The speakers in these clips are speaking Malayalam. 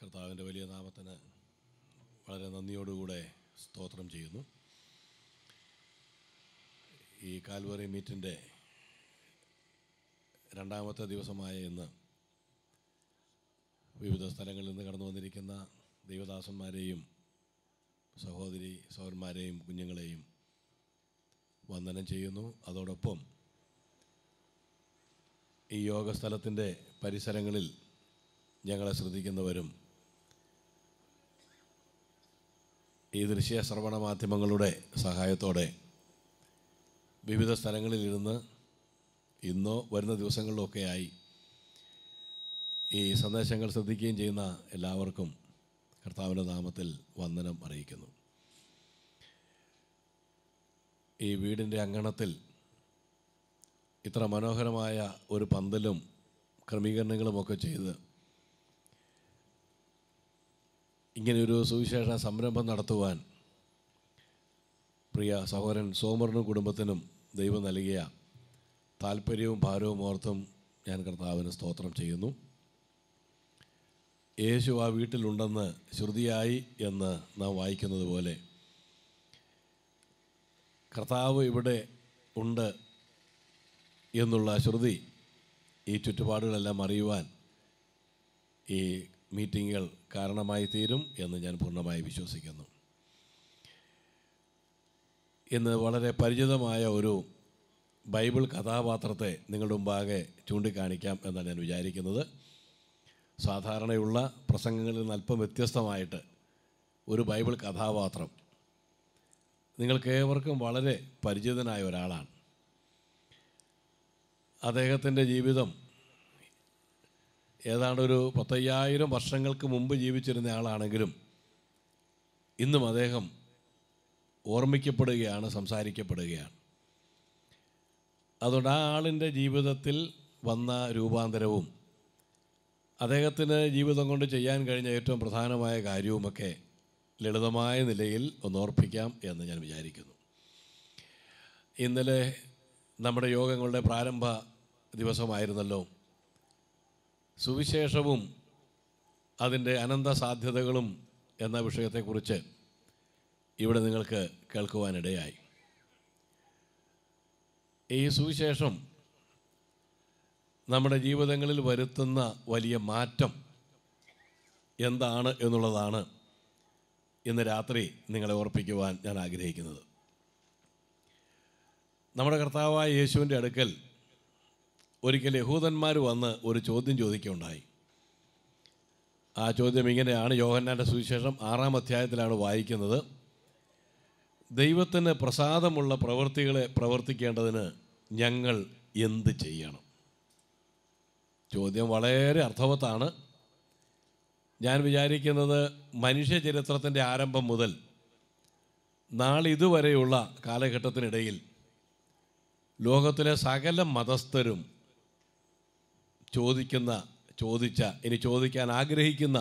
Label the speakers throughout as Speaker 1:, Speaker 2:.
Speaker 1: കർത്താവിൻ്റെ വലിയ നാമത്തിന് വളരെ നന്ദിയോടുകൂടെ സ്തോത്രം ചെയ്യുന്നു ഈ കാൽവറി മീറ്റിൻ്റെ രണ്ടാമത്തെ ദിവസമായ ഇന്ന് വിവിധ സ്ഥലങ്ങളിൽ നിന്ന് കടന്നു വന്നിരിക്കുന്ന ദൈവദാസന്മാരെയും സഹോദരി സഹോദരന്മാരെയും കുഞ്ഞുങ്ങളെയും വന്ദനം ചെയ്യുന്നു അതോടൊപ്പം ഈ യോഗസ്ഥലത്തിൻ്റെ പരിസരങ്ങളിൽ ഞങ്ങളെ ശ്രദ്ധിക്കുന്നവരും ഈ ദൃശ്യ ശ്രവണ മാധ്യമങ്ങളുടെ സഹായത്തോടെ വിവിധ സ്ഥലങ്ങളിലിരുന്ന് ഇന്നോ വരുന്ന ദിവസങ്ങളിലൊക്കെയായി ഈ സന്ദേശങ്ങൾ ശ്രദ്ധിക്കുകയും ചെയ്യുന്ന എല്ലാവർക്കും കർത്താവിൻ്റെ നാമത്തിൽ വന്ദനം അറിയിക്കുന്നു ഈ വീടിൻ്റെ അങ്കണത്തിൽ ഇത്ര മനോഹരമായ ഒരു പന്തലും ക്രമീകരണങ്ങളുമൊക്കെ ചെയ്ത് ഇങ്ങനെയൊരു സുവിശേഷ സംരംഭം നടത്തുവാൻ പ്രിയ സഹോദരൻ സോമറിനും കുടുംബത്തിനും ദൈവം നൽകിയ താല്പര്യവും ഭാരവും ഓർത്തും ഞാൻ കർത്താവിന് സ്തോത്രം ചെയ്യുന്നു യേശു ആ വീട്ടിലുണ്ടെന്ന് ശ്രുതിയായി എന്ന് നാം വായിക്കുന്നത് പോലെ കർത്താവ് ഇവിടെ ഉണ്ട് എന്നുള്ള ശ്രുതി ഈ ചുറ്റുപാടുകളെല്ലാം അറിയുവാൻ ഈ മീറ്റിങ്ങുകൾ കാരണമായി തീരും എന്ന് ഞാൻ പൂർണ്ണമായി വിശ്വസിക്കുന്നു ഇന്ന് വളരെ പരിചിതമായ ഒരു ബൈബിൾ കഥാപാത്രത്തെ നിങ്ങളുടെ മുമ്പാകെ ചൂണ്ടിക്കാണിക്കാം എന്നാണ് ഞാൻ വിചാരിക്കുന്നത് സാധാരണയുള്ള പ്രസംഗങ്ങളിൽ നിന്ന് അല്പം വ്യത്യസ്തമായിട്ട് ഒരു ബൈബിൾ കഥാപാത്രം നിങ്ങൾക്ക് ഏവർക്കും വളരെ പരിചിതനായ ഒരാളാണ് അദ്ദേഹത്തിൻ്റെ ജീവിതം ഏതാണ്ട് ഒരു പത്തയ്യായിരം വർഷങ്ങൾക്ക് മുമ്പ് ജീവിച്ചിരുന്ന ആളാണെങ്കിലും ഇന്നും അദ്ദേഹം ഓർമ്മിക്കപ്പെടുകയാണ് സംസാരിക്കപ്പെടുകയാണ് അതുകൊണ്ട് ആ ആളിൻ്റെ ജീവിതത്തിൽ വന്ന രൂപാന്തരവും അദ്ദേഹത്തിന് ജീവിതം കൊണ്ട് ചെയ്യാൻ കഴിഞ്ഞ ഏറ്റവും പ്രധാനമായ കാര്യവുമൊക്കെ ലളിതമായ നിലയിൽ ഒന്ന് ഓർപ്പിക്കാം എന്ന് ഞാൻ വിചാരിക്കുന്നു ഇന്നലെ നമ്മുടെ യോഗങ്ങളുടെ പ്രാരംഭ ദിവസമായിരുന്നല്ലോ സുവിശേഷവും അതിൻ്റെ അനന്ത സാധ്യതകളും എന്ന വിഷയത്തെക്കുറിച്ച് ഇവിടെ നിങ്ങൾക്ക് കേൾക്കുവാനിടയായി ഈ സുവിശേഷം നമ്മുടെ ജീവിതങ്ങളിൽ വരുത്തുന്ന വലിയ മാറ്റം എന്താണ് എന്നുള്ളതാണ് ഇന്ന് രാത്രി നിങ്ങളെ ഓർപ്പിക്കുവാൻ ഞാൻ ആഗ്രഹിക്കുന്നത് നമ്മുടെ കർത്താവായ യേശുവിൻ്റെ അടുക്കൽ ഒരിക്കൽ യഹൂദന്മാർ വന്ന് ഒരു ചോദ്യം ചോദിക്കുകയുണ്ടായി ആ ചോദ്യം ഇങ്ങനെയാണ് യോഹന്നാൻ്റെ സുവിശേഷം ആറാം അധ്യായത്തിലാണ് വായിക്കുന്നത് ദൈവത്തിന് പ്രസാദമുള്ള പ്രവൃത്തികളെ പ്രവർത്തിക്കേണ്ടതിന് ഞങ്ങൾ എന്ത് ചെയ്യണം ചോദ്യം വളരെ അർത്ഥവത്താണ് ഞാൻ വിചാരിക്കുന്നത് മനുഷ്യ ചരിത്രത്തിൻ്റെ ആരംഭം മുതൽ നാളിതുവരെയുള്ള കാലഘട്ടത്തിനിടയിൽ ലോകത്തിലെ സകല മതസ്ഥരും ചോദിക്കുന്ന ചോദിച്ച ഇനി ചോദിക്കാൻ ആഗ്രഹിക്കുന്ന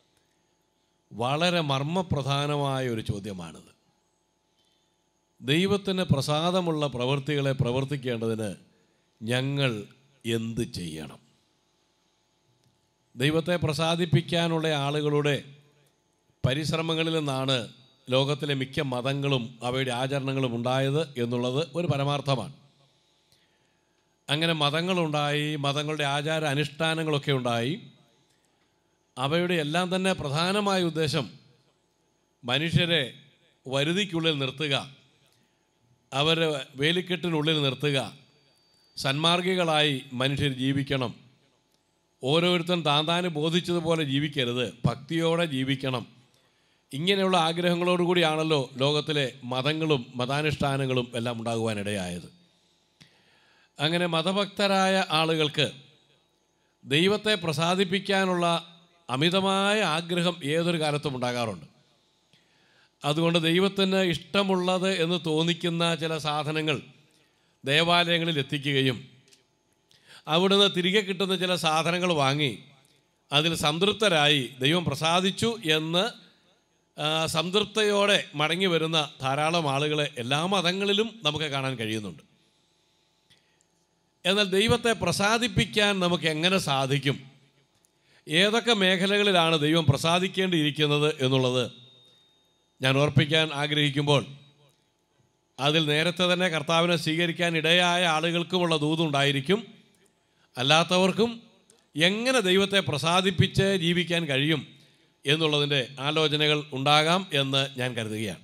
Speaker 1: വളരെ മർമ്മപ്രധാനമായ ഒരു ചോദ്യമാണിത് ദൈവത്തിന് പ്രസാദമുള്ള പ്രവൃത്തികളെ പ്രവർത്തിക്കേണ്ടതിന് ഞങ്ങൾ എന്ത് ചെയ്യണം ദൈവത്തെ പ്രസാദിപ്പിക്കാനുള്ള ആളുകളുടെ പരിശ്രമങ്ങളിൽ നിന്നാണ് ലോകത്തിലെ മിക്ക മതങ്ങളും അവയുടെ ആചരണങ്ങളും ഉണ്ടായത് എന്നുള്ളത് ഒരു പരമാർത്ഥമാണ് അങ്ങനെ മതങ്ങളുണ്ടായി മതങ്ങളുടെ ആചാര അനുഷ്ഠാനങ്ങളൊക്കെ ഉണ്ടായി അവയുടെ എല്ലാം തന്നെ പ്രധാനമായ ഉദ്ദേശം മനുഷ്യരെ വരുതിക്കുള്ളിൽ നിർത്തുക അവരെ വേലിക്കെട്ടിനുള്ളിൽ നിർത്തുക സന്മാർഗികളായി മനുഷ്യർ ജീവിക്കണം ഓരോരുത്തരും താൻ താന് ബോധിച്ചതുപോലെ ജീവിക്കരുത് ഭക്തിയോടെ ജീവിക്കണം ഇങ്ങനെയുള്ള ആഗ്രഹങ്ങളോടുകൂടിയാണല്ലോ ലോകത്തിലെ മതങ്ങളും മതാനുഷ്ഠാനങ്ങളും എല്ലാം ഉണ്ടാകുവാനിടയായത് അങ്ങനെ മതഭക്തരായ ആളുകൾക്ക് ദൈവത്തെ പ്രസാദിപ്പിക്കാനുള്ള അമിതമായ ആഗ്രഹം ഏതൊരു കാലത്തും ഉണ്ടാകാറുണ്ട് അതുകൊണ്ട് ദൈവത്തിന് ഇഷ്ടമുള്ളത് എന്ന് തോന്നിക്കുന്ന ചില സാധനങ്ങൾ ദേവാലയങ്ങളിൽ എത്തിക്കുകയും അവിടുന്ന് തിരികെ കിട്ടുന്ന ചില സാധനങ്ങൾ വാങ്ങി അതിൽ സംതൃപ്തരായി ദൈവം പ്രസാദിച്ചു എന്ന് ആ, സംതൃപ്തയോടെ മടങ്ങി വരുന്ന ധാരാളം ആളുകളെ എല്ലാ മതങ്ങളിലും നമുക്ക് കാണാൻ കഴിയുന്നുണ്ട് എന്നാൽ ദൈവത്തെ പ്രസാദിപ്പിക്കാൻ നമുക്ക് എങ്ങനെ സാധിക്കും ഏതൊക്കെ മേഖലകളിലാണ് ദൈവം പ്രസാദിക്കേണ്ടിയിരിക്കുന്നത് എന്നുള്ളത് ഞാൻ ഓർപ്പിക്കാൻ ആഗ്രഹിക്കുമ്പോൾ അതിൽ നേരത്തെ തന്നെ കർത്താവിനെ സ്വീകരിക്കാൻ ഇടയായ ആളുകൾക്കുമുള്ള ദൂതുണ്ടായിരിക്കും അല്ലാത്തവർക്കും എങ്ങനെ ദൈവത്തെ പ്രസാദിപ്പിച്ച് ജീവിക്കാൻ കഴിയും എന്നുള്ളതിൻ്റെ ആലോചനകൾ ഉണ്ടാകാം എന്ന് ഞാൻ കരുതുകയാണ്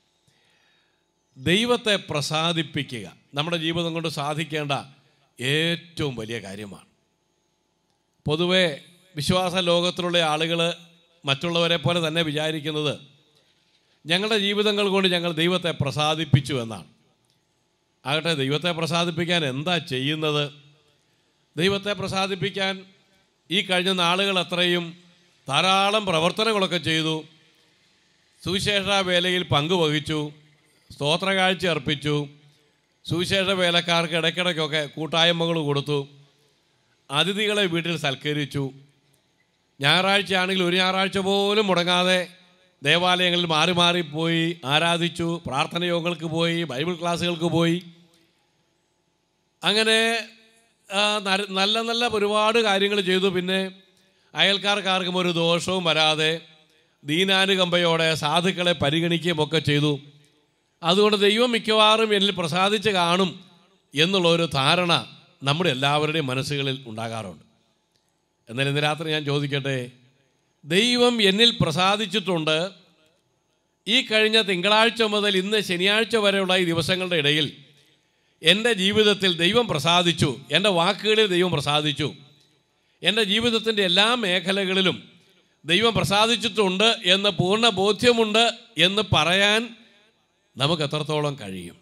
Speaker 1: ദൈവത്തെ പ്രസാദിപ്പിക്കുക നമ്മുടെ ജീവിതം കൊണ്ട് സാധിക്കേണ്ട ഏറ്റവും വലിയ കാര്യമാണ് പൊതുവെ വിശ്വാസ ലോകത്തിലുള്ള ആളുകൾ മറ്റുള്ളവരെ പോലെ തന്നെ വിചാരിക്കുന്നത് ഞങ്ങളുടെ ജീവിതങ്ങൾ കൊണ്ട് ഞങ്ങൾ ദൈവത്തെ പ്രസാദിപ്പിച്ചു എന്നാണ് ആകട്ടെ ദൈവത്തെ പ്രസാദിപ്പിക്കാൻ എന്താ ചെയ്യുന്നത് ദൈവത്തെ പ്രസാദിപ്പിക്കാൻ ഈ കഴിഞ്ഞ നാളുകൾ അത്രയും ധാരാളം പ്രവർത്തനങ്ങളൊക്കെ ചെയ്തു സുവിശേഷ വേലയിൽ പങ്കുവഹിച്ചു സ്തോത്രകാഴ്ച അർപ്പിച്ചു സുവിശേഷ വേലക്കാർക്ക് ഇടയ്ക്കിടയ്ക്കൊക്കെ കൂട്ടായ്മകൾ കൊടുത്തു അതിഥികളെ വീട്ടിൽ സൽക്കരിച്ചു ഞായറാഴ്ച ആണെങ്കിൽ ഒരു ഞായറാഴ്ച പോലും മുടങ്ങാതെ ദേവാലയങ്ങളിൽ മാറി മാറി പോയി ആരാധിച്ചു പ്രാർത്ഥന യോഗങ്ങൾക്ക് പോയി ബൈബിൾ ക്ലാസ്സുകൾക്ക് പോയി അങ്ങനെ ആ, നര- നല്ല നല്ല ഒരുപാട് കാര്യങ്ങൾ ചെയ്തു പിന്നെ അയൽക്കാർക്കാർക്കും ഒരു ദോഷവും വരാതെ ദീനാനുകമ്പയോടെ സാധുക്കളെ പരിഗണിക്കുകയും ഒക്കെ ചെയ്തു അതുകൊണ്ട് ദൈവം മിക്കവാറും എന്നിൽ പ്രസാദിച്ച് കാണും എന്നുള്ള ഒരു ധാരണ നമ്മുടെ എല്ലാവരുടെയും മനസ്സുകളിൽ ഉണ്ടാകാറുണ്ട് എന്നാൽ ഇന്ന് രാത്രി ഞാൻ ചോദിക്കട്ടെ ദൈവം എന്നിൽ പ്രസാദിച്ചിട്ടുണ്ട് ഈ കഴിഞ്ഞ തിങ്കളാഴ്ച മുതൽ ഇന്ന് ശനിയാഴ്ച വരെയുള്ള ഈ ദിവസങ്ങളുടെ ഇടയിൽ എൻ്റെ ജീവിതത്തിൽ ദൈവം പ്രസാദിച്ചു എൻ്റെ വാക്കുകളിൽ ദൈവം പ്രസാദിച്ചു എൻ്റെ ജീവിതത്തിൻ്റെ എല്ലാ മേഖലകളിലും ദൈവം പ്രസാദിച്ചിട്ടുണ്ട് എന്ന് പൂർണ്ണ ബോധ്യമുണ്ട് എന്ന് പറയാൻ നമുക്ക് എത്രത്തോളം കഴിയും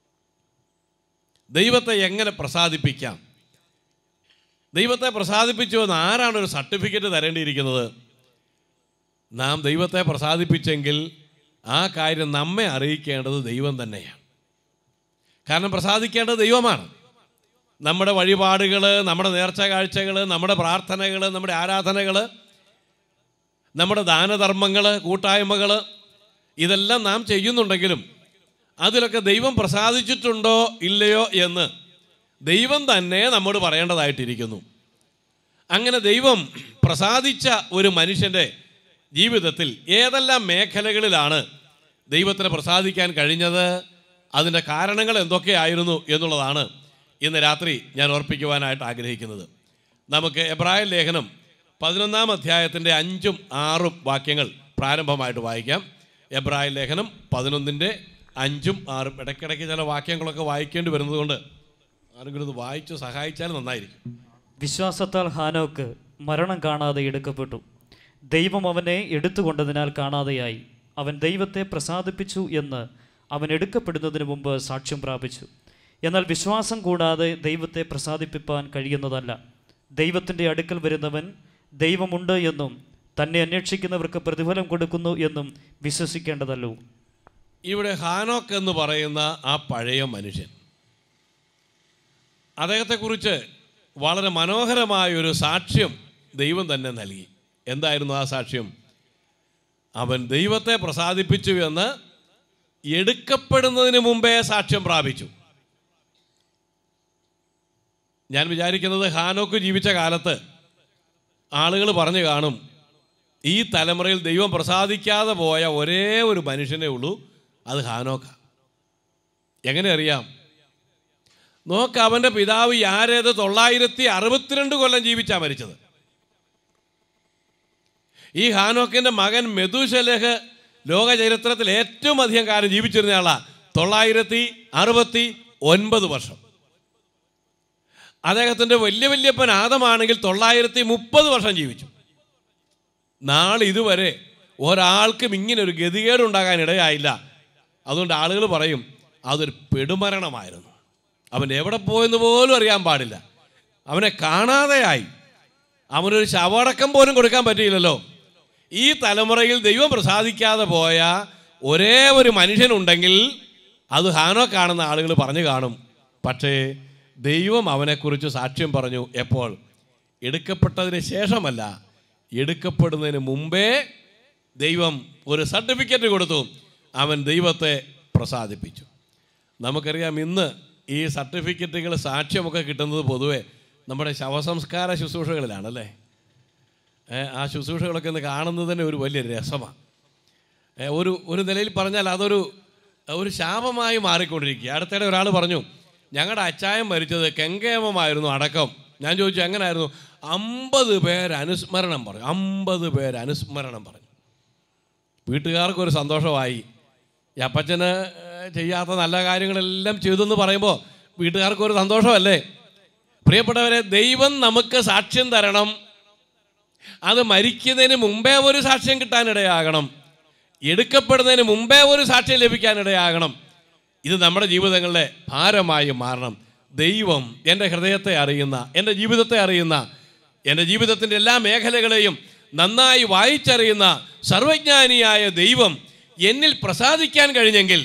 Speaker 1: ദൈവത്തെ എങ്ങനെ പ്രസാദിപ്പിക്കാം ദൈവത്തെ പ്രസാദിപ്പിച്ചു എന്ന് ആരാണ് ഒരു സർട്ടിഫിക്കറ്റ് തരേണ്ടിയിരിക്കുന്നത് നാം ദൈവത്തെ പ്രസാദിപ്പിച്ചെങ്കിൽ ആ കാര്യം നമ്മെ അറിയിക്കേണ്ടത് ദൈവം തന്നെയാണ് കാരണം പ്രസാദിക്കേണ്ടത് ദൈവമാണ് നമ്മുടെ വഴിപാടുകൾ നമ്മുടെ നേർച്ച കാഴ്ചകൾ നമ്മുടെ പ്രാർത്ഥനകൾ നമ്മുടെ ആരാധനകൾ നമ്മുടെ ദാനധർമ്മങ്ങൾ കൂട്ടായ്മകൾ ഇതെല്ലാം നാം ചെയ്യുന്നുണ്ടെങ്കിലും അതിലൊക്കെ ദൈവം പ്രസാദിച്ചിട്ടുണ്ടോ ഇല്ലയോ എന്ന് ദൈവം തന്നെ നമ്മോട് പറയേണ്ടതായിട്ടിരിക്കുന്നു അങ്ങനെ ദൈവം പ്രസാദിച്ച ഒരു മനുഷ്യൻ്റെ ജീവിതത്തിൽ ഏതെല്ലാം മേഖലകളിലാണ് ദൈവത്തിന് പ്രസാദിക്കാൻ കഴിഞ്ഞത് അതിൻ്റെ കാരണങ്ങൾ എന്തൊക്കെയായിരുന്നു എന്നുള്ളതാണ് ഇന്ന് രാത്രി ഞാൻ ഓർപ്പിക്കുവാനായിട്ട് ആഗ്രഹിക്കുന്നത് നമുക്ക് എബ്രായ ലേഖനം പതിനൊന്നാം അധ്യായത്തിൻ്റെ അഞ്ചും ആറും വാക്യങ്ങൾ പ്രാരംഭമായിട്ട് വായിക്കാം എബ്രായ ലേഖനം പതിനൊന്നിൻ്റെ അഞ്ചും ആറും ഇടയ്ക്കിടയ്ക്ക് ചില വാക്യങ്ങളൊക്കെ വായിക്കേണ്ടി വരുന്നതുകൊണ്ട് ആരെങ്കിലും ഇത് വായിച്ച് സഹായിച്ചാൽ നന്നായിരിക്കും
Speaker 2: വിശ്വാസത്താൽ ഹാനോക്ക് മരണം കാണാതെ എടുക്കപ്പെട്ടു ദൈവം അവനെ എടുത്തുകൊണ്ടതിനാൽ കാണാതെയായി അവൻ ദൈവത്തെ പ്രസാദിപ്പിച്ചു എന്ന് അവൻ എടുക്കപ്പെടുന്നതിന് മുമ്പ് സാക്ഷ്യം പ്രാപിച്ചു എന്നാൽ വിശ്വാസം കൂടാതെ ദൈവത്തെ പ്രസാദിപ്പിപ്പാൻ കഴിയുന്നതല്ല ദൈവത്തിൻ്റെ അടുക്കൽ വരുന്നവൻ ദൈവമുണ്ട് എന്നും തന്നെ അന്വേഷിക്കുന്നവർക്ക് പ്രതിഫലം കൊടുക്കുന്നു എന്നും വിശ്വസിക്കേണ്ടതല്ലോ
Speaker 1: ഇവിടെ ഹാനോക്ക് എന്ന് പറയുന്ന ആ പഴയ മനുഷ്യൻ അദ്ദേഹത്തെക്കുറിച്ച് വളരെ മനോഹരമായ ഒരു സാക്ഷ്യം ദൈവം തന്നെ നൽകി എന്തായിരുന്നു ആ സാക്ഷ്യം അവൻ ദൈവത്തെ പ്രസാദിപ്പിച്ചു എന്ന് എടുക്കപ്പെടുന്നതിന് മുമ്പേ സാക്ഷ്യം പ്രാപിച്ചു ഞാൻ വിചാരിക്കുന്നത് ഹാനോക്ക് ജീവിച്ച കാലത്ത് ആളുകൾ പറഞ്ഞു കാണും ഈ തലമുറയിൽ ദൈവം പ്രസാദിക്കാതെ പോയ ഒരേ ഒരു മനുഷ്യനേ ഉള്ളൂ അത് ഹാനോക്ക എങ്ങനെ അറിയാം നോക്ക് അവൻ്റെ പിതാവ് യാരേത് തൊള്ളായിരത്തി അറുപത്തിരണ്ട് കൊല്ലം ജീവിച്ചാ മരിച്ചത് ഈ ഹാനോക്കിൻ്റെ മകൻ മെതുശലഹ് ലോക ചരിത്രത്തിൽ ഏറ്റവും അധികം കാലം ജീവിച്ചിരുന്ന ആളാ തൊള്ളായിരത്തി അറുപത്തി ഒൻപത് വർഷം അദ്ദേഹത്തിൻ്റെ വലിയ വല്യപ്പൻ ആദമാണെങ്കിൽ തൊള്ളായിരത്തി മുപ്പത് വർഷം ജീവിച്ചു നാളെ ഇതുവരെ ഒരാൾക്കും ഇങ്ങനെ ഒരു ഗതികേടുണ്ടാകാൻ ഇടയായില്ല അതുകൊണ്ട് ആളുകൾ പറയും അതൊരു പെടുമരണമായിരുന്നു അവൻ എവിടെ പോയെന്ന് പോലും അറിയാൻ പാടില്ല അവനെ കാണാതെയായി അവനൊരു ശവടക്കം പോലും കൊടുക്കാൻ പറ്റിയില്ലല്ലോ ഈ തലമുറയിൽ ദൈവം പ്രസാദിക്കാതെ പോയ ഒരേ ഒരു മനുഷ്യനുണ്ടെങ്കിൽ അത് ഹാനോ കാണുന്ന ആളുകൾ പറഞ്ഞു കാണും പക്ഷേ ദൈവം അവനെക്കുറിച്ച് സാക്ഷ്യം പറഞ്ഞു എപ്പോൾ എടുക്കപ്പെട്ടതിന് ശേഷമല്ല എടുക്കപ്പെടുന്നതിന് മുമ്പേ ദൈവം ഒരു സർട്ടിഫിക്കറ്റ് കൊടുത്തു അവൻ ദൈവത്തെ പ്രസാദിപ്പിച്ചു നമുക്കറിയാം ഇന്ന് ഈ സർട്ടിഫിക്കറ്റുകൾ സാക്ഷ്യമൊക്കെ കിട്ടുന്നത് പൊതുവെ നമ്മുടെ ശവസംസ്കാര ശുശ്രൂഷകളിലാണല്ലേ ഏ, ആ ശുശ്രൂഷകളൊക്കെ ഒന്ന് കാണുന്നത് തന്നെ ഒരു വലിയ രസമാണ് ഏ, ഒരു ഒരു നിലയിൽ പറഞ്ഞാൽ അതൊരു ഒരു ശാപമായി മാറിക്കൊണ്ടിരിക്കുക അടുത്തിടെ ഒരാൾ പറഞ്ഞു ഞങ്ങളുടെ അച്ചായം മരിച്ചത് കെങ്കേമമായിരുന്നു അടക്കം ഞാൻ ചോദിച്ചു എങ്ങനായിരുന്നു അമ്പത് പേര് അനുസ്മരണം പറഞ്ഞു അമ്പത് പേര് അനുസ്മരണം പറഞ്ഞു വീട്ടുകാർക്കൊരു സന്തോഷമായി ഈ അപ്പച്ചന് ഏ, ചെയ്യാത്ത നല്ല കാര്യങ്ങളെല്ലാം ചെയ്തെന്ന് പറയുമ്പോൾ വീട്ടുകാർക്കൊരു സന്തോഷമല്ലേ പ്രിയപ്പെട്ടവരെ ദൈവം നമുക്ക് സാക്ഷ്യം തരണം അത് മരിക്കുന്നതിന് മുമ്പേ ഒരു സാക്ഷ്യം കിട്ടാനിടയാകണം എടുക്കപ്പെടുന്നതിന് മുമ്പേ ഒരു സാക്ഷ്യം ലഭിക്കാനിടയാകണം ഇത് നമ്മുടെ ജീവിതങ്ങളിലെ ഭാരമായി മാറണം ദൈവം എൻ്റെ ഹൃദയത്തെ അറിയുന്ന എൻ്റെ ജീവിതത്തെ അറിയുന്ന എൻ്റെ ജീവിതത്തിൻ്റെ എല്ലാ മേഖലകളെയും നന്നായി വായിച്ചറിയുന്ന സർവജ്ഞാനിയായ ദൈവം എന്നിൽ പ്രസാദിക്കാൻ കഴിഞ്ഞെങ്കിൽ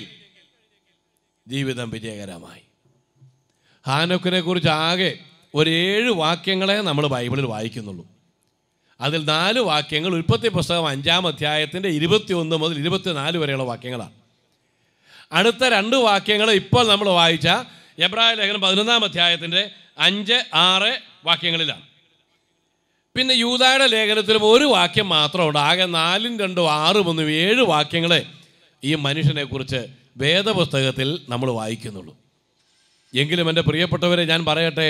Speaker 1: ജീവിതം വിജയകരമായി ഹാനോക്കിനെ കുറിച്ച് ആകെ ഒരു ഏഴ് വാക്യങ്ങളെ നമ്മൾ ബൈബിളിൽ വായിക്കുന്നുള്ളൂ അതിൽ നാല് വാക്യങ്ങൾ ഉൽപ്പത്തി പുസ്തകം അഞ്ചാം അധ്യായത്തിൻ്റെ ഇരുപത്തിയൊന്ന് മുതൽ ഇരുപത്തിനാല് വരെയുള്ള വാക്യങ്ങളാണ് അടുത്ത രണ്ട് വാക്യങ്ങൾ ഇപ്പോൾ നമ്മൾ വായിച്ച എബ്രായ ലേഖനം പതിനൊന്നാം അധ്യായത്തിൻ്റെ അഞ്ച് ആറ് വാക്യങ്ങളിലാണ് പിന്നെ യൂതായുടെ ലേഖനത്തിലും ഒരു വാക്യം മാത്രമുണ്ട് ആകെ നാലും രണ്ടും ആറും ഒന്നും ഏഴ് വാക്യങ്ങളെ ഈ മനുഷ്യനെക്കുറിച്ച് വേദപുസ്തകത്തിൽ നമ്മൾ വായിക്കുന്നുള്ളൂ എങ്കിലും എൻ്റെ പ്രിയപ്പെട്ടവരെ ഞാൻ പറയട്ടെ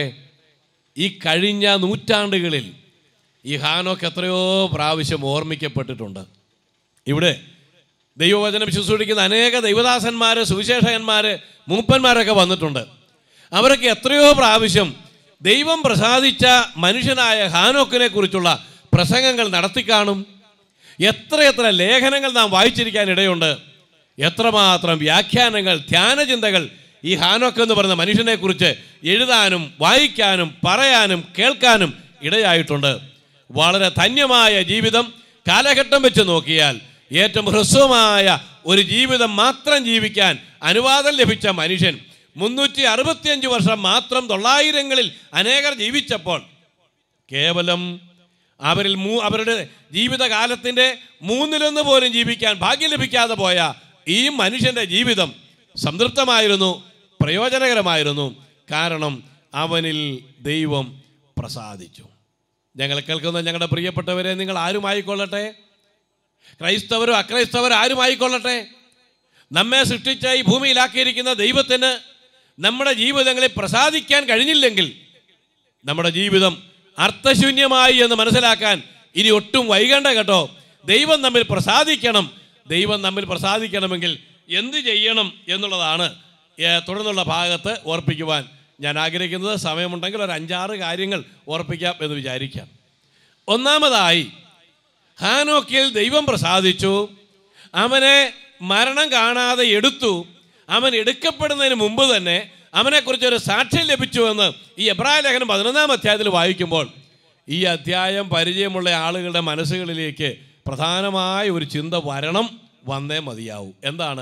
Speaker 1: ഈ കഴിഞ്ഞ നൂറ്റാണ്ടുകളിൽ ഈ ഹാനോക്ക് എത്രയോ പ്രാവശ്യം ഓർമ്മിക്കപ്പെട്ടിട്ടുണ്ട് ഇവിടെ ദൈവവചനം ശുശ്രൂഷിക്കുന്ന അനേക ദൈവദാസന്മാർ സുവിശേഷകന്മാർ മൂപ്പന്മാരൊക്കെ വന്നിട്ടുണ്ട് അവരൊക്കെ എത്രയോ പ്രാവശ്യം ദൈവം പ്രസാദിച്ച മനുഷ്യനായ ഹാനോക്കിനെ കുറിച്ചുള്ള പ്രസംഗങ്ങൾ നടത്തിക്കാണും എത്രയെത്ര ലേഖനങ്ങൾ നാം വായിച്ചിരിക്കാൻ ഇടയുണ്ട് എത്രമാത്രം വ്യാഖ്യാനങ്ങൾ ധ്യാനചിന്തകൾ ഈ ഹാനോക്ക് എന്ന് പറയുന്ന മനുഷ്യനെക്കുറിച്ച് എഴുതാനും വായിക്കാനും പറയാനും കേൾക്കാനും ഇടയായിട്ടുണ്ട് വളരെ ധന്യമായ ജീവിതം കാലഘട്ടം വെച്ച് നോക്കിയാൽ ഏറ്റവും ഹ്രസ്വമായ ഒരു ജീവിതം മാത്രം ജീവിക്കാൻ അനുവാദം ലഭിച്ച മനുഷ്യൻ മുന്നൂറ്റി അറുപത്തിയഞ്ച് വർഷം മാത്രം തൊള്ളായിരങ്ങളിൽ അനേകർ ജീവിച്ചപ്പോൾ കേവലം അവരിൽ മൂ അവരുടെ ജീവിതകാലത്തിൻ്റെ മൂന്നിലൊന്ന് പോലും ജീവിക്കാൻ ഭാഗ്യം ലഭിക്കാതെ പോയ ഈ മനുഷ്യൻ്റെ ജീവിതം സംതൃപ്തമായിരുന്നു പ്രയോജനകരമായിരുന്നു കാരണം അവനിൽ ദൈവം പ്രസാദിച്ചു ഞങ്ങൾ കേൾക്കുന്ന ഞങ്ങളുടെ പ്രിയപ്പെട്ടവരെ നിങ്ങൾ ആരുമായിക്കൊള്ളട്ടെ ക്രൈസ്തവരും അക്രൈസ്തവരും ആരുമായിക്കൊള്ളട്ടെ നമ്മെ സൃഷ്ടിച്ച ഈ ഭൂമിയിലാക്കിയിരിക്കുന്ന ദൈവത്തിന് നമ്മുടെ ജീവിതങ്ങളിൽ പ്രസാദിക്കാൻ കഴിഞ്ഞില്ലെങ്കിൽ നമ്മുടെ ജീവിതം അർത്ഥശൂന്യമായി എന്ന് മനസ്സിലാക്കാൻ ഇനി ഒട്ടും വൈകണ്ട കേട്ടോ ദൈവം നമ്മിൽ പ്രസാദിക്കണം ദൈവം നമ്മിൽ പ്രസാദിക്കണമെങ്കിൽ എന്ത് ചെയ്യണം എന്നുള്ളതാണ് ഏ, തുടർന്നുള്ള ഭാഗത്ത് ഓർപ്പിക്കുവാൻ ഞാൻ ആഗ്രഹിക്കുന്നത് സമയമുണ്ടെങ്കിൽ ഒരു അഞ്ചാറ് കാര്യങ്ങൾ ഓർപ്പിക്കാം എന്ന് വിചാരിക്കാം ഒന്നാമതായി ഹാനോക്കിൽ ദൈവം പ്രസാദിച്ചു അവനെ മരണം കാണാതെ എടുത്തു അവൻ എടുക്കപ്പെടുന്നതിന് മുമ്പ് തന്നെ അവനെക്കുറിച്ച് ഒരു സാക്ഷ്യം ലഭിച്ചു എന്ന് ഈ എബ്രായ ലേഖനം പതിനൊന്നാം അധ്യായത്തിൽ വായിക്കുമ്പോൾ ഈ അധ്യായം പരിചയമുള്ള ആളുകളുടെ മനസ്സുകളിലേക്ക് പ്രധാനമായ ഒരു ചിന്ത വരണം വന്നേ മതിയാവൂ എന്താണ്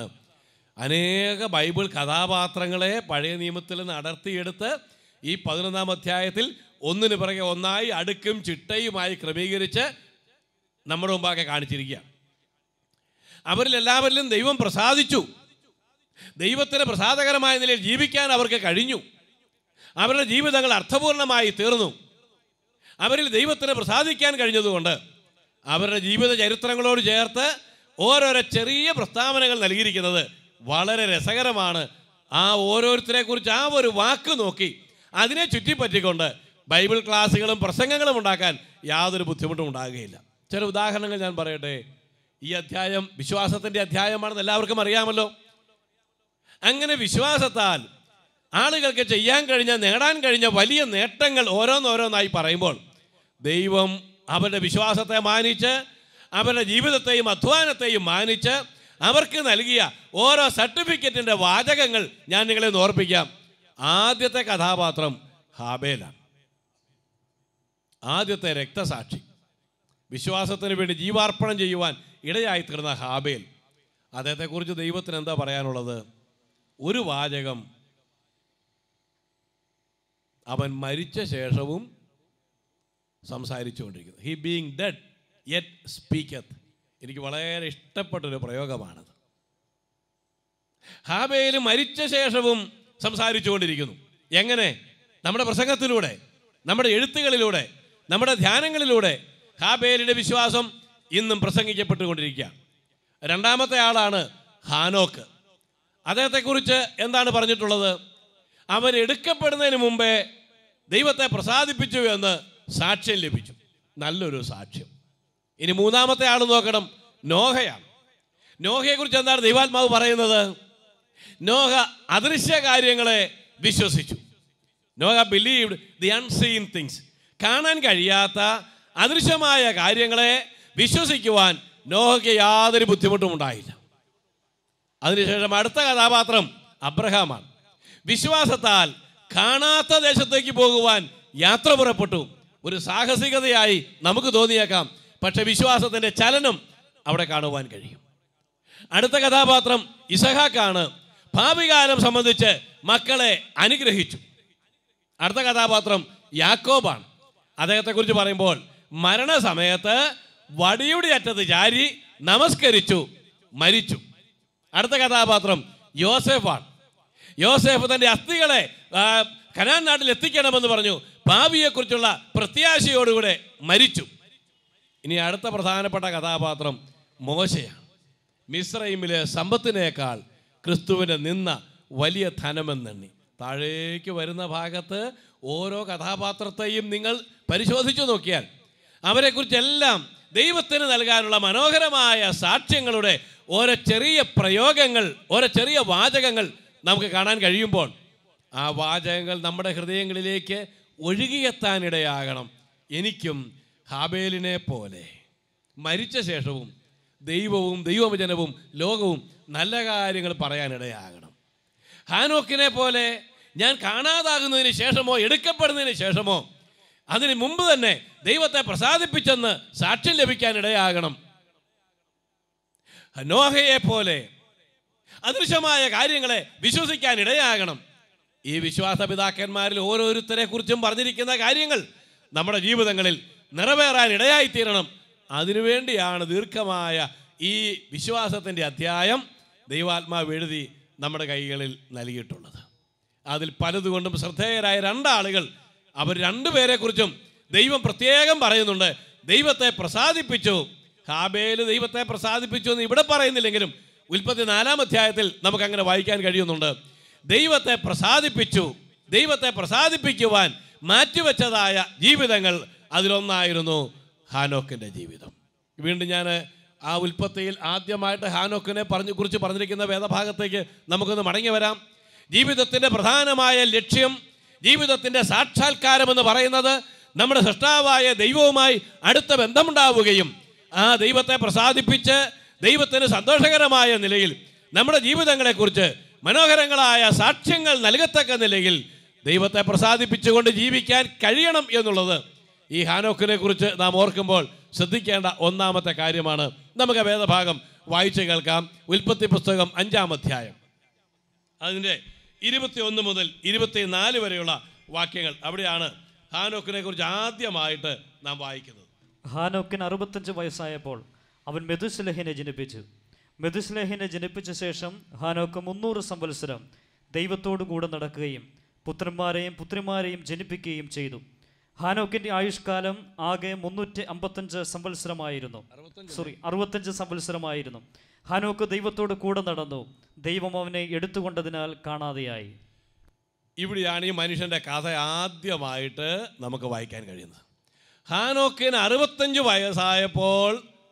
Speaker 1: അനേക ബൈബിൾ കഥാപാത്രങ്ങളെ പഴയ നിയമത്തിൽ നിന്ന് അടർത്തിയെടുത്ത് ഈ പതിനൊന്നാം അധ്യായത്തിൽ ഒന്നിന് പിറകെ ഒന്നായി അടുക്കും ചിട്ടയുമായി ക്രമീകരിച്ച് നമ്മുടെ മുമ്പാകെ കാണിച്ചിരിക്കുക അവരിൽ എല്ലാവരിലും ദൈവം പ്രസാദിച്ചു ദൈവത്തിന് പ്രസാദകരമായ നിലയിൽ ജീവിക്കാൻ അവർക്ക് കഴിഞ്ഞു അവരുടെ ജീവിതങ്ങൾ അർത്ഥപൂർണമായി തീർന്നു അവരിൽ ദൈവത്തിന് പ്രസാദിക്കാൻ കഴിഞ്ഞതുകൊണ്ട് അവരുടെ ജീവിത ചരിത്രങ്ങളോട് ചേർത്ത് ഓരോരോ ചെറിയ പ്രസ്താവനകൾ നൽകിയിരിക്കുന്നത് വളരെ രസകരമാണ് ആ ഓരോരുത്തരെ കുറിച്ച് ആ ഒരു വാക്ക് നോക്കി അതിനെ ചുറ്റിപ്പറ്റിക്കൊണ്ട് ബൈബിൾ ക്ലാസ്സുകളും പ്രസംഗങ്ങളും ഉണ്ടാക്കാൻ യാതൊരു ബുദ്ധിമുട്ടും ഉണ്ടാകുകയില്ല ചില ഉദാഹരണങ്ങൾ ഞാൻ പറയട്ടെ ഈ അധ്യായം വിശ്വാസത്തിൻ്റെ അധ്യായമാണെന്ന് എല്ലാവർക്കും അറിയാമല്ലോ അങ്ങനെ വിശ്വാസത്താൽ ആളുകൾക്ക് ചെയ്യാൻ കഴിഞ്ഞ നേടാൻ കഴിഞ്ഞ വലിയ നേട്ടങ്ങൾ ഓരോന്നോരോന്നായി പറയുമ്പോൾ ദൈവം അവരുടെ വിശ്വാസത്തെ മാനിച്ച് അവരുടെ ജീവിതത്തെയും അധ്വാനത്തെയും മാനിച്ച് അവർക്ക് നൽകിയ ഓരോ സർട്ടിഫിക്കറ്റിൻ്റെ വാചകങ്ങൾ ഞാൻ നിങ്ങളെ ഒന്ന് ഓർപ്പിക്കാം ആദ്യത്തെ കഥാപാത്രം ഹാബേലാണ് ആദ്യത്തെ രക്തസാക്ഷി വിശ്വാസത്തിന് വേണ്ടി ജീവാർപ്പണം ചെയ്യുവാൻ ഇടയായി തീർന്ന ഹാബേൽ അദ്ദേഹത്തെക്കുറിച്ച് ദൈവത്തിന് എന്താ പറയാനുള്ളത് ഒരു വാചകം അവൻ മരിച്ച ശേഷവും സംസാരിച്ചുകൊണ്ടിരിക്കുന്നത് he being dead yet speaketh എനിക്ക് വളരെ ഇഷ്ടപ്പെട്ടൊരു പ്രയോഗമാണത് ഹാബേൽ മരിച്ച ശേഷവും സംസാരിച്ചുകൊണ്ടിരിക്കുന്നു എങ്ങനെ നമ്മുടെ പ്രസംഗത്തിലൂടെ നമ്മുടെ എഴുത്തുകളിലൂടെ നമ്മുടെ ധ്യാനങ്ങളിലൂടെ ഹാബേലിൻ്റെ വിശ്വാസം ഇന്നും പ്രസംഗിക്കപ്പെട്ടുകൊണ്ടിരിക്കുക രണ്ടാമത്തെ ആളാണ് ഹാനോക്ക് അദ്ദേഹത്തെക്കുറിച്ച് എന്താണ് പറഞ്ഞിട്ടുള്ളത് അവൻ എടുക്കപ്പെടുന്നതിന് മുമ്പേ ദൈവത്തെ പ്രസാദിപ്പിച്ചു എന്ന് സാക്ഷ്യം ലഭിച്ചു നല്ലൊരു സാക്ഷ്യം ഇനി മൂന്നാമത്തെ ആൾ നോക്കണം നോഹയാണ് നോഹയെക്കുറിച്ച് എന്താണ് ദൈവാത്മാവ് പറയുന്നത് നോഹ അദൃശ്യ കാര്യങ്ങളെ വിശ്വസിച്ചു Noah believed the unseen things കാണാൻ കഴിയാത്ത അദൃശ്യമായ കാര്യങ്ങളെ വിശ്വസിക്കുവാൻ നോഹയ്ക്ക് യാതൊരു ബുദ്ധിമുട്ടും ഉണ്ടായില്ല അതിനുശേഷം അടുത്ത കഥാപാത്രം അബ്രഹാമാണ് വിശ്വാസത്താൽ കാണാത്ത ദേശത്തേക്ക് പോകുവാൻ യാത്ര പുറപ്പെട്ടു ഒരു സാഹസികതയായി നമുക്ക് തോന്നിയേക്കാം പക്ഷെ വിശ്വാസത്തിൻ്റെ ചലനം അവിടെ കാണുവാൻ കഴിയും അടുത്ത കഥാപാത്രം ഇസഹാക്കാണ് ഭാവികാലം സംബന്ധിച്ച് മക്കളെ അനുഗ്രഹിച്ചു അടുത്ത കഥാപാത്രം യാക്കോബാണ് അദ്ദേഹത്തെക്കുറിച്ച് പറയുമ്പോൾ മരണസമയത്ത് വടിയുടെ അറ്റത്ത് ചാരി നമസ്കരിച്ചു മരിച്ചു അടുത്ത കഥാപാത്രം യോസെഫാണ് യോസെഫ് തൻ്റെ അസ്ഥികളെ ആ, കനാൻ നാട്ടിൽ എത്തിക്കണമെന്ന് പറഞ്ഞു ഭാവിയെക്കുറിച്ചുള്ള പ്രത്യാശയോടുകൂടെ മരിച്ചു ഇനി അടുത്ത പ്രധാനപ്പെട്ട കഥാപാത്രം മോശയാണ് മിസ്രൈമിലെ സമ്പത്തിനേക്കാൾ ക്രിസ്തുവിൻ്റെ നിന്ന വലിയ ധനമെന്നെണ്ണി താഴേക്ക് വരുന്ന ഭാഗത്ത് ഓരോ കഥാപാത്രത്തെയും നിങ്ങൾ പരിശോധിച്ചു നോക്കിയാൽ അവരെക്കുറിച്ചെല്ലാം ദൈവത്തിന് നൽകാനുള്ള മനോഹരമായ സാക്ഷ്യങ്ങളുടെ ഓരോ ചെറിയ പ്രയോഗങ്ങൾ ഓരോ ചെറിയ വാചകങ്ങൾ നമുക്ക് കാണാൻ കഴിയുമ്പോൾ ആ വാചകങ്ങൾ നമ്മുടെ ഹൃദയങ്ങളിലേക്ക് ഒഴുകിയെത്താനിടയാകണം എനിക്കും ഹാബേലിനെ പോലെ മരിച്ച ശേഷവും ദൈവവും ദൈവവചനവും ലോകവും നല്ല കാര്യങ്ങൾ പറയാനിടയാകണം ഹാനോക്കിനെ പോലെ ഞാൻ കാണാതാകുന്നതിന് ശേഷമോ എടുക്കപ്പെടുന്നതിന് ശേഷമോ അതിന് മുമ്പ് തന്നെ ദൈവത്തെ പ്രസാദിപ്പിച്ചെന്ന് സാക്ഷ്യം ലഭിക്കാനിടയാകണം നോഹയെ പോലെ അദൃശ്യമായ കാര്യങ്ങളെ വിശ്വസിക്കാൻ ഇടയാകണം ഈ വിശ്വാസ പിതാക്കന്മാരിൽ ഓരോരുത്തരെ കുറിച്ചും പറഞ്ഞിരിക്കുന്ന കാര്യങ്ങൾ നമ്മുടെ ജീവിതങ്ങളിൽ നിറവേറാൻ ഇടയായിത്തീരണം അതിനുവേണ്ടിയാണ് ദീർഘമായ ഈ വിശ്വാസത്തിൻ്റെ അധ്യായം ദൈവാത്മാവ് എഴുതി നമ്മുടെ കൈകളിൽ നൽകിയിട്ടുള്ളത് അതിൽ പലതുകൊണ്ടും ശ്രദ്ധേയരായ രണ്ടാളുകൾ അവർ രണ്ടുപേരെക്കുറിച്ചും ദൈവം പ്രത്യേകം പറയുന്നുണ്ട് ദൈവത്തെ പ്രസാദിപ്പിച്ചു ഹാബേല് ദൈവത്തെ പ്രസാദിപ്പിച്ചു എന്ന് ഇവിടെ പറയുന്നില്ലെങ്കിലും ഉൽപ്പത്തി നാലാം അധ്യായത്തിൽ നമുക്ക് അങ്ങനെ വായിക്കാൻ കഴിയുന്നുണ്ട് ദൈവത്തെ പ്രസാദിപ്പിച്ചു ദൈവത്തെ പ്രസാദിപ്പിക്കുവാൻ മാറ്റിവെച്ചതായ ജീവിതങ്ങൾ അതിലൊന്നായിരുന്നു ഹാനോക്കിൻ്റെ ജീവിതം വീണ്ടും ഞാൻ ആ ഉൽപ്പത്തിയിൽ ആദ്യമായിട്ട് ഹാനോക്കിനെ പറഞ്ഞു കുറിച്ച് പറഞ്ഞിരിക്കുന്ന വേദഭാഗത്തേക്ക് നമുക്കൊന്ന് മടങ്ങി വരാം ജീവിതത്തിൻ്റെ പ്രധാനമായ ലക്ഷ്യം ജീവിതത്തിൻ്റെ സാക്ഷാത്കാരം എന്ന് പറയുന്നത് നമ്മുടെ സൃഷ്ടാവായ ദൈവവുമായി അടുത്ത ബന്ധമുണ്ടാവുകയും ആ ദൈവത്തെ പ്രസാദിപ്പിച്ച് ദൈവത്തിന് സന്തോഷകരമായ നിലയിൽ നമ്മുടെ ജീവിതങ്ങളെക്കുറിച്ച് മനോഹരങ്ങളായ സാക്ഷ്യങ്ങൾ നൽകത്തക്ക നിലയിൽ ദൈവത്തെ പ്രസാദിപ്പിച്ചുകൊണ്ട് ജീവിക്കാൻ കഴിയണം എന്നുള്ളത് ഈ ഹാനോക്കിനെ കുറിച്ച് നാം ഓർക്കുമ്പോൾ ശ്രദ്ധിക്കേണ്ട ഒന്നാമത്തെ കാര്യമാണ് നമുക്ക് ആ വേദഭാഗം വായിച്ചു കേൾക്കാം ഉൽപ്പത്തി പുസ്തകം അഞ്ചാം അധ്യായം അതിൻ്റെ ഇരുപത്തിയൊന്ന് മുതൽ ഇരുപത്തിനാല് വരെയുള്ള വാക്യങ്ങൾ അവിടെയാണ് ഹാനോക്കിനെ കുറിച്ച് ആദ്യമായിട്ട് നാം വായിക്കുന്നത്
Speaker 2: ഹാനോക്കിന് അറുപത്തഞ്ച് വയസ്സായപ്പോൾ അവൻ മെതുസ്ലേഹിനെ ജനിപ്പിച്ചു മെതുസ്ലേഹിനെ ജനിപ്പിച്ച ശേഷം ഹാനോക്ക് മുന്നൂറ് സംവത്സരം ദൈവത്തോടു കൂടെ നടക്കുകയും പുത്രന്മാരെയും പുത്രിമാരെയും ജനിപ്പിക്കുകയും ചെയ്തു ഹാനോക്കിൻ്റെ ആയുഷ്കാലം ആകെ മുന്നൂറ്റി അമ്പത്തഞ്ച് സംവത്സരമായിരുന്നു സോറി അറുപത്തഞ്ച് സംവത്സരമായിരുന്നു ഹാനോക്ക് ദൈവത്തോട് കൂടെ നടന്നു ദൈവം അവനെ എടുത്തുകൊണ്ടതിനാൽ കാണാതെയായി
Speaker 1: ഇവിടെയാണ് ഈ മനുഷ്യൻ്റെ കഥ ആദ്യമായിട്ട് നമുക്ക് വായിക്കാൻ കഴിയുന്നത് ഹാനോക്കിന് അറുപത്തഞ്ച് വയസ്സായപ്പോൾ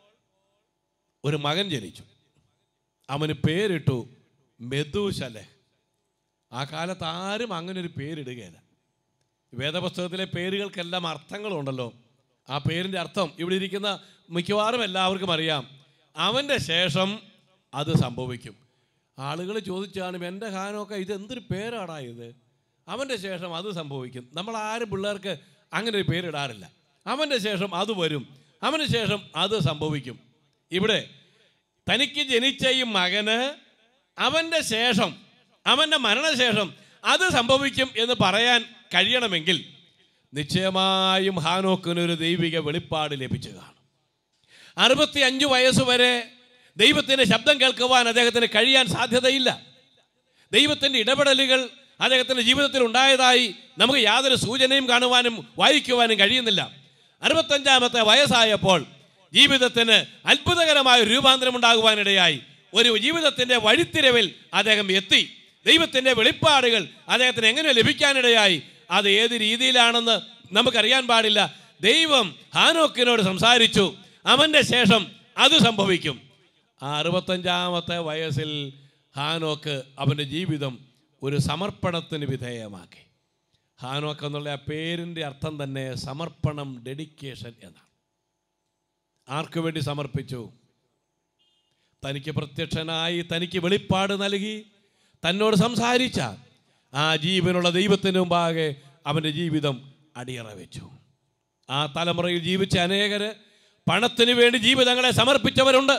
Speaker 1: ഒരു മകൻ ജനിച്ചു അവന് പേരിട്ടു മെതുശലഹ് ആ കാലത്ത് ആരും അങ്ങനെ ഒരു പേരിടുകയില്ല വേദപുസ്തകത്തിലെ പേരുകൾക്കെല്ലാം അർത്ഥങ്ങളുണ്ടല്ലോ ആ പേരിൻ്റെ അർത്ഥം ഇവിടെ ഇരിക്കുന്ന മിക്കവാറും എല്ലാവർക്കും അറിയാം അവൻ്റെ ശേഷം അത് സംഭവിക്കും ആളുകൾ ചോദിച്ചാണ് എൻ്റെ ഹാനൊക്കെ ഇത് എന്തൊരു പേരാടാ ഇത് അവൻ്റെ ശേഷം അത് സംഭവിക്കും നമ്മൾ ആരും പിള്ളേർക്ക് അങ്ങനെ ഒരു പേരിടാറില്ല അവൻ്റെ ശേഷം അത് വരും അവന് ശേഷം അത് സംഭവിക്കും ഇവിടെ തനിക്ക് ജനിച്ച ഈ മകന് അവൻ്റെ ശേഷം അവൻ്റെ മരണശേഷം അത് സംഭവിക്കും എന്ന് പറയാൻ കഴിയണമെങ്കിൽ നിശ്ചയമായും ഹാനോക്കിനൊരു ദൈവിക വെളിപ്പാട് ലഭിച്ചു കാണും അറുപത്തി അഞ്ച് വയസ്സ് വരെ ദൈവത്തിൻ്റെ ശബ്ദം കേൾക്കുവാൻ അദ്ദേഹത്തിന് കഴിയാൻ സാധ്യതയില്ല ദൈവത്തിൻ്റെ ഇടപെടലുകൾ അദ്ദേഹത്തിൻ്റെ ജീവിതത്തിൽ ഉണ്ടായതായി നമുക്ക് യാതൊരു സൂചനയും കാണുവാനും വായിക്കുവാനും കഴിയുന്നില്ല അറുപത്തഞ്ചാമത്തെ വയസ്സായപ്പോൾ ജീവിതത്തിന് അത്ഭുതകരമായ ഒരു രൂപാന്തരം ഉണ്ടാകുവാനിടയായി ഒരു ജീവിതത്തിൻ്റെ വഴിത്തിരവിൽ അദ്ദേഹം എത്തി ദൈവത്തിൻ്റെ വെളിപ്പാടുകൾ അദ്ദേഹത്തിന് എങ്ങനെ ലഭിക്കാനിടയായി അത് ഏത് രീതിയിലാണെന്ന് നമുക്കറിയാൻ പാടില്ല ദൈവം ഹാനോക്കിനോട് സംസാരിച്ചു അവൻ്റെ ശേഷം അത് സംഭവിക്കും ആ അറുപത്തഞ്ചാമത്തെ വയസ്സിൽ ഹാനോക്ക് അവൻ്റെ ജീവിതം ഒരു സമർപ്പണത്തിന് വിധേയമാക്കി ഹാനോക്ക് എന്നുള്ള ആ പേരിൻ്റെ അർത്ഥം തന്നെ സമർപ്പണം ഡെഡിക്കേഷൻ എന്നാണ് ആർക്കു വേണ്ടി സമർപ്പിച്ചു തനിക്ക് പ്രത്യക്ഷനായി തനിക്ക് വെളിപ്പാട് നൽകി തന്നോട് സംസാരിച്ച ആ ജീവനുള്ള ദൈവത്തിന് മുമ്പാകെ അവൻ്റെ ജീവിതം അടിയറ വെച്ചു ആ തലമുറയിൽ ജീവിച്ച അനേകര് പണത്തിന് വേണ്ടി ജീവിതങ്ങളെ സമർപ്പിച്ചവരുണ്ട്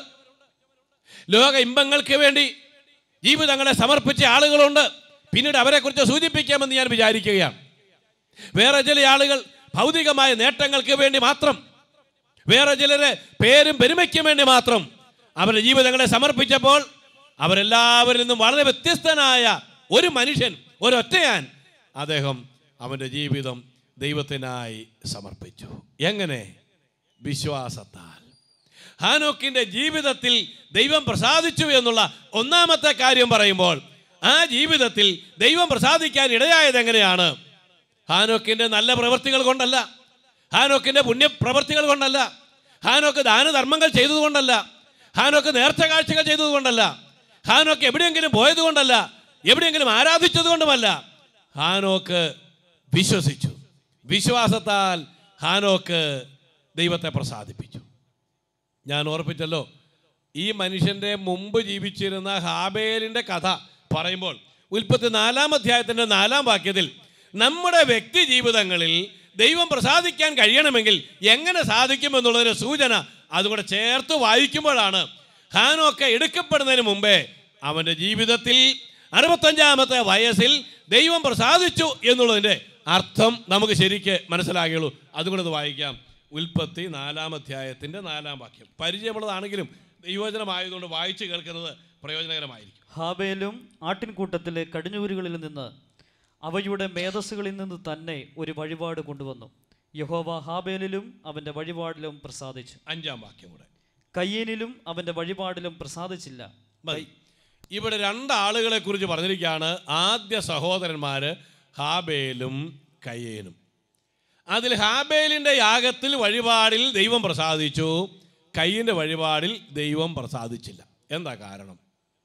Speaker 1: ലോക ഇമ്പങ്ങൾക്ക് വേണ്ടി ജീവിതങ്ങളെ സമർപ്പിച്ച ആളുകളുണ്ട് പിന്നീട് അവരെക്കുറിച്ച് സൂചിപ്പിക്കാമെന്ന് ഞാൻ വിചാരിക്കുകയാണ് വേറെ ചില ആളുകൾ ഭൗതികമായ നേട്ടങ്ങൾക്ക് വേണ്ടി മാത്രം വേറെ ചിലര് പേരും പെരുമയ്ക്കും വേണ്ടി മാത്രം അവരുടെ ജീവിതങ്ങളെ സമർപ്പിച്ചപ്പോൾ അവരെല്ലാവരിൽ നിന്നും വളരെ വ്യത്യസ്തനായ ഒരു മനുഷ്യൻ ഒരൊറ്റയാൻ അദ്ദേഹം അവൻ്റെ ജീവിതം ദൈവത്തിനായി സമർപ്പിച്ചു എങ്ങനെ വിശ്വാസത്താൽ ഹാനോക്കിന്റെ ജീവിതത്തിൽ ദൈവം പ്രസാദിച്ചു എന്നുള്ള ഒന്നാമത്തെ കാര്യം പറയുമ്പോൾ ആ ജീവിതത്തിൽ ദൈവം പ്രസാദിക്കാൻ ഇടയായത് എങ്ങനെയാണ് ഹാനോക്കിന്റെ നല്ല പ്രവൃത്തികൾ കൊണ്ടല്ല ഹാനോക്കിന്റെ പുണ്യപ്രവൃത്തികൾ കൊണ്ടല്ല ഹാനോക്ക് ദാനധർമ്മങ്ങൾ ചെയ്തതുകൊണ്ടല്ല ഹാനോക്ക് നേർച്ച കാഴ്ചകൾ ചെയ്തതുകൊണ്ടല്ല ഹാനോക്ക് എവിടെയെങ്കിലും പോയതുകൊണ്ടല്ല എവിടെയെങ്കിലും ആരാധിച്ചത് കൊണ്ടുമല്ല ഹാനോക്ക് വിശ്വസിച്ചു വിശ്വാസത്താൽ ഹാനോക്ക് ദൈവത്തെ പ്രസാദിപ്പിച്ചു ഞാൻ ഓർപ്പിച്ചല്ലോ ഈ മനുഷ്യൻ്റെ മുമ്പ് ജീവിച്ചിരുന്ന ഹാബേലിൻ്റെ കഥ പറയുമ്പോൾ ഉൽപ്പത്തി നാലാം അധ്യായത്തിൻ്റെ നാലാം വാക്യത്തിൽ നമ്മുടെ വ്യക്തി ജീവിതങ്ങളിൽ ദൈവം പ്രസാദിക്കാൻ കഴിയണമെങ്കിൽ എങ്ങനെ സാധിക്കുമെന്നുള്ളതിന് സൂചന അതുകൂടെ ചേർത്ത് വായിക്കുമ്പോഴാണ് ഹാനൊക്കെ എടുക്കപ്പെടുന്നതിന് മുമ്പേ അവൻ്റെ ജീവിതത്തിൽ അറുപത്തഞ്ചാമത്തെ വയസ്സിൽ ദൈവം പ്രസാദിച്ചു എന്നുള്ളതിൻ്റെ അർത്ഥം നമുക്ക് ശരിക്ക് മനസ്സിലാകുള്ളൂ അതുകൂടെ ഒന്ന് വായിക്കാം ഉൽപ്പത്തി നാലാം അധ്യായത്തിൻ്റെ നാലാം വാക്യം പരിചയമുള്ളതാണെങ്കിലും ദൈവചനമായതുകൊണ്ട് വായിച്ചു കേൾക്കുന്നത് പ്രയോജനകരമായിരിക്കും
Speaker 2: ഹാബേലും ആട്ടിൻകൂട്ടത്തിലെ കടിഞ്ഞൂരുകളിൽ നിന്ന് അവയുടെ മേധസ്സുകളിൽ നിന്ന് തന്നെ ഒരു വഴിപാട് കൊണ്ടുവന്നു യഹോവ ഹാബേലിലും അവൻ്റെ വഴിപാടിലും പ്രസാദിച്ചു
Speaker 1: അഞ്ചാം വാക്യം കൂടെ
Speaker 2: കയ്യേനിലും അവൻ്റെ വഴിപാടിലും പ്രസാദിച്ചില്ല
Speaker 1: മതി ഇവിടെ രണ്ടാളുകളെ കുറിച്ച് പറഞ്ഞിരിക്കുകയാണ് ആദ്യ സഹോദരന്മാർ ഹാബേലും കയ്യേനും അതിൽ ഹാബേലിൻ്റെ യാഗത്തിൽ വഴിപാടിൽ ദൈവം പ്രസാദിച്ചു കയ്യിൻ്റെ വഴിപാടിൽ ദൈവം പ്രസാദിച്ചില്ല എന്താ കാരണം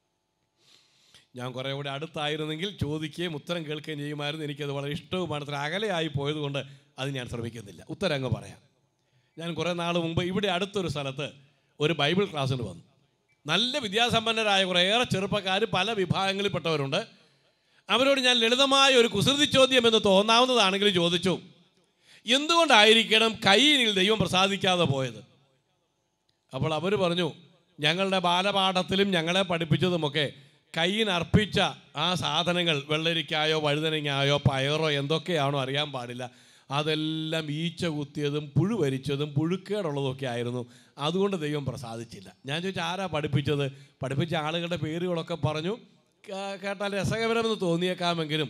Speaker 1: ഞാൻ കുറേ കൂടെ അടുത്തായിരുന്നെങ്കിൽ ചോദിക്കുകയും ഉത്തരം കേൾക്കുകയും ചെയ്യുമായിരുന്നു എനിക്കത് വളരെ ഇഷ്ടവുമാണ് അത്ര അകലെയായി പോയതുകൊണ്ട് അത് ഞാൻ ശ്രമിക്കുന്നില്ല ഉത്തരം അങ്ങ് പറയാം ഞാൻ കുറേ നാൾ മുമ്പ് ഇവിടെ അടുത്തൊരു സ്ഥലത്ത് ഒരു ബൈബിൾ ക്ലാസ്സിന് വന്നു നല്ല വിദ്യാസമ്പന്നരായ കുറേയേറെ ചെറുപ്പക്കാർ പല വിഭാഗങ്ങളിൽപ്പെട്ടവരുണ്ട് അവരോട് ഞാൻ ലളിതമായ ഒരു കുസൃതി ചോദ്യം എന്ന് തോന്നാവുന്നതാണെങ്കിലും ചോദിച്ചു എന്തുകൊണ്ടായിരിക്കണം കയ്യിനിൽ ദൈവം പ്രസാദിക്കാതെ പോയത് അപ്പോൾ അവർ പറഞ്ഞു ഞങ്ങളുടെ ബാലപാഠത്തിലും ഞങ്ങളെ പഠിപ്പിച്ചതുമൊക്കെ കയ്യിന് അർപ്പിച്ച ആ സാധനങ്ങൾ വെള്ളരിക്കായോ വഴുതനങ്ങായോ പയറോ എന്തൊക്കെയാണോ അറിയാൻ പാടില്ല അതെല്ലാം ഈച്ച കുത്തിയതും പുഴുവരിച്ചതും പുഴുക്കേടുള്ളതൊക്കെ ആയിരുന്നു അതുകൊണ്ട് ദൈവം പ്രസാദിച്ചില്ല ഞാൻ ചോദിച്ചാൽ ആരാ പഠിപ്പിച്ചത് പഠിപ്പിച്ച ആളുകളുടെ പേരുകളൊക്കെ പറഞ്ഞു കേ- കേട്ടാൽ രസകരമെന്ന് തോന്നിയേക്കാമെങ്കിലും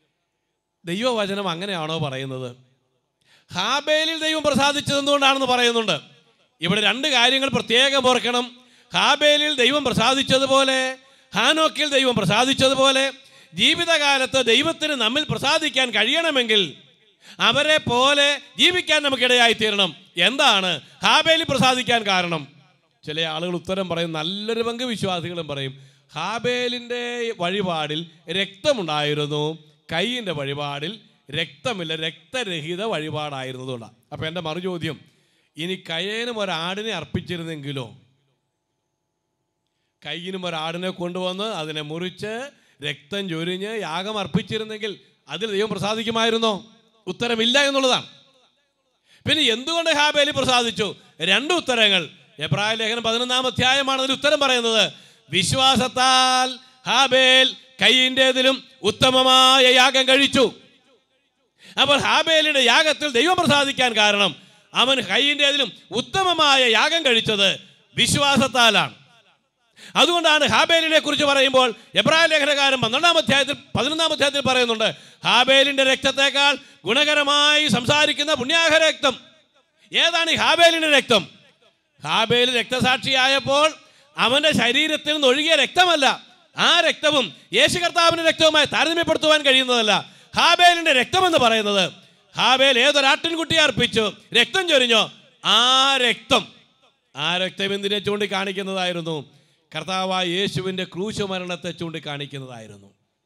Speaker 1: ദൈവവചനം അങ്ങനെയാണോ പറയുന്നത് ഹാബേലിൽ ദൈവം പ്രസാദിച്ചത് എന്തുകൊണ്ടാണെന്ന് പറയുന്നുണ്ട് ഇവിടെ രണ്ട് കാര്യങ്ങൾ പ്രത്യേകം ഓർക്കണം ഹാബേലിൽ ദൈവം പ്രസാദിച്ചതുപോലെ ഹാനോക്കിൽ ദൈവം പ്രസാദിച്ചതുപോലെ ജീവിതകാലത്ത് ദൈവത്തിന് നമ്മിൽ പ്രസാദിക്കാൻ കഴിയണമെങ്കിൽ അവരെ പോലെ ജീവിക്കാൻ നമുക്കിടയായി തീരണം എന്താണ് ഹാബേലിൽ പ്രസാദിക്കാൻ കാരണം ചില ആളുകൾ ഉത്തരം പറയും നല്ലൊരു പങ്ക് വിശ്വാസികളും പറയും ഹാബേലിൻ്റെ വഴിപാടിൽ രക്തമുണ്ടായിരുന്നു കൈയിൻ്റെ വഴിപാടിൽ രക്തമില്ല രക്തരഹിത വഴിപാടായിരുന്നതുകൊണ്ടാണ് അപ്പോൾ എൻ്റെ മറുചോദ്യം ഇനി കയ്യേനും ഒരാടിനെ അർപ്പിച്ചിരുന്നെങ്കിലോ കയ്യിനും ഒരാടിനെ കൊണ്ടുവന്ന് അതിനെ മുറിച്ച് രക്തം ചൊരിഞ്ഞ് യാഗം അർപ്പിച്ചിരുന്നെങ്കിൽ അതിൽ ദൈവം പ്രസാദിക്കുമായിരുന്നോ ഉത്തരമില്ല എന്നുള്ളതാണ് പിന്നെ എന്തുകൊണ്ട് ഹാബേലി പ്രസാദിച്ചു രണ്ട് ഉത്തരങ്ങൾ എബ്രായ ലേഖനം പതിനൊന്നാം അധ്യായമാണ് അതിന് ഉത്തരം പറയുന്നത് വിശ്വാസത്താൽ ഹാബേൽ കൈയിൻ്റെതിലും ഉത്തമമായ യാഗം കഴിച്ചു അപ്പോൾ ഹാബേലിന്റെ യാഗത്തിൽ ദൈവം പ്രസാദിക്കാൻ കാരണം അവൻ കൈയിൻ്റെതിലും ഉത്തമമായ യാഗം കഴിച്ചത് വിശ്വാസത്താലാണ് അതുകൊണ്ടാണ് ഹാബേലിനെ കുറിച്ച് പറയുമ്പോൾ എബ്രായ ലേഖനകാരൻ പന്ത്രണ്ടാം അധ്യായത്തിൽ പതിനൊന്നാം അധ്യായത്തിൽ പറയുന്നുണ്ട് ഹാബേലിന്റെ രക്തത്തെക്കാൾ ഗുണകരമായി സംസാരിക്കുന്ന പുണ്യാഹ രക്തം ഏതാണ് ഈ ഹാബേലിന്റെ രക്തം ഹാബേൽ രക്തസാക്ഷിയായപ്പോൾ അവന്റെ ശരീരത്തിൽ നിന്ന് ഒഴുകിയ രക്തമല്ല ആ രക്തവും യേശു കർത്താവിന്റെ രക്തവുമായി താരതമ്യപ്പെടുത്തുവാൻ കഴിയുന്നതല്ല ഹാബേലിന്റെ രക്തം എന്ന് പറയുന്നത് ഹാബേൽ ഏതൊരാട്ടിൻകുട്ടിയെ അർപ്പിച്ചു രക്തം ചൊരിഞ്ഞോ ആ രക്തം ആ രക്തം എന്തിനെ ചൂണ്ടിക്കാണിക്കുന്നതായിരുന്നു കർത്താവായ യേശുവിൻ്റെ ക്രൂശ് മരണത്തെ ചൂണ്ടിക്കാണിക്കുന്നതായിരുന്നു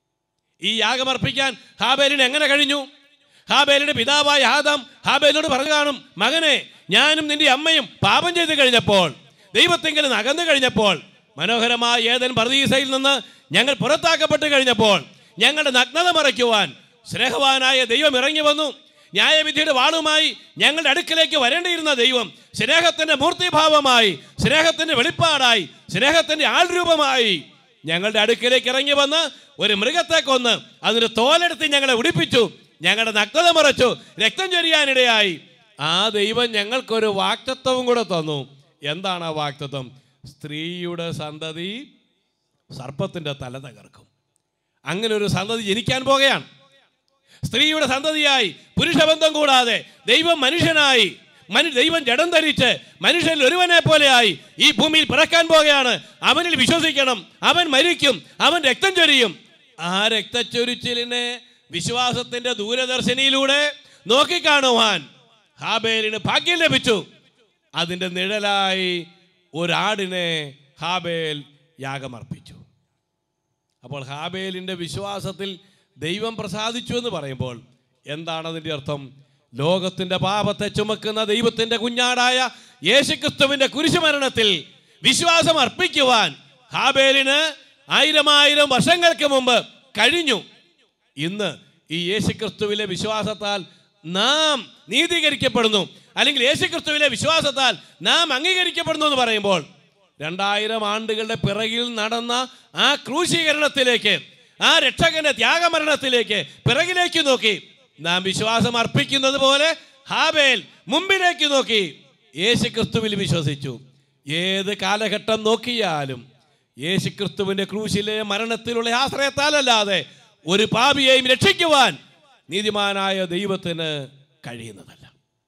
Speaker 1: ഈ യാഗമർപ്പിക്കാൻ ഹാബേലിന് എങ്ങനെ കഴിഞ്ഞു ഹാബേലിന്റെ പിതാവായ ആദാം ഹാബേലിനോട് പറഞ്ഞു കാണും മകനെ ഞാനും നിന്റെ അമ്മയും പാപം ചെയ്തു കഴിഞ്ഞപ്പോൾ ദൈവത്തെങ്കിൽ നിന്ന് അകന്നു കഴിഞ്ഞപ്പോൾ മനോഹരമായ ഏതൻ പർദീസയിൽ നിന്ന് ഞങ്ങൾ പുറത്താക്കപ്പെട്ട് കഴിഞ്ഞപ്പോൾ ഞങ്ങളുടെ നഗ്നത മറയ്ക്കുവാൻ സ്നേഹവാനായ ദൈവം ഇറങ്ങി വന്നു ന്യായവിധിയുടെ വാളുമായി ഞങ്ങളുടെ അടുക്കലേക്ക് വരേണ്ടിയിരുന്ന ദൈവം സ്നേഹത്തിന്റെ മൂർത്തിഭാവമായി സ്നേഹത്തിന്റെ വെളിപ്പാടായി സ്നേഹത്തിന്റെ ആൾരൂപമായി ഞങ്ങളുടെ അടുക്കലേക്ക് ഇറങ്ങി വന്ന് ഒരു മൃഗത്തെ കൊന്ന് അതിന് തോലെടുത്ത് ഞങ്ങളെ ഉടിപ്പിച്ചു ഞങ്ങളുടെ നഗ്നത മറച്ചു രക്തം ചൊരിയാനിടയായി ആ ദൈവം ഞങ്ങൾക്കൊരു വാക്തത്വവും കൂടെ തന്നു എന്താണ് ആ വാക്തത്വം സ്ത്രീയുടെ സന്തതി സർപ്പത്തിന്റെ തല തകർക്കും അങ്ങനെ ഒരു സന്തതി ജനിക്കാൻ പോകുകയാണ് സ്ത്രീയുടെ സന്തതിയായി പുരുഷബന്ധം കൂടാതെ ദൈവം മനുഷ്യനായി മനു ദൈവം ജഡം ധരിച്ച് മനുഷ്യൻ ഒരുവനെ പോലെയായി ഈ ഭൂമിയിൽ പിറക്കാൻ പോകുകയാണ് അവനിൽ വിശ്വസിക്കണം അവൻ മരിക്കും അവൻ രക്തം ചൊരിയും ആ രക്തച്ചൊരിച്ചിലിനെ വിശ്വാസത്തിന്റെ ദൂരദർശനിയിലൂടെ നോക്കിക്കാണുവാൻ ഹാബേലിന് ഭാഗ്യം ലഭിച്ചു അതിൻ്റെ നിഴലായി ഒരാടിനെ ഹാബേൽ യാഗമർപ്പിച്ചു അപ്പോൾ ഹാബേലിൻ്റെ വിശ്വാസത്തിൽ ദൈവം പ്രസാദിച്ചു എന്ന് പറയുമ്പോൾ എന്താണ് അതിൻ്റെ അർത്ഥം ലോകത്തിൻ്റെ പാപത്തെ ചുമക്കുന്ന ദൈവത്തിൻ്റെ കുഞ്ഞാടായ യേശുക്രിസ്തുവിൻ്റെ കുരിശുമരണത്തിൽ വിശ്വാസം അർപ്പിക്കുവാൻ ഹാബേലിന് ആയിരം ആയിരം വർഷങ്ങൾക്ക് മുമ്പ് കഴിഞ്ഞു ഇന്ന് ഈ യേശുക്രിസ്തുവിലെ വിശ്വാസത്താൽ നാം നീതീകരിക്കപ്പെടുന്നു അല്ലെങ്കിൽ യേശുക്രിസ്തുവിലെ വിശ്വാസത്താൽ നാം അംഗീകരിക്കപ്പെടുന്നു എന്ന് പറയുമ്പോൾ രണ്ടായിരം ആണ്ടുകളുടെ പിറകിൽ നടന്ന ആ ക്രൂശീകരണത്തിലേക്ക് ആ രക്ഷകന്റെ ത്യാഗമരണത്തിലേക്ക് പിറകിലേക്ക് നോക്കി നാം വിശ്വാസം അർപ്പിക്കുന്നത് പോലെ ഹാബേൽ മുമ്പിലേക്ക് നോക്കി യേശുക്രിസ്തുവിൽ വിശ്വസിച്ചു ഏത് കാലഘട്ടം നോക്കിയാലും യേശുക്രിസ്തുവിന്റെ ക്രൂശിലെ മരണത്തിലുള്ള ആശ്രയത്താലല്ലാതെ ഒരു പാപിയെയും രക്ഷിക്കുവാൻ നീതിമാനായ ദൈവത്തിന് കഴിയുന്നതല്ല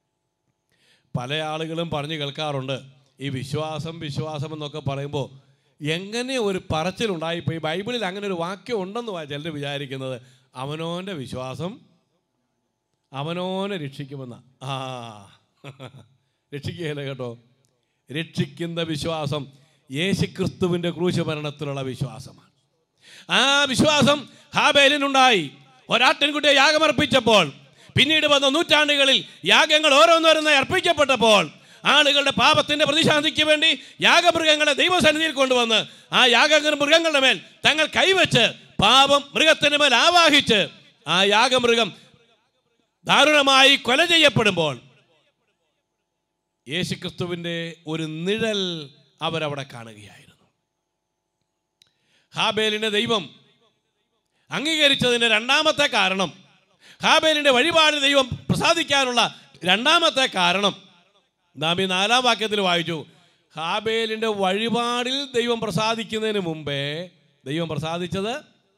Speaker 1: പല ആളുകളും പറഞ്ഞു കേൾക്കാറുണ്ട് ഈ വിശ്വാസം വിശ്വാസം എന്നൊക്കെ പറയുമ്പോൾ എങ്ങനെ ഒരു പറച്ചിലുണ്ടായിപ്പോയി ബൈബിളിൽ അങ്ങനെ ഒരു വാക്യം ഉണ്ടെന്ന് ചിലർ വിചാരിക്കുന്നത് അവനോൻ്റെ വിശ്വാസം അവനോനെ രക്ഷിക്കുമെന്ന ആ രക്ഷിക്കുകയില്ല കേട്ടോ രക്ഷിക്കുന്ന വിശ്വാസം യേശുക്രിസ്തുവിൻ്റെ ക്രൂശ മരണത്തിലുള്ള വിശ്വാസമാണ് ആ വിശ്വാസം ഹാബേലിനുണ്ടായി ഒരാട്ടിൻകുട്ടിയെ യാഗമർപ്പിച്ചപ്പോൾ പിന്നീട് വന്ന നൂറ്റാണ്ടുകളിൽ യാഗങ്ങൾ ഓരോന്നോരോന്നായി അർപ്പിക്കപ്പെട്ടപ്പോൾ ആളുകളുടെ പാപത്തിന്റെ പ്രതിശാന്തിക്ക് വേണ്ടി യാഗമൃഗങ്ങളെ ദൈവസന്നിധിയിൽ കൊണ്ടുവന്ന് ആ യാഗ മൃഗങ്ങളുടെ മേൽ തങ്ങൾ കൈവച്ച് പാപം മൃഗത്തിന് മേൽ ആവാഹിച്ച് ആ യാഗമൃഗം ദാരുണമായി കൊല ചെയ്യപ്പെടുമ്പോൾ യേശുക്രിസ്തുവിൻ്റെ ഒരു നിഴൽ അവരവിടെ കാണുകയായിരുന്നു ഹാബേലിന്റെ ദൈവം അംഗീകരിച്ചതിൻ്റെ രണ്ടാമത്തെ കാരണം ഹാബേലിന്റെ വഴിപാട് ദൈവം പ്രസാദിക്കാനുള്ള രണ്ടാമത്തെ കാരണം നാം ഈ നാലാം വാക്യത്തിൽ വായിച്ചു ഹാബേലിന്റെ വഴിപാടിൽ ദൈവം പ്രസാദിക്കുന്നതിന് മുമ്പേ ദൈവം പ്രസാദിച്ചത്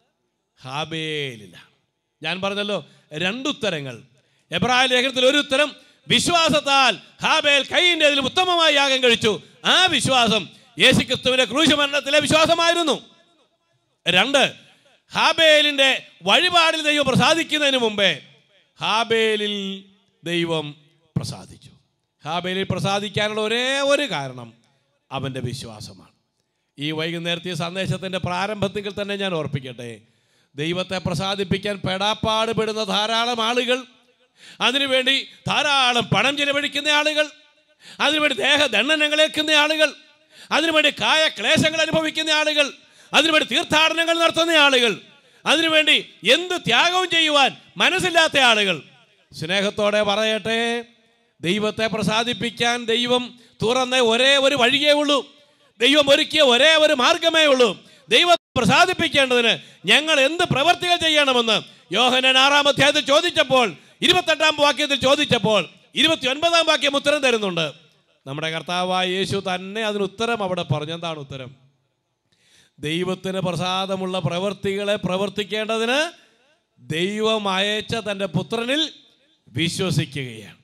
Speaker 1: ഹാബേലിലാണ് ഞാൻ പറഞ്ഞല്ലോ രണ്ടുത്തരങ്ങൾ എബ്രായ ലേഖനത്തിൽ ഒരു ഉത്തരം വിശ്വാസത്താൽ ഹാബേൽ കൈയിൻ്റെ അതിലും ഉത്തമമായി യാഗം കഴിച്ചു ആ വിശ്വാസം യേശുക്രിസ്തുവിന്റെ ക്രൂശ മരണത്തിലെ വിശ്വാസമായിരുന്നു രണ്ട് ഹാബേലിന്റെ വഴിപാടിൽ ദൈവം പ്രസാദിക്കുന്നതിന് മുമ്പേ ഹാബേലിൽ ദൈവം പ്രസാദിച്ചു ഹാബേലിൽ പ്രസാദിക്കാനുള്ള ഒരേ ഒരു കാരണം അവൻ്റെ വിശ്വാസമാണ് ഈ വൈകുന്നേരത്തെ സന്ദേശത്തിൻ്റെ പ്രാരംഭത്തിൽ തന്നെ ഞാൻ ഓർപ്പിക്കട്ടെ ദൈവത്തെ പ്രസാദിപ്പിക്കാൻ പെടാപ്പാട് പെടുന്ന ധാരാളം ആളുകൾ അതിനുവേണ്ടി ധാരാളം പണം ചെലവഴിക്കുന്ന ആളുകൾ അതിനുവേണ്ടി ദേഹദണ്ഡനങ്ങൾ ഏൽക്കുന്ന ആളുകൾ അതിനുവേണ്ടി കായ ക്ലേശങ്ങൾ അനുഭവിക്കുന്ന ആളുകൾ അതിനുവേണ്ടി തീർത്ഥാടനങ്ങൾ നടത്തുന്ന ആളുകൾ അതിനുവേണ്ടി എന്ത് ത്യാഗവും ചെയ്യുവാൻ മനസ്സില്ലാത്ത ആളുകൾ സ്നേഹത്തോടെ പറയട്ടെ ദൈവത്തെ പ്രസാദിപ്പിക്കാൻ ദൈവം തുറന്ന ഒരേ ഒരു വഴിയേ ഉള്ളൂ ദൈവം ഒരുക്കിയ ഒരേ ഒരു മാർഗമേ ഉള്ളൂ ദൈവത്തെ പ്രസാദിപ്പിക്കേണ്ടതിന് ഞങ്ങൾ എന്ത് പ്രവർത്തികൾ ചെയ്യണമെന്ന് യോഹനൻ ആറാം അധ്യായത്തിൽ ചോദിച്ചപ്പോൾ ഇരുപത്തെട്ടാം വാക്യത്തിൽ ചോദിച്ചപ്പോൾ ഇരുപത്തി ഒൻപതാം വാക്യം ഉത്തരം തരുന്നുണ്ട് നമ്മുടെ കർത്താവായ യേശു തന്നെ അതിന് ഉത്തരം അവിടെ പറഞ്ഞു എന്താണ് ഉത്തരം ദൈവത്തിന് പ്രസാദമുള്ള പ്രവൃത്തികളെ പ്രവർത്തിക്കേണ്ടതിന് ദൈവം അയച്ച തൻ്റെ പുത്രനിൽ വിശ്വസിക്കുകയാണ്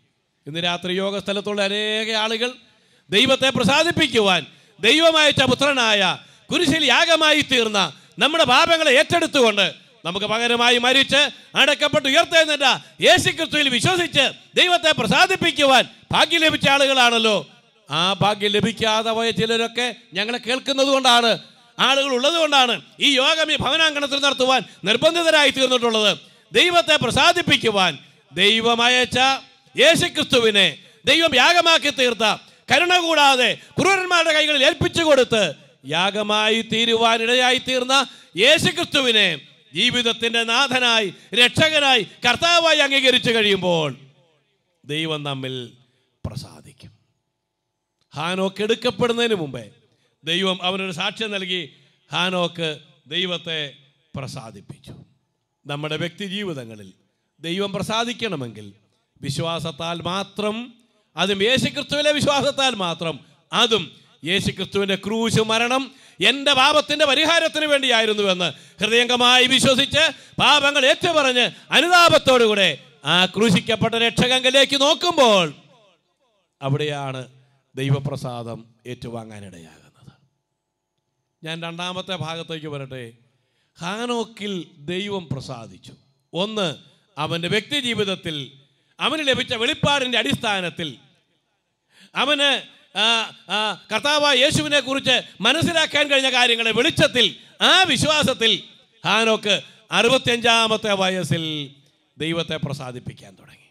Speaker 1: ഇന്ന് രാത്രി യോഗ സ്ഥലത്തുള്ള അനേക ആളുകൾ ദൈവത്തെ പ്രസാദിപ്പിക്കുവാൻ ദൈവമയച്ച പുത്രനായ കുരിശിൽ യാഗമായി തീർന്ന നമ്മുടെ പാപങ്ങളെ ഏറ്റെടുത്തുകൊണ്ട് നമുക്ക് പകരമായി മരിച്ച് അടക്കപ്പെട്ട് ഉയർത്തെഴുന്നേറ്റ യേശു ക്രിസ്തുവിൽ വിശ്വസിച്ച് ദൈവത്തെ പ്രസാദിപ്പിക്കുവാൻ ഭാഗ്യം ലഭിച്ച ആളുകളാണല്ലോ ആ ഭാഗ്യം ലഭിക്കാതെ പോയ ചിലരൊക്കെ ഞങ്ങളെ കേൾക്കുന്നത് കൊണ്ടാണ് ആളുകൾ ഉള്ളത് കൊണ്ടാണ് ഈ യോഗം ഈ ഭവനാങ്കണത്തിൽ നടത്തുവാൻ നിർബന്ധിതരായി തീർന്നിട്ടുള്ളത് ദൈവത്തെ പ്രസാദിപ്പിക്കുവാൻ ദൈവമയച്ച യേശുക്രിസ്തുവിനെ ദൈവം യാഗമാക്കി തീർത്ത കരുണ കൂടാതെ ക്രൂരന്മാരുടെ കൈകളിൽ ഏൽപ്പിച്ചു കൊടുത്ത് യാഗമായി തീരുവാൻ ഇടയായി തീർന്ന യേശുക്രിസ്തുവിനെ ജീവിതത്തിന്റെ നാഥനായി രക്ഷകനായി കർത്താവായി അംഗീകരിച്ചു കഴിയുമ്പോൾ ദൈവം നമ്മിൽ പ്രസാദിക്കും ഹാനോക്ക് എടുക്കപ്പെടുന്നതിന് മുമ്പേ ദൈവം അവനൊരു സാക്ഷ്യം നൽകി ഹാനോക്ക് ദൈവത്തെ പ്രസാദിപ്പിച്ചു നമ്മുടെ വ്യക്തി ജീവിതങ്ങളിൽ ദൈവം പ്രസാദിക്കണമെങ്കിൽ വിശ്വാസത്താൽ മാത്രം അതും യേശുക്രിസ്തുവിലെ വിശ്വാസത്താൽ മാത്രം അതും യേശുക്രിസ്തുവിൻ്റെ ക്രൂശ് മരണം എൻ്റെ പാപത്തിൻ്റെ പരിഹാരത്തിന് വേണ്ടിയായിരുന്നുവെന്ന് ഹൃദയംഗമായി വിശ്വസിച്ച് പാപങ്ങൾ ഏറ്റുപറഞ്ഞ് അനുതാപത്തോടുകൂടെ ആ ക്രൂശിക്കപ്പെട്ട രക്ഷകങ്കിലേക്ക് നോക്കുമ്പോൾ അവിടെയാണ് ദൈവപ്രസാദം ഏറ്റുവാങ്ങാനിടയാകുന്നത് ഞാൻ രണ്ടാമത്തെ ഭാഗത്തേക്ക് വരട്ടെ ഹാനോക്കിൽ ദൈവം പ്രസാദിച്ചു ഒന്ന് അവൻ്റെ വ്യക്തി ജീവിതത്തിൽ അവന് ലഭിച്ച വെളിപ്പാടിൻ്റെ അടിസ്ഥാനത്തിൽ അവന് ആ, ആ, കർത്താവായ യേശുവിനെ കുറിച്ച് മനസ്സിലാക്കാൻ കഴിഞ്ഞ കാര്യങ്ങളെ വെളിച്ചത്തിൽ ആ വിശ്വാസത്തിൽ ഹാനോക്ക് അറുപത്തിയഞ്ചാമത്തെ വയസ്സിൽ ദൈവത്തെ പ്രസാദിപ്പിക്കാൻ തുടങ്ങി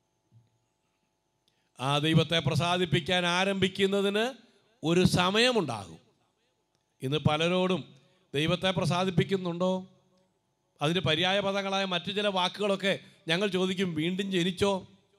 Speaker 1: ആ ദൈവത്തെ പ്രസാദിപ്പിക്കാൻ ആരംഭിക്കുന്നതിന് ഒരു സമയമുണ്ടാകും ഇന്ന് പലരോടും ദൈവത്തെ പ്രസാദിപ്പിക്കുന്നുണ്ടോ അതിന് പര്യായ പദങ്ങളായ മറ്റു ചില വാക്കുകളൊക്കെ ഞങ്ങൾ ചോദിക്കും വീണ്ടും ജനിച്ചോ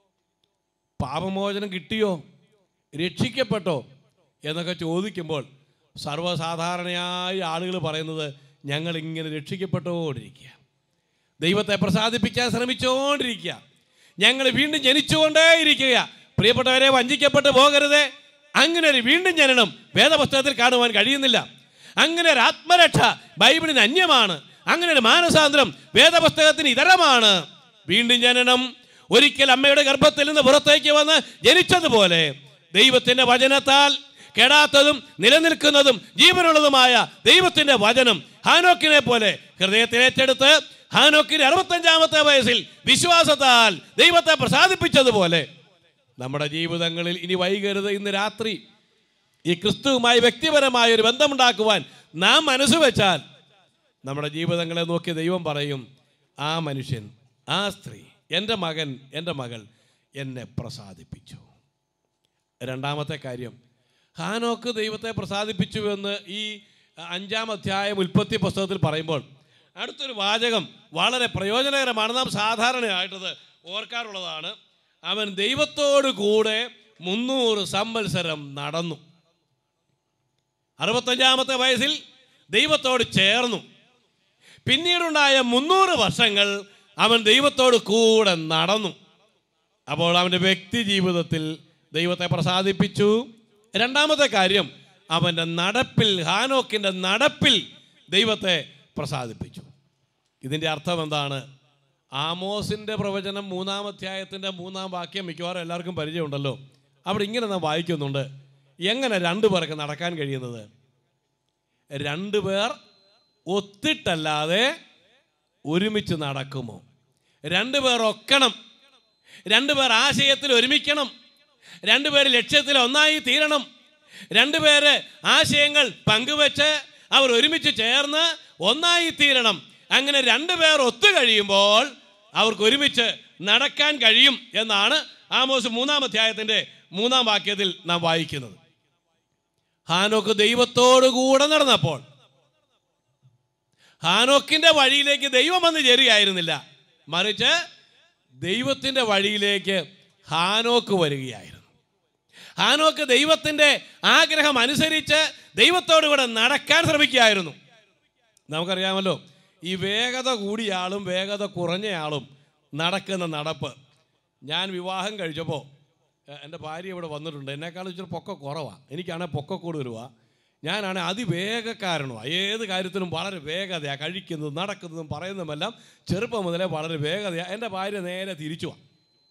Speaker 1: പാപമോചനം കിട്ടിയോ രക്ഷിക്കപ്പെട്ടോ എന്നൊക്കെ ചോദിക്കുമ്പോൾ സർവ്വസാധാരണയായി ആളുകൾ പറയുന്നത് ഞങ്ങൾ ഇങ്ങനെ രക്ഷിക്കപ്പെട്ടുകൊണ്ടിരിക്കുക ദൈവത്തെ പ്രസാദിപ്പിക്കാൻ ശ്രമിച്ചുകൊണ്ടിരിക്കുക ഞങ്ങൾ വീണ്ടും ജനിച്ചുകൊണ്ടേയിരിക്കുക പ്രിയപ്പെട്ടവരെ വഞ്ചിക്കപ്പെട്ട് പോകരുതേ അങ്ങനെ ഒരു വീണ്ടും ജനനം വേദപുസ്തകത്തിൽ കാണുവാൻ കഴിയുന്നില്ല അങ്ങനെ ഒരു ആത്മരക്ഷ ബൈബിളിന് അന്യമാണ് അങ്ങനെ ഒരു മാനസാന്തരം വേദപുസ്തകത്തിന് ഇതരമാണ് വീണ്ടും ജനനം ഒരിക്കൽ അമ്മയുടെ ഗർഭത്തിൽ നിന്ന് പുറത്തേക്ക് വന്ന് ജനിച്ചതുപോലെ ദൈവത്തിൻ്റെ വചനത്താൽ കെടാത്തതും നിലനിൽക്കുന്നതും ജീവനുള്ളതുമായ ദൈവത്തിൻ്റെ വചനം ഹാനോക്കിനെ പോലെ ഹൃദയത്തിൽ ഏറ്റെടുത്ത് ഹാനോക്കിന് അറുപത്തഞ്ചാമത്തെ വയസ്സിൽ വിശ്വാസത്താൽ ദൈവത്തെ പ്രസാദിപ്പിച്ചതുപോലെ നമ്മുടെ ജീവിതങ്ങളിൽ ഇനി വൈകരുത് ഇന്ന് രാത്രി ഈ ക്രിസ്തുവുമായി വ്യക്തിപരമായ ഒരു ബന്ധമുണ്ടാക്കുവാൻ നാം മനസ്സ് വെച്ചാൽ നമ്മുടെ ജീവിതങ്ങളെ നോക്കി ദൈവം പറയും ആ മനുഷ്യൻ ആ സ്ത്രീ എൻ്റെ മകൻ എൻ്റെ മകൾ എന്നെ പ്രസാദിപ്പിച്ചു രണ്ടാമത്തെ കാര്യം ഹാനോക്ക് ദൈവത്തെ പ്രസാദിപ്പിച്ചു എന്ന് ഈ അഞ്ചാം അധ്യായം ഉൽപ്പത്തി പുസ്തകത്തിൽ പറയുമ്പോൾ അടുത്തൊരു വാചകം വളരെ പ്രയോജനകരമാണ് നാം സാധാരണയായിട്ടത് ഓർക്കാറുള്ളതാണ് അവൻ ദൈവത്തോടു കൂടെ മുന്നൂറ് സംവത്സരം നടന്നു അറുപത്തഞ്ചാമത്തെ വയസ്സിൽ ദൈവത്തോട് ചേർന്നു പിന്നീടുണ്ടായ മുന്നൂറ് വർഷങ്ങൾ അവൻ ദൈവത്തോട് കൂടെ നടന്നു അപ്പോൾ അവൻ്റെ വ്യക്തി ജീവിതത്തിൽ ദൈവത്തെ പ്രസാദിപ്പിച്ചു രണ്ടാമത്തെ കാര്യം അവൻ്റെ നടപ്പിൽ ഹാനോക്കിൻ്റെ നടപ്പിൽ ദൈവത്തെ പ്രസാദിപ്പിച്ചു ഇതിൻ്റെ അർത്ഥം എന്താണ് ആമോസിൻ്റെ പ്രവചനം മൂന്നാം അധ്യായത്തിൻ്റെ മൂന്നാം വാക്യം മിക്കവാറും എല്ലാവർക്കും പരിചയമുണ്ടല്ലോ അവിടെ ഇങ്ങനെ നാം വായിക്കുന്നുണ്ട് എങ്ങനെ രണ്ടു പേർക്ക് നടക്കാൻ കഴിയുന്നത് രണ്ടു പേർ ഒത്തിട്ടല്ലാതെ ഒരുമിച്ച് നടക്കുമോ രണ്ടു പേർ ഒക്കണം രണ്ടുപേർ ആശയത്തിൽ ഒരുമിക്കണം രണ്ടുപേർ ലക്ഷ്യത്തിൽ ഒന്നായി തീരണം രണ്ടുപേര് ആശയങ്ങൾ പങ്കുവെച്ച് അവർ ഒരുമിച്ച് ചേർന്ന് ഒന്നായി തീരണം അങ്ങനെ രണ്ടുപേർ ഒത്തു കഴിയുമ്പോൾ അവർക്ക് ഒരുമിച്ച് നടക്കാൻ കഴിയും എന്നാണ് ആമോസ് മൂന്നാം അധ്യായത്തിൻ്റെ മൂന്നാം വാക്യത്തിൽ നാം വായിക്കുന്നത് ഹാനോക്ക് ദൈവത്തോടു കൂടെ നടന്നപ്പോൾ ഹാനോക്കിന്റെ വഴിയിലേക്ക് ദൈവം വന്ന് ചേരുകയായിരുന്നില്ല മറിച്ച് ദൈവത്തിൻ്റെ വഴിയിലേക്ക് ഹാനോക്ക് വരികയായിരുന്നു ഹാനോക്ക് ദൈവത്തിൻ്റെ ആഗ്രഹം അനുസരിച്ച് ദൈവത്തോടു കൂടെ നടക്കാൻ ശ്രമിക്കുകയായിരുന്നു നമുക്കറിയാമല്ലോ ഈ വേഗത കൂടിയ ആളും വേഗത കുറഞ്ഞ ആളും നടക്കുന്ന നടപ്പ് ഞാൻ വിവാഹം കഴിച്ചപ്പോൾ എ- എൻ്റെ ഭാര്യ ഇവിടെ വന്നിട്ടുണ്ട് എന്നെക്കാളും ഇച്ചിരി പൊക്ക കുറവാണ് എനിക്കാണെങ്കിൽ പൊക്ക കൂടുതലുവാ ഞാനാണെങ്കിൽ അതിവേഗക്കാരനുമാണ് ഏത് കാര്യത്തിനും വളരെ വേഗതയാണ് കഴിക്കുന്നതും നടക്കുന്നതും പറയുന്നതുമെല്ലാം ചെറുപ്പം മുതലേ വളരെ വേഗതയാണ് എൻ്റെ ഭാര്യ നേരെ തിരിച്ചുവാ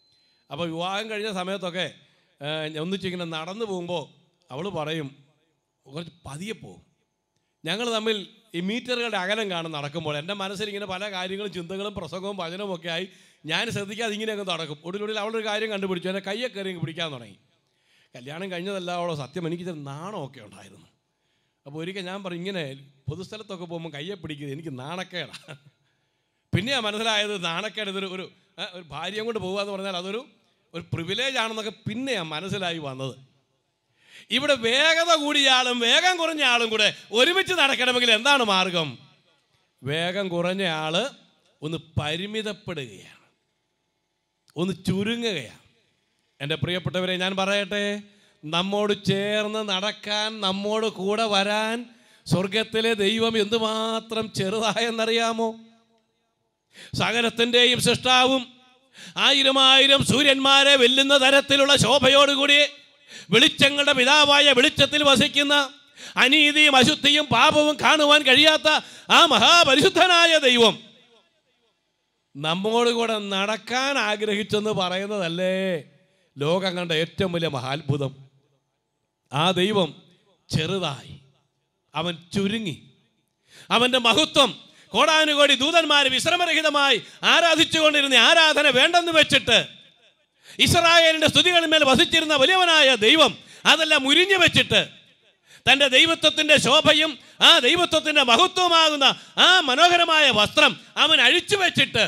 Speaker 1: അപ്പോൾ വിവാഹം കഴിഞ്ഞ സമയത്തൊക്കെ ഏഹ്, ഒന്നിച്ചിങ്ങനെ നടന്നു പോകുമ്പോൾ അവൾ പറയും കുറച്ച് പതിയെ പോകും ഞങ്ങൾ തമ്മിൽ ഈ മീറ്ററുകളുടെ അകലം കാണും നടക്കുമ്പോൾ എൻ്റെ മനസ്സിൽ ഇങ്ങനെ പല കാര്യങ്ങളും ചിന്തകളും പ്രസംഗവും ഭജനവും ഒക്കെ ആയി ഞാൻ ശ്രദ്ധിക്കാതെ ഇങ്ങനെ അങ്ങ് നടക്കും ഒടുവിലൊടുവിൽ അവളൊരു കാര്യം കണ്ടുപിടിച്ചു എൻ്റെ കയ്യെ കയറി അങ്ങ് പിടിക്കാൻ തുടങ്ങി കല്യാണം കഴിഞ്ഞതല്ല അവളോ സത്യം എനിക്ക് ഇച്ചിരി നാണമൊക്കെ ഉണ്ടായിരുന്നു അപ്പോൾ ഒരിക്കൽ ഞാൻ പറഞ്ഞു ഇങ്ങനെ പൊതുസ്ഥലത്തൊക്കെ പോകുമ്പോൾ കയ്യെ പിടിക്കുന്നത് എനിക്ക് നാണക്കേടാണ് പിന്നെയാണ് മനസ്സിലായത് നാണക്കേട് ഇതൊരു ഒരു ഏ, ഒരു ഭാര്യയും കൊണ്ട് പോകുക എന്ന് പറഞ്ഞാൽ അതൊരു ഒരു പ്രിവിലേജ് ആണെന്നൊക്കെ പിന്നെയാണ് മനസ്സിലായി വന്നത് ഇവിടെ വേഗത കൂടിയ ആളും വേഗം കുറഞ്ഞ ആളും കൂടെ ഒരുമിച്ച് നടക്കണമെങ്കിൽ എന്താണ് മാർഗം വേഗം കുറഞ്ഞ ആള് ഒന്ന് പരിമിതപ്പെടുകയാണ് ഒന്ന് ചുരുങ്ങുകയാണ് എൻ്റെ പ്രിയപ്പെട്ടവരെ ഞാൻ പറയട്ടെ നമ്മോട് ചേർന്ന് നടക്കാൻ നമ്മോട് കൂടെ വരാൻ സ്വർഗത്തിലെ ദൈവം എന്തുമാത്രം ചെറുതായെന്നറിയാമോ സകലത്തിൻ്റെയും സൃഷ്ടാവും ആയിരം ആയിരം സൂര്യന്മാരെ വെല്ലുന്ന തരത്തിലുള്ള ശോഭയോടുകൂടി വെളിച്ചങ്ങളുടെ പിതാവായ വെളിച്ചത്തിൽ വസിക്കുന്ന അനീതിയും അശുദ്ധിയും പാപവും കാണുവാൻ കഴിയാത്ത ആ മഹാപരിശുദ്ധനായ ദൈവം നമ്മോട് കൂടെ നടക്കാൻ ആഗ്രഹിച്ചെന്ന് പറയുന്നതല്ലേ ലോകം കണ്ട ഏറ്റവും വലിയ മഹാത്ഭുതം ആ ദൈവം ചെറുതായി അവൻ ചുരുങ്ങി അവൻ്റെ മഹത്വം കോടാനുകോടി ദൂതന്മാർ വിശ്രമരഹിതമായി ആരാധിച്ചുകൊണ്ടിരുന്ന ആരാധന വേണ്ടെന്ന് വെച്ചിട്ട് ഇസ്രായേലിന്റെ സ്തുതികളിന്മേൽ വസിച്ചിരുന്ന വലിയവനായ ദൈവം അതെല്ലാം ഉരിഞ്ഞു വെച്ചിട്ട് തൻ്റെ ദൈവത്വത്തിൻ്റെ ശോഭയും ആ ദൈവത്വത്തിൻ്റെ മഹത്വമാകുന്ന ആ മനോഹരമായ വസ്ത്രം അവൻ അഴിച്ചു വെച്ചിട്ട്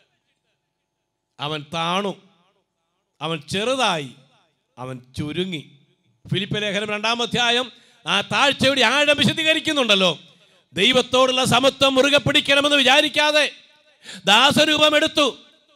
Speaker 1: അവൻ താണു അവൻ ചെറുതായി അവൻ ചുരുങ്ങി ഫിലിപ്പ് ലേഖനം രണ്ടാം അധ്യായം ആ താഴ്ചയുടെ ആഴം വിശദീകരിക്കുന്നുണ്ടല്ലോ ദൈവത്തോടുള്ള സമത്വം മുറുകെ പിടിക്കണമെന്ന് വിചാരിക്കാതെ ദാസരൂപമെടുത്തു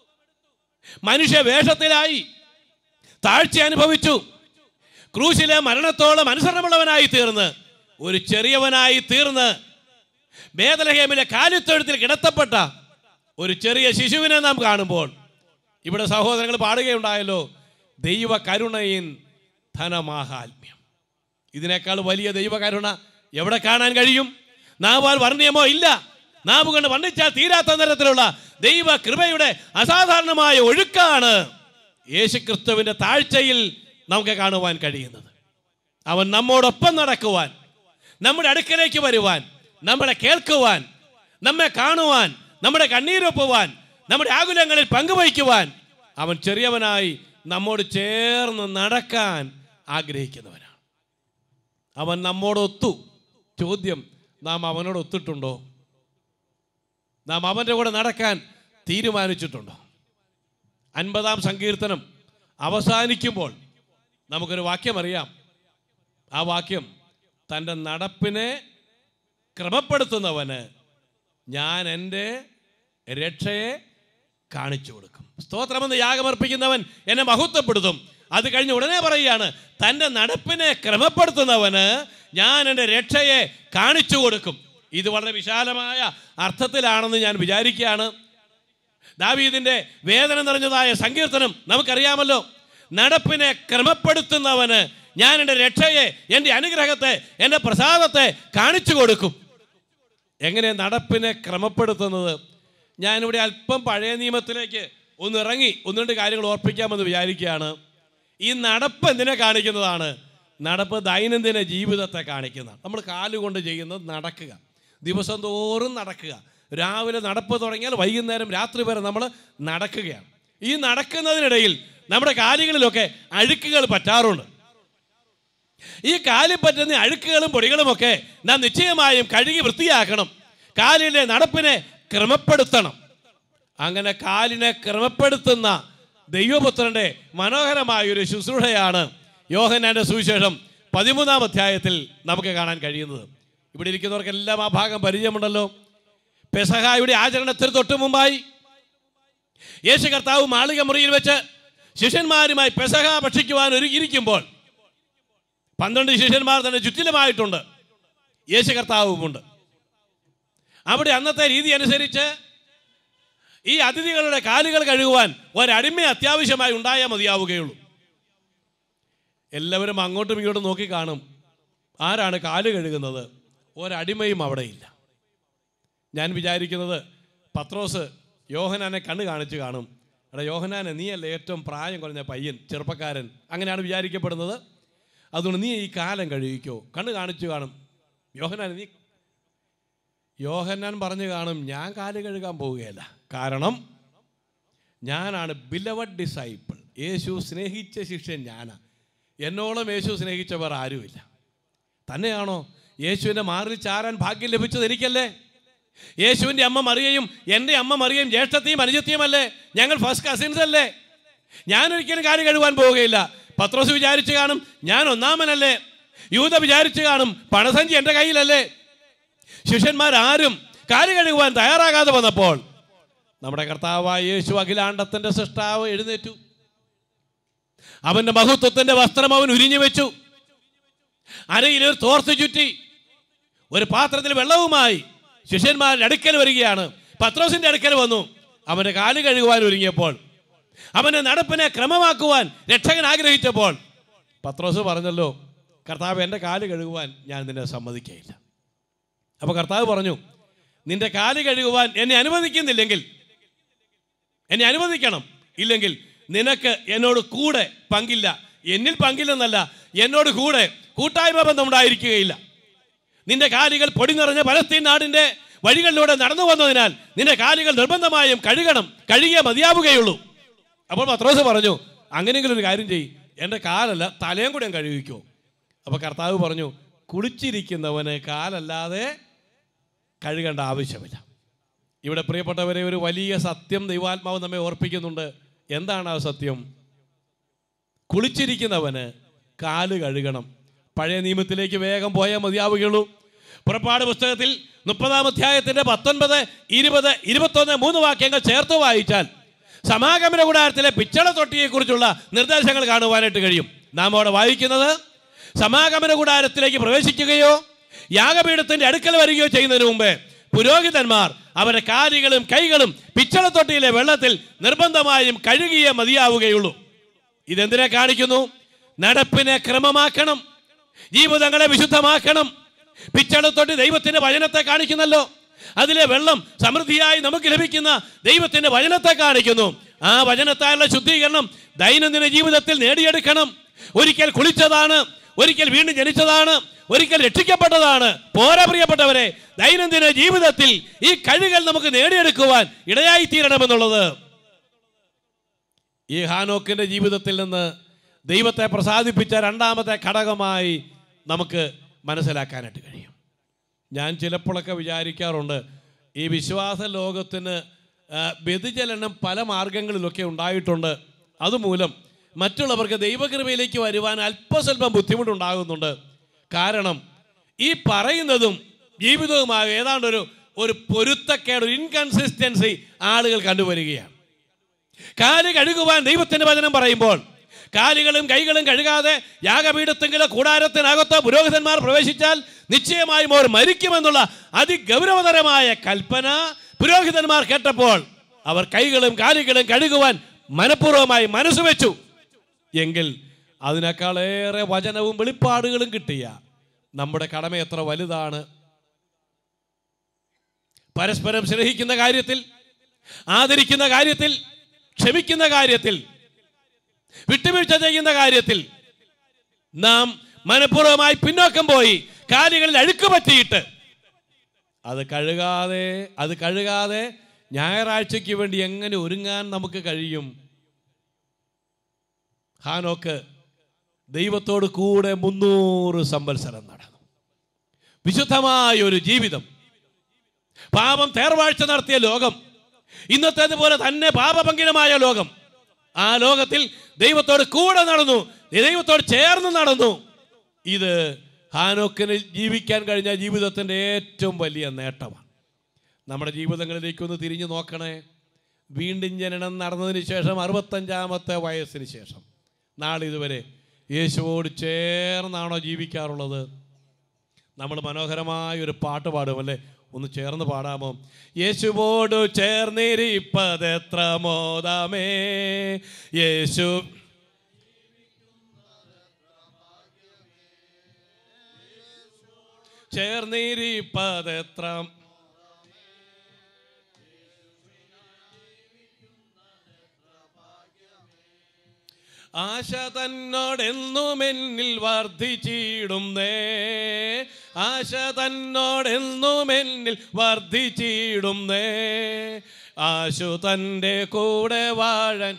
Speaker 1: മനുഷ്യ വേഷത്തിലായി താഴ്ച അനുഭവിച്ചു ക്രൂശിലെ മരണത്തോളം അനുസരണമുള്ളവനായി തീർന്ന് ഒരു ചെറിയവനായി തീർന്ന് ബേദലഹേമിലെ കാലിത്തൊഴുത്തിൽ കിടത്തപ്പെട്ട ഒരു ചെറിയ ശിശുവിനെ നാം കാണുമ്പോൾ ഇവിടെ സഹോദരങ്ങൾ പാടുകയുണ്ടായല്ലോ ദൈവ കരുണയിൻ ധനമാഹാത്മ്യം ഇതിനേക്കാൾ വലിയ ദൈവകരുണ എവിടെ കാണാൻ കഴിയും നാവാൽ വർണ്ണിയമോ ഇല്ല നാവ് കൊണ്ട് വർണ്ണിച്ചാൽ തീരാത്ത തരത്തിലുള്ള ദൈവ കൃപയുടെ അസാധാരണമായ ഒഴുക്കാണ് യേശുക്രിസ്തുവിൻ്റെ താഴ്ചയിൽ നമുക്ക് കാണുവാൻ കഴിയുന്നത് അവൻ നമ്മോടൊപ്പം നടക്കുവാൻ നമ്മുടെ അടുക്കലേക്ക് വരുവാൻ നമ്മളെ കേൾക്കുവാൻ നമ്മെ കാണുവാൻ നമ്മുടെ കണ്ണീരൊപ്പുവാൻ നമ്മുടെ ആകുലങ്ങളിൽ പങ്കുവയ്ക്കുവാൻ അവൻ ചെറിയവനായി നമ്മോട് ചേർന്ന് നടക്കാൻ ആഗ്രഹിക്കുന്നവനാണ് അവൻ നമ്മോടൊത്തു ചോദ്യം നാം അവനോട് ഒത്തിട്ടുണ്ടോ നാം അവൻ്റെ കൂടെ നടക്കാൻ തീരുമാനിച്ചിട്ടുണ്ടോ അൻപതാം സങ്കീർത്തനം അവസാനിക്കുമ്പോൾ നമുക്കൊരു വാക്യം അറിയാം ആ വാക്യം തൻ്റെ നടപ്പിനെ ക്രമപ്പെടുത്തുന്നവന് ഞാൻ എൻ്റെ രക്ഷയെ കാണിച്ചു കൊടുക്കും സ്തോത്രമെന്ന് യാഗമർപ്പിക്കുന്നവൻ എന്നെ മഹത്വപ്പെടുത്തും അത് കഴിഞ്ഞ് ഉടനെ പറയുകയാണ് തൻ്റെ നടപ്പിനെ ക്രമപ്പെടുത്തുന്നവന് ഞാൻ എൻ്റെ രക്ഷയെ കാണിച്ചു കൊടുക്കും ഇത് വളരെ വിശാലമായ അർത്ഥത്തിലാണെന്ന് ഞാൻ വിചാരിക്കുകയാണ് ദാവീദിന്റെ വേദന നിറഞ്ഞതായ സങ്കീർത്തനം നമുക്കറിയാമല്ലോ നടപ്പിനെ ക്രമപ്പെടുത്തുന്നവന് ഞാൻ എൻ്റെ രക്ഷയെ എൻ്റെ അനുഗ്രഹത്തെ എൻ്റെ പ്രസാദത്തെ കാണിച്ചു കൊടുക്കും എങ്ങനെ നടപ്പിനെ ക്രമപ്പെടുത്തുന്നത് ഞാനിവിടെ അല്പം പഴയ നിയമത്തിലേക്ക് ഒന്ന് ഇറങ്ങി ഒന്ന് രണ്ട് കാര്യങ്ങൾ ഓർപ്പിക്കാമെന്ന് വിചാരിക്കുകയാണ് ഈ നടപ്പ് എന്തിനെ കാണിക്കുന്നതാണ് നടപ്പ് ദൈനംദിന ജീവിതത്തെ കാണിക്കുന്നതാണ് നമ്മൾ കാലുകൊണ്ട് ചെയ്യുന്നത് നടക്കുക ദിവസം തോറും നടക്കുക രാവിലെ നടപ്പ് തുടങ്ങിയാൽ വൈകുന്നേരം രാത്രി വരെ നമ്മൾ നടക്കുകയാണ് ഈ നടക്കുന്നതിനിടയിൽ നമ്മുടെ കാലുകളിലൊക്കെ അഴുക്കുകൾ പറ്റാറുണ്ട് ഈ കാലിൽ പറ്റുന്ന അഴുക്കുകളും പൊടികളുമൊക്കെ നാം നിശ്ചയമായും കഴുകി വൃത്തിയാക്കണം കാലിലെ നടപ്പിനെ ക്രമപ്പെടുത്തണം അങ്ങനെ കാലിനെ ക്രമപ്പെടുത്തുന്ന ദൈവപുത്രന്റെ മനോഹരമായ ഒരു ശുശ്രൂഷയാണ് യോഹനാന്റെ സുവിശേഷം പതിമൂന്നാം അധ്യായത്തിൽ നമുക്ക് കാണാൻ കഴിയുന്നത് ഇവിടെ ഇരിക്കുന്നവർക്കെല്ലാം ആ ഭാഗം പരിചയമുണ്ടല്ലോ പെസഹായുടെ ആചരണത്തിന് തൊട്ട് മുമ്പായി യേശു കർത്താവ് മാളിക മുറിയിൽ വെച്ച് ശിഷ്യന്മാരുമായി പെസഹ ഭക്ഷിക്കുവാൻ ഒരു ഇരിക്കുമ്പോൾ പന്ത്രണ്ട് ശിഷ്യന്മാർ തന്നെ ചുറ്റിലുമായിട്ടുണ്ട് യേശു കർത്താവുമുണ്ട് അവിടെ അന്നത്തെ രീതി അനുസരിച്ച് ഈ അതിഥികളുടെ കാലുകൾ കഴുകുവാൻ ഒരടിമ അത്യാവശ്യമായി ഉണ്ടായാൽ മതിയാവുകയുള്ളൂ എല്ലാവരും അങ്ങോട്ടും ഇങ്ങോട്ടും നോക്കി കാണും ആരാണ് കാല് കഴുകുന്നത് ഒരടിമയും അവിടെയില്ല ഞാൻ വിചാരിക്കുന്നത് പത്രോസ് യോഹനാനെ കണ്ണ് കാണിച്ച് കാണും എടാ യോഹനാനെ നീയല്ലേ ഏറ്റവും പ്രായം കുറഞ്ഞ പയ്യൻ ചെറുപ്പക്കാരൻ അങ്ങനെയാണ് വിചാരിക്കപ്പെടുന്നത് അതുകൊണ്ട് നീ ഈ കാലം കഴിയിക്കോ കണ്ണ് കാണിച്ചു കാണും യോഹനാൻ നീ യോഹന്നാൻ പറഞ്ഞു കാണും ഞാൻ കാല് കഴുകാൻ പോവുകയല്ല കാരണം ഞാനാണ് ബിലവഡ് ഡിസൈപ്പിൾ യേശു സ്നേഹിച്ച ശിഷ്യൻ ഞാനാ എന്നോളം യേശു സ്നേഹിച്ചവർ ആരുമില്ല തന്നെയാണോ യേശുവിൻ്റെ മാറിൽ ചാരാൻ ഭാഗ്യം ലഭിച്ചത് എനിക്കല്ലേ യേശുവിൻ്റെ അമ്മ മറിയയും എൻ്റെ അമ്മ മറിയയും ജ്യേഷ്ഠത്തെയും അനുജത്തെയുമല്ലേ ഞങ്ങൾ ഫസ്റ്റ് കസിൻസ് അല്ലേ ഞാൻ ഒരിക്കലും കാല് കഴുകാൻ പോവുകയില്ല പത്രോസ് വിചാരിച്ചു കാണും ഞാൻ ഒന്നാമനല്ലേ യൂത വിചാരിച്ചു കാണും പണസഞ്ചി എൻ്റെ കയ്യിലല്ലേ ശിഷ്യന്മാരാരും കാല് കഴുകുവാൻ തയ്യാറാകാതെ വന്നപ്പോൾ നമ്മുടെ കർത്താവായ യേശു അഖിലാണ്ടത്തിൻ്റെ സൃഷ്ടാവ് എഴുന്നേറ്റു അവൻ്റെ മഹത്വത്തിൻ്റെ വസ്ത്രം അവൻ ഉരിഞ്ഞു വെച്ചു അരയിൽ ഒരു തോർത്ത് ചുറ്റി ഒരു പാത്രത്തിൽ വെള്ളവുമായി ശിഷ്യന്മാരുടെ അടുക്കൽ വരികയാണ് പത്രോസിന്റെ അടുക്കൽ വന്നു അവന്റെ കാല് കഴുകുവാൻ ഒരുങ്ങിയപ്പോൾ അവന്റെ നടപ്പിനെ ക്രമമാക്കുവാൻ രക്ഷകൻ ആഗ്രഹിച്ചപ്പോൾ പത്രോസ് പറഞ്ഞല്ലോ കർത്താവ് എൻ്റെ കാല് കഴുകുവാൻ ഞാൻ നിന്നെ സമ്മതിക്കുകയില്ല അപ്പോൾ കർത്താവ് പറഞ്ഞു നിന്റെ കാല് കഴുകുവാൻ എന്നെ അനുവദിക്കുന്നില്ലെങ്കിൽ എന്നെ അനുവദിക്കണം ഇല്ലെങ്കിൽ നിനക്ക് എന്നോട് കൂടെ പങ്കില്ല എന്നിൽ പങ്കില്ലെന്നല്ല എന്നോട് കൂടെ കൂട്ടായ്മ ബന്ധം ഉണ്ടായിരിക്കുകയില്ല നിന്റെ കാലുകൾ പൊടി നിറഞ്ഞ പലസ്തീൻ നാടിന്റെ വഴികളിലൂടെ നടന്നു വന്നതിനാൽ നിന്റെ കാലുകൾ നിർബന്ധമായും കഴുകണം കഴുകിയേ മതിയാവുകയുള്ളൂ അപ്പോൾ പത്രോസ് പറഞ്ഞു അങ്ങനെയെങ്കിലും ഒരു കാര്യം ചെയ്യ് എൻ്റെ കാലല്ല തലയും കൂടെ കഴുകിക്കോ അപ്പോൾ കർത്താവ് പറഞ്ഞു കുളിച്ചിരിക്കുന്നവന് കാലല്ലാതെ കഴുകേണ്ട ആവശ്യമില്ല ഇവിടെ പ്രിയപ്പെട്ടവരെ ഒരു വലിയ സത്യം ദൈവാത്മാവ് നമ്മെ ഓർപ്പിക്കുന്നുണ്ട് എന്താണ് ആ സത്യം കുളിച്ചിരിക്കുന്നവന് കാല് കഴുകണം പഴയ നിയമത്തിലേക്ക് വേഗം പോയാൽ മതിയാവുകയുള്ളൂ പുറപ്പാട് പുസ്തകത്തിൽ മുപ്പതാം അധ്യായത്തിന്റെ പത്തൊൻപത് ഇരുപത് ഇരുപത്തൊന്ന് മൂന്ന് വാക്യങ്ങൾ ചേർത്ത് വായിച്ചാൽ സമാഗമന കൂടാരത്തിലെ പിച്ചള തൊട്ടിയെക്കുറിച്ചുള്ള നിർദ്ദേശങ്ങൾ കാണുവാനായിട്ട് കഴിയും നാം അവിടെ വായിക്കുന്നത് സമാഗമന കൂടാരത്തിലേക്ക് പ്രവേശിക്കുകയോ യാഗപീഠത്തിന്റെ അടുക്കൽ വരികയോ ചെയ്യുന്നതിന് മുമ്പ് പുരോഹിതന്മാർ അവരുടെ കാലുകളും കൈകളും പിച്ചളത്തൊട്ടിയിലെ വെള്ളത്തിൽ നിർബന്ധമായും കഴുകിയേ മതിയാവുകയുള്ളൂ ഇതെന്തിനെ കാണിക്കുന്നു നടപ്പിനെ ക്രമമാക്കണം ജീവിതങ്ങളെ വിശുദ്ധമാക്കണം പിച്ചളത്തൊട്ടി ദൈവത്തിന്റെ വചനത്തെ കാണിക്കുന്നല്ലോ അതിലെ വെള്ളം സമൃദ്ധിയായി നമുക്ക് ലഭിക്കുന്ന ദൈവത്തിന്റെ വചനത്തെ കാണിക്കുന്നു ആ വചനത്താലുള്ള ശുദ്ധീകരണം ദൈനംദിന ജീവിതത്തിൽ നേടിയെടുക്കണം ഒരിക്കൽ കുളിച്ചതാണ് ഒരിക്കൽ വീണ്ടും ജനിച്ചതാണ് ഒരിക്കൽ രക്ഷിക്കപ്പെട്ടതാണ് പോരാ പ്രിയപ്പെട്ടവരെ ദൈനംദിന ജീവിതത്തിൽ ഈ കഴികൾ നമുക്ക് നേടിയെടുക്കുവാൻ ഇടയായി തീരണമെന്നുള്ളത് ഈ ഹാനോക്കിന്റെ ജീവിതത്തിൽ നിന്ന് ദൈവത്തെ പ്രസാദിപ്പിച്ച രണ്ടാമത്തെ ഘടകമായി നമുക്ക് മനസ്സിലാക്കാനായിട്ട് കഴിയും ഞാൻ ചിലപ്പോഴൊക്കെ വിചാരിക്കാറുണ്ട് ഈ വിശ്വാസ ലോകത്തിന് ആ, വ്യതിചലനം പല മാർഗങ്ങളിലൊക്കെ ഉണ്ടായിട്ടുണ്ട് അതുമൂലം മറ്റുള്ളവർക്ക് ദൈവകൃപയിലേക്ക് വരുവാൻ അല്പസ്വല്പം ബുദ്ധിമുട്ടുണ്ടാകുന്നുണ്ട് കാരണം ഈ പറയുന്നതും ജീവിതവുമായ ഏതാണ്ട് ഒരു ഒരു പൊരുത്തക്കേട് ഒരു ഇൻകൺസിസ്റ്റൻസി ആളുകൾ കണ്ടുവരികയാണ് കാല് കഴുകുവാൻ ദൈവത്തിന്റെ വചനം പറയുമ്പോൾ കാലുകളും കൈകളും കഴുകാതെ യാഗപീഠത്തെങ്കിലോ കൂടാരത്തിനകത്തോ പുരോഹിതന്മാർ പ്രവേശിച്ചാൽ നിശ്ചയമായും അവർ മരിക്കുമെന്നുള്ള അതിഗൗരവതരമായ കൽപ്പന പുരോഹിതന്മാർ കേട്ടപ്പോൾ അവർ കൈകളും കാലുകളും കഴുകുവാൻ മനഃപൂർവ്വമായി മനസ്സ് വെച്ചു എങ്കിൽ അതിനേക്കാളേറെ വചനവും വെളിപ്പാടുകളും കിട്ടിയ നമ്മുടെ കടമ എത്ര വലുതാണ് പരസ്പരം സ്നേഹിക്കുന്ന കാര്യത്തിൽ ആദരിക്കുന്ന കാര്യത്തിൽ ക്ഷമിക്കുന്ന കാര്യത്തിൽ വിട്ടുവീഴ്ച ചെയ്യുന്ന കാര്യത്തിൽ നാം മനഃപൂർവ്വമായി പിന്നോക്കം പോയി കാലുകളിൽ അഴുക്ക് പറ്റിയിട്ട് അത് കഴുകാതെ അത് കഴുകാതെ ഞായറാഴ്ചയ്ക്ക് വേണ്ടി എങ്ങനെ ഒരുങ്ങാൻ നമുക്ക് കഴിയും ഹാനോക്ക് ദൈവത്തോട് കൂടെ മുന്നൂറ് സംവത്സരം നടന്നു വിശുദ്ധമായ ഒരു ജീവിതം പാപം തേർവാഴ്ച നടത്തിയ ലോകം ഇന്നത്തേതുപോലെ തന്നെ പാപഭംഗിതമായ ലോകം ആ ലോകത്തിൽ ദൈവത്തോട് കൂടെ നടന്നു ദൈവത്തോട് ചേർന്ന് നടന്നു ഇത് ഹാനോക്കിന് ജീവിക്കാൻ കഴിഞ്ഞ ജീവിതത്തിൻ്റെ ഏറ്റവും വലിയ നേട്ടമാണ് നമ്മുടെ ജീവിതങ്ങളിലേക്കൊന്ന് തിരിഞ്ഞു നോക്കണേ വീണ്ടും ജനനം നടന്നതിന് ശേഷം അറുപത്തഞ്ചാമത്തെ വയസ്സിന് ശേഷം നാളിതുവരെ യേശുവോട് ചേർന്നാണോ ജീവിക്കാറുള്ളത് നമ്മൾ മനോഹരമായ ഒരു പാട്ട് പാടും അല്ലേ ഒന്ന് ചേർന്ന് പാടാമോ യേശുവോട് ചേർന്നിരിപ്പതെത്ര മോദമേ യേശു ചേർന്നിരിപ്പതെത്ര ആശ തന്നോടെന്നും എന്നിൽ വർദ്ധിച്ചിടുന്നേ ആശ തന്നോടെന്നും എന്നിൽ വർദ്ധിച്ചിടുന്നേ ആശു തൻ്റെ കൂടെ വാഴൻ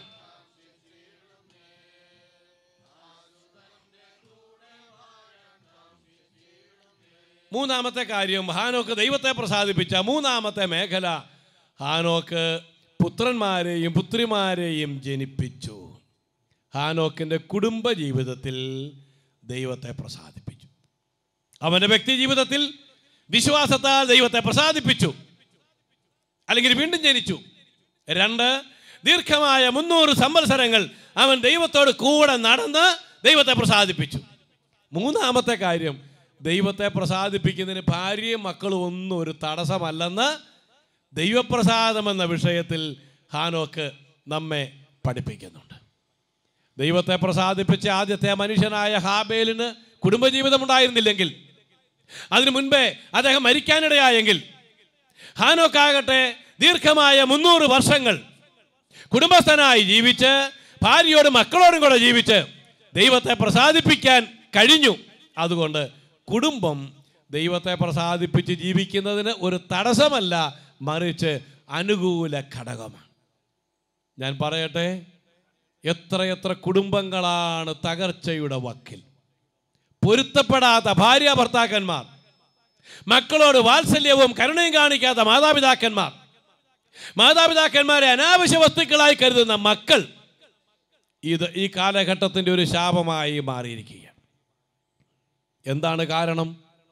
Speaker 1: മൂന്നാമത്തെ കാര്യം ഹാനോക്ക് ദൈവത്തെ പ്രസാദിപ്പിച്ച മൂന്നാമത്തെ മേഖല ഹാനോക്ക് പുത്രന്മാരെയും പുത്രിമാരെയും ജനിപ്പിച്ചു ഹാനോക്കിൻ്റെ കുടുംബ ജീവിതത്തിൽ ദൈവത്തെ പ്രസാദിപ്പിച്ചു അവൻ്റെ വ്യക്തി ജീവിതത്തിൽ വിശ്വാസത്താൽ ദൈവത്തെ പ്രസാദിപ്പിച്ചു അല്ലെങ്കിൽ വീണ്ടും ജനിച്ചു രണ്ട് ദീർഘമായ മുന്നൂറ് സംവത്സരങ്ങൾ അവൻ ദൈവത്തോട് കൂടെ നടന്ന് ദൈവത്തെ പ്രസാദിപ്പിച്ചു മൂന്നാമത്തെ കാര്യം ദൈവത്തെ പ്രസാദിപ്പിക്കുന്നതിന് ഭാര്യയും മക്കളും ഒന്നും ഒരു തടസ്സമല്ലെന്ന് ദൈവപ്രസാദം എന്ന വിഷയത്തിൽ ഹാനോക്ക് നമ്മെ പഠിപ്പിക്കുന്നുണ്ട് ദൈവത്തെ പ്രസാദിപ്പിച്ച ആദ്യത്തെ മനുഷ്യനായ ഹാബേലിന് കുടുംബജീവിതം ഉണ്ടായിരുന്നില്ലെങ്കിൽ അതിനു മുൻപേ അദ്ദേഹം മരിക്കാനിടയായെങ്കിൽ ഹാനോക്കാകട്ടെ ദീർഘമായ മുന്നൂറ് വർഷങ്ങൾ കുടുംബസ്ഥനായി ജീവിച്ച് ഭാര്യയോടും മക്കളോടും കൂടെ ജീവിച്ച് ദൈവത്തെ പ്രസാദിപ്പിക്കാൻ കഴിഞ്ഞു അതുകൊണ്ട് കുടുംബം ദൈവത്തെ പ്രസാദിപ്പിച്ച് ജീവിക്കുന്നതിന് ഒരു തടസ്സമല്ല മറിച്ച് അനുകൂല ഘടകമാണ് ഞാൻ പറയട്ടെ എത്രയെത്ര കുടുംബങ്ങളാണ് തകർച്ചയുടെ വക്കിൽ പൊരുത്തപ്പെടാത്ത ഭാര്യ ഭർത്താക്കന്മാർ മക്കളോട് വാത്സല്യവും കരുണയും കാണിക്കാത്ത മാതാപിതാക്കന്മാർ മാതാപിതാക്കന്മാരെ അനാവശ്യ വസ്തുക്കളായി കരുതുന്ന മക്കൾ ഇത് ഈ കാലഘട്ടത്തിൻ്റെ ഒരു ശാപമായി മാറിയിരിക്കുകയാണ് എന്താണ് കാരണം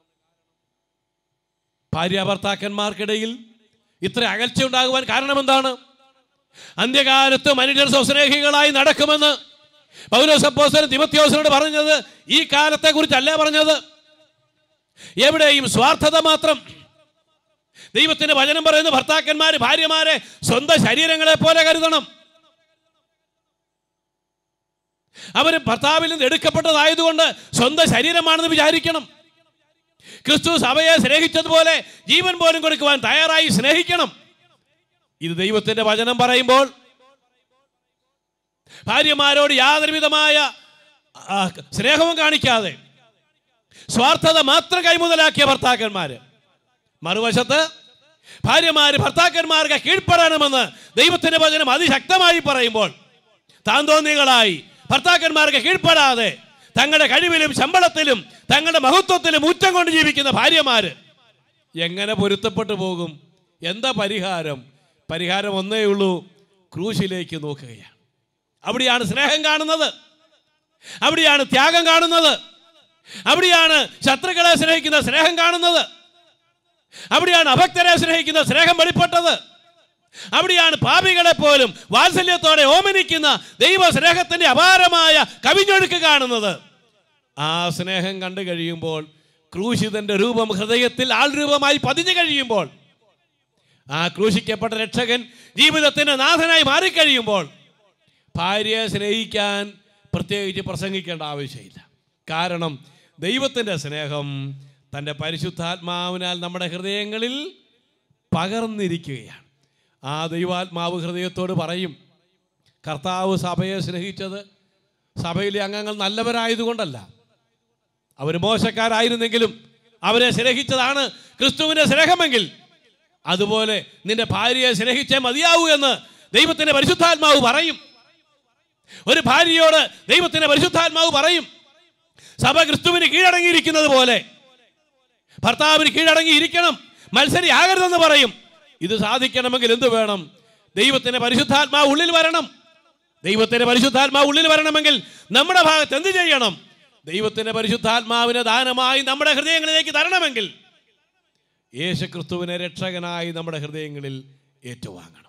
Speaker 1: ഭാര്യ ഭർത്താക്കന്മാർക്കിടയിൽ ഇത്ര അകൽച്ച ഉണ്ടാകുവാൻ കാരണം എന്താണ് അന്ത്യകാലത്ത് മനുഷ്യർ സ്വസ്നേഹികളായി നടക്കുമെന്ന് പൗലോസപ്പോസൻ തിമത്യോസനോട് പറഞ്ഞത് ഈ കാലത്തെ കുറിച്ചല്ല പറഞ്ഞത് എവിടെയും സ്വാർത്ഥത മാത്രം ദൈവത്തിന്റെ വചനം പറയുന്ന ഭർത്താക്കന്മാര് ഭാര്യമാരെ സ്വന്തം ശരീരങ്ങളെ പോലെ കരുതണം അവര് ഭർത്താവിൽ നിന്ന് എടുക്കപ്പെട്ടതായതുകൊണ്ട് സ്വന്തം ശരീരമാണെന്ന് വിചാരിക്കണം ക്രിസ്തു സഭയെ സ്നേഹിച്ചതുപോലെ ജീവൻ പോലും കൊടുക്കുവാൻ തയ്യാറായി സ്നേഹിക്കണം ഇത് ദൈവത്തിന്റെ വചനം പറയുമ്പോൾ ഭാര്യമാരോട് യാതൊരു വിധമായ ആ, സ്നേഹവും കാണിക്കാതെ സ്വാർത്ഥത മാത്രം കൈമുതലാക്കിയ ഭർത്താക്കന്മാര് മറുവശത്ത് ഭാര്യമാര് ഭർത്താക്കന്മാർക്ക് കീഴ്പ്പെടണമെന്ന് ദൈവത്തിന്റെ വചനം അതിശക്തമായി പറയുമ്പോൾ താന്തോന്നികളായി ഭർത്താക്കന്മാർക്ക് കീഴ്പ്പെടാതെ തങ്ങളുടെ കഴിവിലും ശമ്പളത്തിലും തങ്ങളുടെ മഹത്വത്തിലും ഊറ്റം കൊണ്ട് ജീവിക്കുന്ന ഭാര്യമാര് എങ്ങനെ പൊരുത്തപ്പെട്ടു പോകും എന്താ പരിഹാരം പരിഹാരം ഒന്നേ ഉള്ളൂ ക്രൂശിലേക്ക് നോക്കുകയാണ് അവിടെയാണ് സ്നേഹം കാണുന്നത് അവിടെയാണ് ത്യാഗം കാണുന്നത് അവിടെയാണ് ശത്രുക്കളെ സ്നേഹിക്കുന്ന സ്നേഹം കാണുന്നത് അവിടെയാണ് അഭക്തരെ സ്നേഹിക്കുന്ന സ്നേഹം വെളിപ്പെട്ടത് അവിടെയാണ് പാപികളെ പോലും വാത്സല്യത്തോടെ ഓമനിക്കുന്ന ദൈവ സ്നേഹത്തിന്റെ അപാരമായ കവിഞ്ഞൊഴുക്ക് കാണുന്നത് ആ സ്നേഹം കണ്ടു കഴിയുമ്പോൾ ക്രൂശിതന്റെ രൂപം ഹൃദയത്തിൽ ആൾ രൂപമായി പതിഞ്ഞു കഴിയുമ്പോൾ ആ ക്രൂശിക്കപ്പെട്ട രക്ഷകൻ ജീവിതത്തിന്റെ നാഥനായി മാറിക്കഴിയുമ്പോൾ ഭാര്യയെ സ്നേഹിക്കാൻ പ്രത്യേകിച്ച് പ്രസംഗിക്കേണ്ട ആവശ്യമില്ല കാരണം ദൈവത്തിൻ്റെ സ്നേഹം തൻ്റെ പരിശുദ്ധാത്മാവിനാൽ നമ്മുടെ ഹൃദയങ്ങളിൽ പകർന്നിരിക്കുകയാണ് ആ ദൈവാത്മാവ് ഹൃദയത്തോട് പറയും കർത്താവ് സഭയെ സ്നേഹിച്ചത് സഭയിലെ അംഗങ്ങൾ നല്ലവരായതുകൊണ്ടല്ല അവർ മോശക്കാരായിരുന്നെങ്കിലും അവരെ സ്നേഹിച്ചതാണ് ക്രിസ്തുവിൻ്റെ സ്നേഹമെങ്കിൽ അതുപോലെ നിന്റെ ഭാര്യയെ സ്നേഹിച്ചേ മതിയാവൂ എന്ന് ദൈവത്തിൻ്റെ പരിശുദ്ധാത്മാവ് പറയും ഒരു ഭാര്യയോട് ദൈവത്തിൻ്റെ പരിശുദ്ധാത്മാവ് പറയും സഭ ക്രിസ്തുവിന് കീഴടങ്ങിയിരിക്കുന്നത് പോലെ ഭർത്താവിന് കീഴടങ്ങിയിരിക്കണം മത്സരിയാകരുതെന്ന് പറയും ഇത് സാധിക്കണമെങ്കിൽ എന്ത് വേണം ദൈവത്തിൻ്റെ പരിശുദ്ധാത്മാവ് ഉള്ളിൽ വരണം ദൈവത്തിൻ്റെ പരിശുദ്ധാത്മാവ് ഉള്ളിൽ വരണമെങ്കിൽ നമ്മുടെ ഭാഗത്ത് എന്ത് ചെയ്യണം ദൈവത്തിൻ്റെ പരിശുദ്ധാത്മാവിനെ ദാനമായി നമ്മുടെ ഹൃദയങ്ങളിലേക്ക് തരണമെങ്കിൽ യേശു ക്രിസ്തുവിനെ രക്ഷകനായി നമ്മുടെ ഹൃദയങ്ങളിൽ ഏറ്റുവാങ്ങണം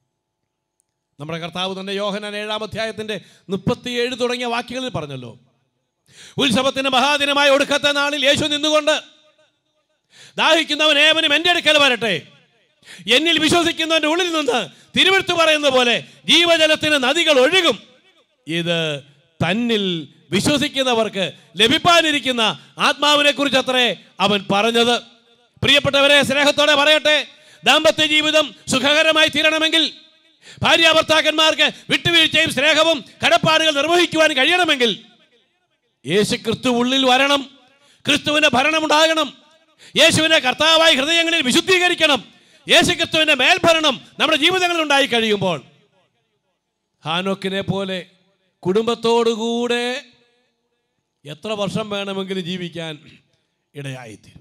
Speaker 1: നമ്മുടെ കർത്താവ് തന്നെ യോഹനാൻ ഏഴാം അധ്യായത്തിൻ്റെ മുപ്പത്തിയേഴ് തുടങ്ങിയ വാക്യങ്ങളിൽ പറഞ്ഞല്ലോ ഉത്സവത്തിന് മഹാദിനമായ ഒടുക്കത്തെ നാളിൽ യേശു നിന്നുകൊണ്ട് ദാഹിക്കുന്നവൻ ഏവനും എൻ്റെ അടുക്കൽ വരട്ടെ എന്നിൽ വിശ്വസിക്കുന്നവൻ്റെ ഉള്ളിൽ നിന്ന് തിരുവെടുത്ത് പറയുന്ന പോലെ ജീവജലത്തിന് നദികൾ ഒഴുകും ഇത് തന്നിൽ വിശ്വസിക്കുന്നവർക്ക് ലഭിപ്പാനിരിക്കുന്ന ആത്മാവിനെ കുറിച്ച് അത്രേ അവൻ പറഞ്ഞത് പ്രിയപ്പെട്ടവരെ സ്നേഹത്തോടെ പറയട്ടെ ദാമ്പത്യ ജീവിതം സുഖകരമായി തീരണമെങ്കിൽ ഭാര്യ ഭർത്താക്കന്മാർക്ക് വിട്ടുവീഴ്ചയും സ്നേഹവും കടപ്പാടുകൾ നിർവഹിക്കുവാൻ കഴിയണമെങ്കിൽ യേശു ക്രിസ്തു ഉള്ളിൽ വരണം ക്രിസ്തുവിന്റെ ഭരണം ഉണ്ടാകണം യേശുവിനെ കർത്താവായി ഹൃദയങ്ങളിൽ വിശുദ്ധീകരിക്കണം യേശു ക്രിസ്തുവിന്റെ മേൽഭരണം നമ്മുടെ ജീവിതങ്ങളിൽ ഉണ്ടായി കഴിയുമ്പോൾ ഹാനോക്കിനെ പോലെ കുടുംബത്തോടുകൂടെ എത്ര വർഷം വേണമെങ്കിലും ജീവിക്കാൻ ഇടയായിത്തീരും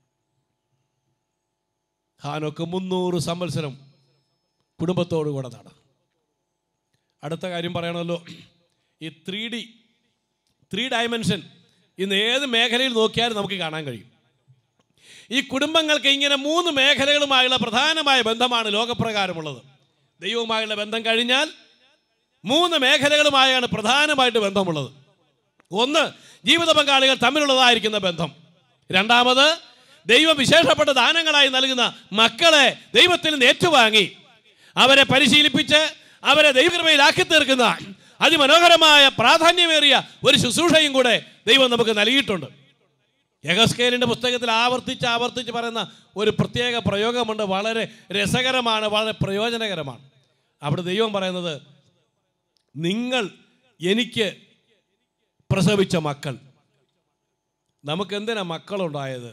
Speaker 1: ഹാനോക്ക് മുന്നൂറ് സംവത്സരം കുടുംബത്തോടുകൂടെ നടന്നു അടുത്ത കാര്യം പറയണമല്ലോ ഈ ത്രീ ഡി ത്രീ ഡയമെൻഷൻ ഇന്ന് ഏത് മേഖലയിൽ നോക്കിയാലും നമുക്ക് കാണാൻ കഴിയും ഈ കുടുംബങ്ങൾക്ക് ഇങ്ങനെ മൂന്ന് മേഖലകളുമായുള്ള പ്രധാനമായ ബന്ധമാണ് ലോകപ്രകാരമുള്ളത് ദൈവവുമായുള്ള ബന്ധം കഴിഞ്ഞാൽ മൂന്ന് മേഖലകളുമായാണ് പ്രധാനമായിട്ട് ബന്ധമുള്ളത് ഒന്ന് ജീവിത പങ്കാളികൾ തമ്മിലുള്ളതായിരിക്കുന്ന ബന്ധം രണ്ടാമത് ദൈവം വിശേഷപ്പെട്ട ദാനങ്ങളായി നൽകുന്ന മക്കളെ ദൈവത്തിൽ നിന്ന് ഏറ്റുവാങ്ങി അവരെ പരിശീലിപ്പിച്ച് അവരെ ദൈവകൃപയിലാക്കി തീർക്കുന്ന അതിമനോഹരമായ പ്രാധാന്യമേറിയ ഒരു ശുശ്രൂഷയും കൂടെ ദൈവം നമുക്ക് നൽകിയിട്ടുണ്ട് യഗസ്കേലിൻ്റെ പുസ്തകത്തിൽ ആവർത്തിച്ച് ആവർത്തിച്ച് പറയുന്ന ഒരു പ്രത്യേക പ്രയോഗമുണ്ട് വളരെ രസകരമാണ് വളരെ പ്രയോജനകരമാണ് അവിടെ ദൈവം പറയുന്നത് നിങ്ങൾ എനിക്ക് പ്രസവിച്ച മക്കൾ നമുക്ക് എന്തിനാ മക്കളുണ്ടായത്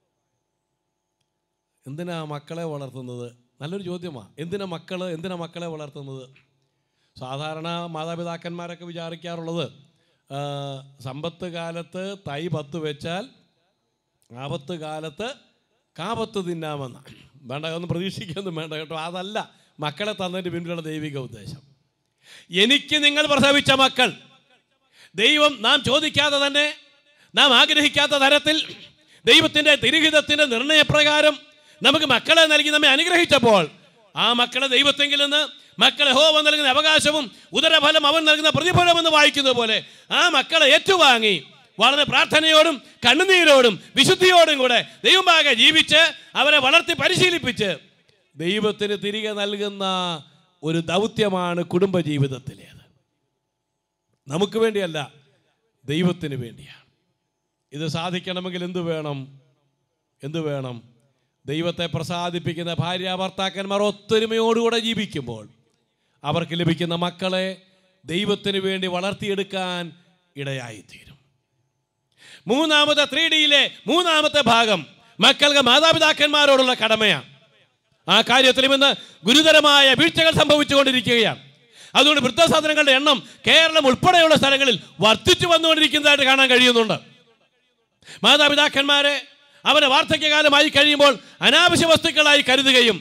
Speaker 1: എന്തിനാ മക്കളെ വളർത്തുന്നത് നല്ലൊരു ചോദ്യമാണ് എന്തിനാ മക്കൾ എന്തിനാ മക്കളെ വളർത്തുന്നത് സാധാരണ മാതാപിതാക്കന്മാരൊക്കെ വിചാരിക്കാറുള്ളത് ആ, സമ്പത്ത് കാലത്ത് തൈ പത്ത് വെച്ചാൽ ആപത്ത് കാലത്ത് കാപത്ത് തിന്നാമെന്ന് വേണ്ട ഒന്നും പ്രതീക്ഷിക്കൊന്നും വേണ്ട കേട്ടോ അതല്ല മക്കളെ തന്നതിൻ്റെ പിന്നിലുള്ള ദൈവിക ഉദ്ദേശം എനിക്ക് നിങ്ങൾ പ്രസവിച്ച മക്കൾ ദൈവം നാം ചോദിക്കാതെ തന്നെ നാം ആഗ്രഹിക്കാത്ത തരത്തിൽ ദൈവത്തിൻ്റെ തിരുഹിതത്തിൻ്റെ നിർണയപ്രകാരം നമുക്ക് മക്കളെ നൽകി നമ്മെ അനുഗ്രഹിച്ചപ്പോൾ ആ മക്കളെ ദൈവത്തെങ്കിൽ നിന്ന് മക്കളെ ഹോവ നൽകുന്ന അവകാശവും ഉദരഫലം അവൻ നൽകുന്ന പ്രതിഫലമെന്ന് വായിക്കുന്നത് പോലെ ആ മക്കളെ ഏറ്റുവാങ്ങി വളരെ പ്രാർത്ഥനയോടും കണ്ണുനീരോടും വിശുദ്ധിയോടും കൂടെ ദൈവമാകെ ജീവിച്ച് അവരെ വളർത്തി പരിശീലിപ്പിച്ച് ദൈവത്തിന് തിരികെ നൽകുന്ന ഒരു ദൗത്യമാണ് കുടുംബജീവിതത്തിലേത് നമുക്ക് വേണ്ടിയല്ല ദൈവത്തിന് വേണ്ടിയാണ് ഇത് സാധിക്കണമെങ്കിൽ എന്തു വേണം എന്തു വേണം ദൈവത്തെ പ്രസാദിപ്പിക്കുന്ന ഭാര്യ ഭർത്താക്കന്മാർ ഒത്തൊരുമയോടുകൂടെ ജീവിക്കുമ്പോൾ അവർക്ക് ലഭിക്കുന്ന മക്കളെ ദൈവത്തിന് വേണ്ടി വളർത്തിയെടുക്കാൻ ഇടയായിത്തീരും മൂന്നാമത്തെ ത്രീ ഡിയിലെ മൂന്നാമത്തെ ഭാഗം മക്കൾക്ക് മാതാപിതാക്കന്മാരോടുള്ള കടമയാണ് ആ കാര്യത്തിലും ഇന്ന് ഗുരുതരമായ വീഴ്ചകൾ സംഭവിച്ചുകൊണ്ടിരിക്കുകയാണ് അതുകൊണ്ട് വൃദ്ധസാധനങ്ങളുടെ എണ്ണം കേരളം ഉൾപ്പെടെയുള്ള സ്ഥലങ്ങളിൽ വർദ്ധിച്ചു വന്നുകൊണ്ടിരിക്കുന്നതായിട്ട് കാണാൻ കഴിയുന്നുണ്ട് മാതാപിതാക്കന്മാരെ അവരെ വാർദ്ധക്യകാലമായി കഴിയുമ്പോൾ അനാവശ്യ വസ്തുക്കളായി കരുതുകയും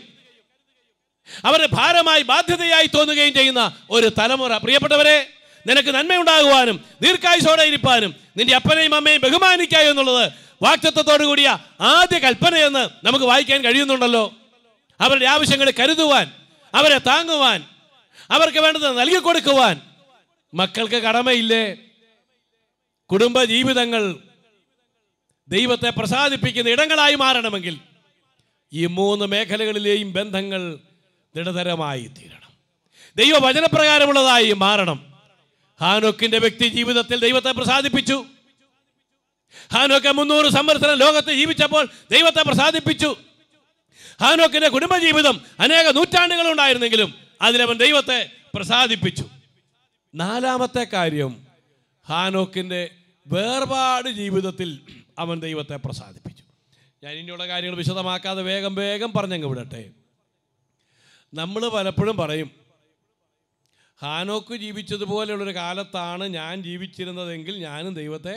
Speaker 1: അവരെ ഭാരമായി ബാധ്യതയായി തോന്നുകയും ചെയ്യുന്ന ഒരു തലമുറ പ്രിയപ്പെട്ടവരെ നിനക്ക് നന്മയുണ്ടാകുവാനും ദീർഘായുസോടെ ഇരിപ്പാനും നിന്റെ അപ്പനെയും അമ്മയും ബഹുമാനിക്കുക എന്നുള്ളത് വാക്തത്വത്തോടു കൂടിയ ആദ്യ കൽപ്പനയെന്ന് നമുക്ക് വായിക്കാൻ കഴിയുന്നുണ്ടല്ലോ അവരുടെ ആവശ്യങ്ങൾ കരുതുവാൻ അവരെ താങ്ങുവാൻ അവർക്ക് വേണ്ടത് നൽകി കൊടുക്കുവാൻ മക്കൾക്ക് കടമയില്ലേ കുടുംബ ജീവിതങ്ങൾ ദൈവത്തെ പ്രസാദിപ്പിക്കുന്ന ഇടങ്ങളായി മാറണമെങ്കിൽ ഈ മൂന്ന് മേഖലകളിലെയും ബന്ധങ്ങൾ ദൃഢതരമായി തീരണം ദൈവവചനപ്രകാരമുള്ളതായി മാറണം ഹാനോക്കിന്റെ വ്യക്തി ജീവിതത്തിൽ ദൈവത്തെ പ്രസാദിപ്പിച്ചു ഹാനോക്ക് മുന്നൂറ് സംവത്സരം ലോകത്ത് ജീവിച്ചപ്പോൾ ദൈവത്തെ പ്രസാദിപ്പിച്ചു ഹാനോക്കിന്റെ കുടുംബജീവിതം അനേക നൂറ്റാണ്ടുകൾ ഉണ്ടായിരുന്നെങ്കിലും അതിലവൻ ദൈവത്തെ പ്രസാദിപ്പിച്ചു നാലാമത്തെ കാര്യം ഹാനോക്കിൻ്റെ വേർപാട് ജീവിതത്തിൽ അവൻ ദൈവത്തെ പ്രസാദിപ്പിച്ചു ഞാൻ ഇനിയുള്ള കാര്യങ്ങൾ വിശദമാക്കാതെ വേഗം വേഗം പറഞ്ഞങ്ങ് വിടട്ടെ നമ്മൾ പലപ്പോഴും പറയും ഹാനോക്ക് ജീവിച്ചതുപോലെയുള്ളൊരു കാലത്താണ് ഞാൻ ജീവിച്ചിരുന്നതെങ്കിൽ ഞാനും ദൈവത്തെ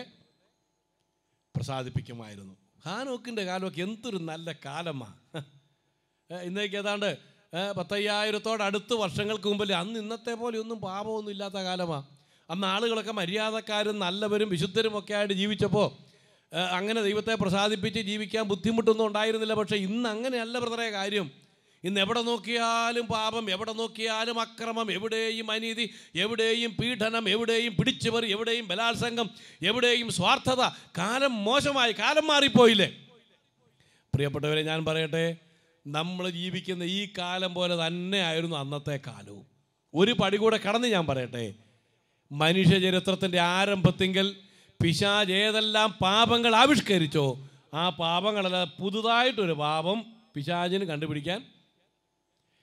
Speaker 1: പ്രസാദിപ്പിക്കുമായിരുന്നു ഹാനോക്കിൻ്റെ കാലമൊക്കെ എന്തൊരു നല്ല കാലമാണ് ഇന്നേക്ക് ഏതാണ്ട് ഏ, പത്തയ്യായിരത്തോട് അടുത്ത് വർഷങ്ങൾക്ക് മുമ്പിൽ അന്ന് ഇന്നത്തെ പോലെ ഒന്നും പാപമൊന്നും ഇല്ലാത്ത കാലമാണ് അന്ന് ആളുകളൊക്കെ മര്യാദക്കാരും നല്ലവരും വിശുദ്ധരും ഒക്കെ ആയിട്ട് ജീവിച്ചപ്പോൾ ഏ, അങ്ങനെ ദൈവത്തെ പ്രസാദിപ്പിച്ച് ജീവിക്കാൻ ബുദ്ധിമുട്ടൊന്നും ഉണ്ടായിരുന്നില്ല പക്ഷേ ഇന്ന് അങ്ങനെയല്ല ബ്രദറെ കാര്യം ഇന്ന് എവിടെ നോക്കിയാലും പാപം എവിടെ നോക്കിയാലും അക്രമം എവിടെയും അനീതി എവിടെയും പീഡനം എവിടെയും പിടിച്ചുപറി എവിടെയും ബലാത്സംഗം എവിടെയും സ്വാർത്ഥത കാലം മോശമായി കാലം മാറിപ്പോയില്ലേ പ്രിയപ്പെട്ടവരെ ഞാൻ പറയട്ടെ നമ്മൾ ജീവിക്കുന്ന ഈ കാലം പോലെ തന്നെയായിരുന്നു അന്നത്തെ കാലവും ഒരു പടി കൂടെ കടന്ന് ഞാൻ പറയട്ടെ മനുഷ്യ ചരിത്രത്തിൻ്റെ ആരംഭത്തിങ്കൽ പിശാജ് ഏതെല്ലാം പാപങ്ങൾ ആവിഷ്കരിച്ചോ ആ പാപങ്ങളല്ല പുതുതായിട്ടൊരു പാപം പിശാചിന് കണ്ടുപിടിക്കാൻ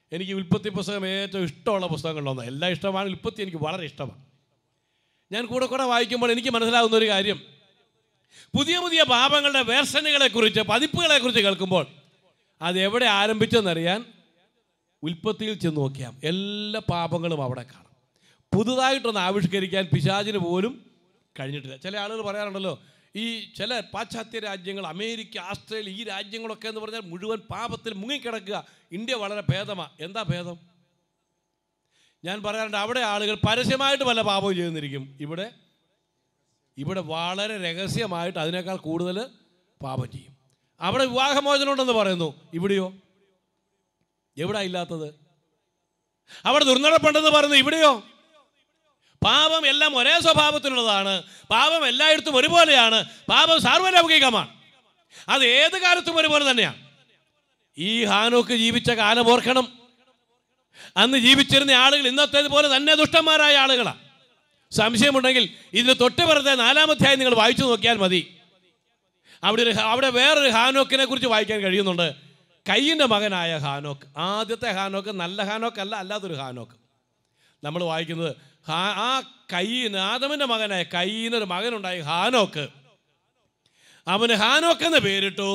Speaker 1: എനിക്ക് ഉൽപ്പത്തി പുസ്തകം ഏറ്റവും ഇഷ്ടമുള്ള പുസ്തകങ്ങളിലൊന്ന് എല്ലാം ഇഷ്ടമാണ് ഉൽപ്പത്തി എനിക്ക് വളരെ ഇഷ്ടമാണ് ഞാൻ കൂടെ കൂടെ വായിക്കുമ്പോൾ എനിക്ക് മനസ്സിലാകുന്ന ഒരു കാര്യം പുതിയ പുതിയ പാപങ്ങളുടെ വേർഷനുകളെക്കുറിച്ച് പതിപ്പുകളെക്കുറിച്ച് കേൾക്കുമ്പോൾ അത് എവിടെ ആരംഭിച്ചെന്നറിയാൻ ഉൽപ്പത്തിയിൽ ചെന്ന് നോക്കിയാൽ എല്ലാ പാപങ്ങളും അവിടെ കാണാം പുതുതായിട്ടൊന്ന് ആവിഷ്കരിക്കാൻ പിശാചിന് പോലും കഴിഞ്ഞിട്ടില്ല ചില ആളുകൾ പറയാറുണ്ടല്ലോ ഈ ചില പാശ്ചാത്യ രാജ്യങ്ങൾ അമേരിക്ക ആസ്ട്രേലിയ ഈ രാജ്യങ്ങളൊക്കെ എന്ന് പറഞ്ഞാൽ മുഴുവൻ പാപത്തിൽ മുങ്ങിക്കിടക്കുക ഇന്ത്യ വളരെ ഭേദമാണ് എന്താ ഭേദം ഞാൻ പറയാറുണ്ട് അവിടെ ആളുകൾ പരസ്യമായിട്ട് പല പാപവും ചെയ്യുന്നിരിക്കും ഇവിടെ ഇവിടെ വളരെ രഹസ്യമായിട്ട് അതിനേക്കാൾ കൂടുതൽ പാപം ചെയ്യും അവിടെ വിവാഹമോചനം ഉണ്ടെന്ന് പറയുന്നു ഇവിടെയോ എവിടെ ഇല്ലാത്തത് അവിടെ ദുർനടപ്പുണ്ടെന്ന് പറയുന്നു ഇവിടെയോ പാപം എല്ലാം ഒരേ സ്വഭാവത്തിലുള്ളതാണ് പാപം എല്ലായിടത്തും ഒരുപോലെയാണ് പാപം സാർവലൗകികമാണ് അത് ഏത് കാലത്തും ഒരുപോലെ തന്നെയാണ് ഈ ഹാനോക്ക് ജീവിച്ച കാലം ഓർക്കണം അന്ന് ജീവിച്ചിരുന്ന ആളുകൾ ഇന്നത്തേതുപോലെ തന്നെ ദുഷ്ടന്മാരായ ആളുകളാണ് സംശയമുണ്ടെങ്കിൽ ഇതിന് തൊട്ട് വെറുതെ നാലാമധ്യായം നിങ്ങൾ വായിച്ചു നോക്കിയാൽ മതി അവിടെ ഒരു അവിടെ വേറൊരു ഹാനോക്കിനെ കുറിച്ച് വായിക്കാൻ കഴിയുന്നുണ്ട് കയ്യിൻ്റെ മകനായ ഹാനോക്ക് ആദ്യത്തെ ഹാനോക്ക് നല്ല ഹാനോക്ക് അല്ല അല്ലാത്തൊരു ഹാനോക്ക് നമ്മൾ വായിക്കുന്നത് ഹാ ആ കയ്യിന് ആദമിൻ്റെ മകനായ കയ്യിനൊരു മകനുണ്ടായി ഹാനോക്ക് അവന് ഹാനോക്ക് എന്ന് പേരിട്ടു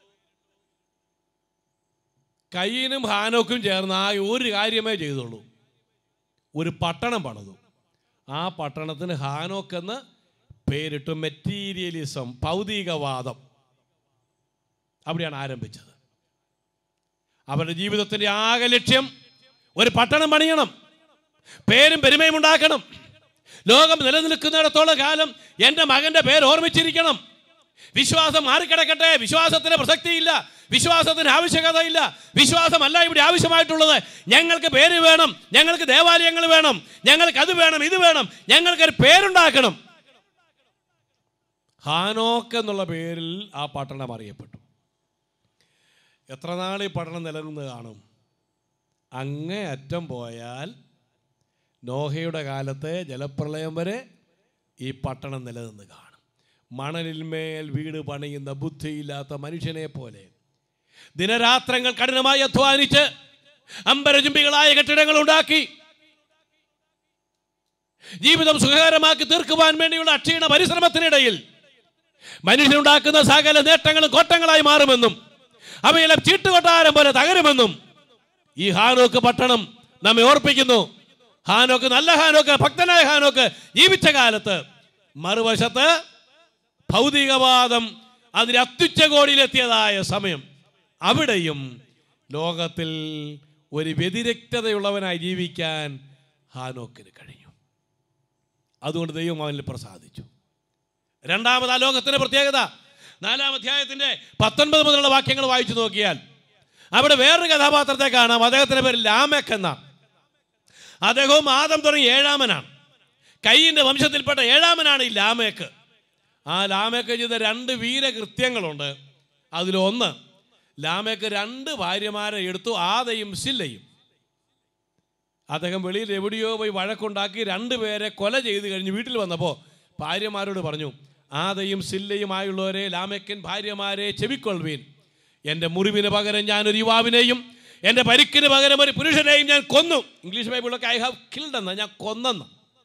Speaker 1: കയ്യിനും ഹാനോക്കും ചേർന്ന് ആ ഒരു കാര്യമേ ചെയ്തുള്ളൂ ഒരു പട്ടണം പണിതു ആ പട്ടണത്തിന് ഹാനോക്ക് എന്ന് പേരിട്ടു മെറ്റീരിയലിസം ഭൗതികവാദം അവിടെയാണ് ആരംഭിച്ചത് അവരുടെ ജീവിതത്തിൻ്റെ ആകെ ലക്ഷ്യം ഒരു പട്ടണം പണിയണം പേരും പെരുമയും ഉണ്ടാക്കണം ലോകം നിലനിൽക്കുന്നിടത്തോളം കാലം എൻ്റെ മകൻ്റെ പേര് ഓർമ്മിച്ചിരിക്കണം വിശ്വാസം മാറിക്കിടക്കട്ടെ വിശ്വാസത്തിന് പ്രസക്തിയില്ല വിശ്വാസത്തിന് ആവശ്യകതയില്ല വിശ്വാസമല്ല ഇവിടെ ആവശ്യമായിട്ടുള്ളത് ഞങ്ങൾക്ക് പേര് വേണം ഞങ്ങൾക്ക് ദേവാലയങ്ങൾ വേണം ഞങ്ങൾക്ക് അത് വേണം ഇത് വേണം ഞങ്ങൾക്കൊരു പേരുണ്ടാക്കണം ഹാനോക്ക് എന്നുള്ള പേരിൽ ആ പട്ടണം അറിയപ്പെട്ടു എത്ര നാൾ ഈ പട്ടണം നിലനിന്ന് കാണും അങ്ങേ അറ്റം പോയാൽ നോഹയുടെ കാലത്തെ ജലപ്രളയം വരെ ഈ പട്ടണം നിലനിന്ന് കാണും മണലിന്മേൽ വീട് പണിയുന്ന ബുദ്ധിയില്ലാത്ത മനുഷ്യനെ പോലെ ദിനരാത്രങ്ങൾ കഠിനമായി അധ്വാനിച്ച് അമ്പരചുംബികളായ കെട്ടിടങ്ങൾ ഉണ്ടാക്കി ജീവിതം സുഖകരമാക്കി തീർക്കുവാൻ വേണ്ടിയുള്ള അക്ഷീണ പരിശ്രമത്തിനിടയിൽ മനുഷ്യനുണ്ടാക്കുന്ന സകല നേട്ടങ്ങളും കോട്ടങ്ങളായി മാറുമെന്നും അവയെല്ലാം ചീട്ടുകൊട്ടാരം പോലെ തകരുമെന്നും ഈ ഹാനോക്ക് പട്ടണം നമ്മെ ഓർപ്പിക്കുന്നു ഹാനോക്ക് നല്ല ഹാനോക്ക് ഭക്തനായ ഹാനോക്ക് ജീവിച്ച കാലത്ത് മറുവശത്ത് ഭൗതികവാദം അതിന് അത്യുച്ചകോടിയിലെത്തിയതായ സമയം അവിടെയും ലോകത്തിൽ ഒരു വ്യതിരക്തതയുള്ളവനായി ജീവിക്കാൻ ഹാനോക്കിന് കഴിഞ്ഞു അതുകൊണ്ട് ദൈവം അവനിൽ പ്രസാദിച്ചു രണ്ടാമത് ആ ലോകത്തിൻ്റെ പ്രത്യേകത നാലാം അധ്യായത്തിൻ്റെ പത്തൊൻപത് മുതലുള്ള വാക്യങ്ങൾ വായിച്ചു നോക്കിയാൽ അവിടെ വേറൊരു കഥാപാത്രത്തെ കാണാം അദ്ദേഹത്തിൻ്റെ പേര് ലാമക് എന്നാണ് അദ്ദേഹവും ആദം തുടങ്ങി ഏഴാമനാണ് കയ്യിൻ്റെ വംശത്തിൽപ്പെട്ട ഏഴാമനാണ് ഈ ലാമേക്ക് ആ ലാമേക്ക് ചെയ്ത രണ്ട് വീരകൃത്യങ്ങളുണ്ട് അതിലൊന്ന് ലാമേക്ക് രണ്ട് ഭാര്യമാരെ എടുത്തു ആദയും സില്ലയും അദ്ദേഹം വെളിയിൽ എവിടെയോ പോയി വഴക്കുണ്ടാക്കി രണ്ടുപേരെ കൊല ചെയ്ത് കഴിഞ്ഞ് വീട്ടിൽ വന്നപ്പോൾ ഭാര്യമാരോട് പറഞ്ഞു ആദയും സില്ലയുമായുള്ളവരെ ലാമേക്കൻ ഭാര്യമാരെ ചെവിക്കൊള്ളുവീൻ എൻ്റെ മുറിവിന് പകരം ഞാനൊരു യുവാവിനെയും എൻ്റെ പരിക്കിന് പകരം ഒരു പുരുഷനെയും ഞാൻ കൊന്നു ഇംഗ്ലീഷ് ബൈബിളൊക്കെ ഐ ഹാവ് കിൽഡ് എന്ന് ഞാൻ കൊന്നെന്ന്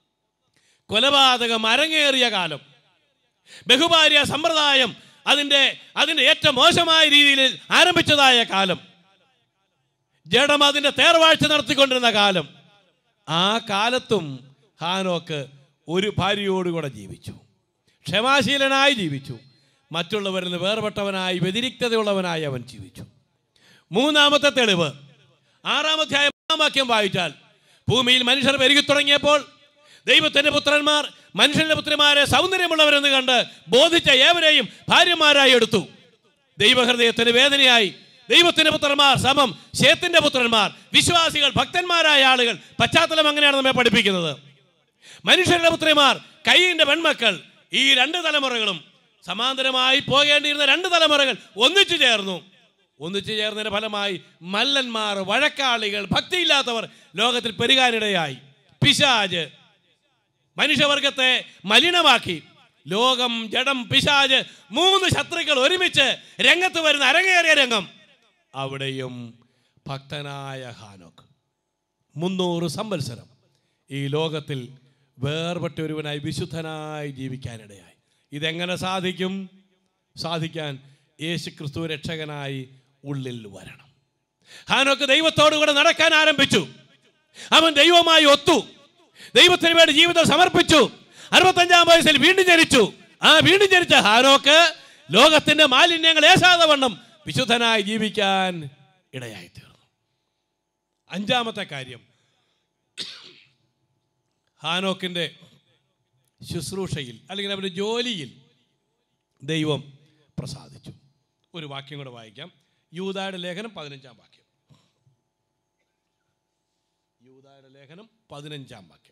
Speaker 1: കൊലപാതകം അരങ്ങേറിയ കാലം ബഹുഭാര്യ സമ്പ്രദായം അതിൻ്റെ അതിൻ്റെ ഏറ്റവും മോശമായ രീതിയിൽ ആരംഭിച്ചതായ കാലം ജഡം അതിൻ്റെ തേർവാഴ്ച നടത്തിക്കൊണ്ടിരുന്ന കാലം ആ കാലത്തും ഹാനോക്ക് ഒരു ഭാര്യയോടുകൂടെ ജീവിച്ചു ക്ഷമാശീലനായി ജീവിച്ചു മറ്റുള്ളവരിൽ നിന്ന് വേർപെട്ടവനായി വ്യതിരിക്തതയുള്ളവനായി അവൻ ജീവിച്ചു മൂന്നാമത്തെ തെളിവ് ആറാമധ്യായ മൂന്നാം വാക്യം വായിച്ചാൽ ഭൂമിയിൽ മനുഷ്യർ പെരുകി തുടങ്ങിയപ്പോൾ ദൈവത്തിൻ്റെ പുത്രന്മാർ മനുഷ്യന്റെ പുത്രിമാരെ സൗന്ദര്യമുള്ളവരെന്ന് കണ്ട് ബോധിച്ച ഏവരെയും ഭാര്യമാരായി എടുത്തു ദൈവഹൃദയത്തിന് വേദനയായി ദൈവത്തിന്റെ പുത്രന്മാർ സമം ശേത്തിന്റെ പുത്രന്മാർ വിശ്വാസികൾ ഭക്തന്മാരായ ആളുകൾ പശ്ചാത്തലം അങ്ങനെയാണ് നമ്മെ പഠിപ്പിക്കുന്നത് മനുഷ്യരുടെ പുത്രിമാർ കൈയിൻ്റെ പെൺമക്കൾ ഈ രണ്ട് തലമുറകളും സമാന്തരമായി പോകേണ്ടിയിരുന്ന രണ്ട് തലമുറകൾ ഒന്നിച്ചു ചേർന്നു ഒന്നിച്ചു ചേർന്നതിന്റെ ഫലമായി മല്ലന്മാർ വഴക്കാളികൾ ഭക്തിയില്ലാത്തവർ ലോകത്തിൽ പെരുകാനിടയായി പിശാജ് മനുഷ്യവർഗത്തെ മലിനമാക്കി ലോകം ജഡം പിശാജ് മൂന്ന് ശത്രുക്കൾ ഒരുമിച്ച് രംഗത്ത് വരുന്ന അരങ്ങേറിയ രംഗം അവിടെയും ഭക്തനായ ഹാനോക്ക് മുന്നൂറ് സംവത്സരം ഈ ലോകത്തിൽ വേർപെട്ട ഒരുവനായി വിശുദ്ധനായി ജീവിക്കാനിടയായി ഇതെങ്ങനെ സാധിക്കും സാധിക്കാൻ യേശു ക്രിസ്തു രക്ഷകനായി ഉള്ളിൽ വരണം ഹാനോക്ക് ദൈവത്തോടു കൂടെ നടക്കാൻ ആരംഭിച്ചു അവൻ ദൈവമായി ഒത്തു ദൈവത്തിന് വേണ്ടി ജീവിതം സമർപ്പിച്ചു അറുപത്തഞ്ചാം വയസ്സിൽ വീണ്ടും ജനിച്ചു ആ വീണ്ടും ജനിച്ച ഹാനോക്ക് ലോകത്തിന്റെ മാലിന്യങ്ങൾ ഏശാതെ വണ്ണം വിശുദ്ധനായി ജീവിക്കാൻ ഇടയായി തീർന്നു അഞ്ചാമത്തെ കാര്യം ഹാനോക്കിന്റെ ശുശ്രൂഷയിൽ അല്ലെങ്കിൽ അവന്റെ ജോലിയിൽ ദൈവം പ്രസാദിച്ചു ഒരു വാക്യം കൂടെ വായിക്കാം യൂതായുടെ ലേഖനം പതിനഞ്ചാം വാക്യം യൂതായുടെ ലേഖനം പതിനഞ്ചാം വാക്യം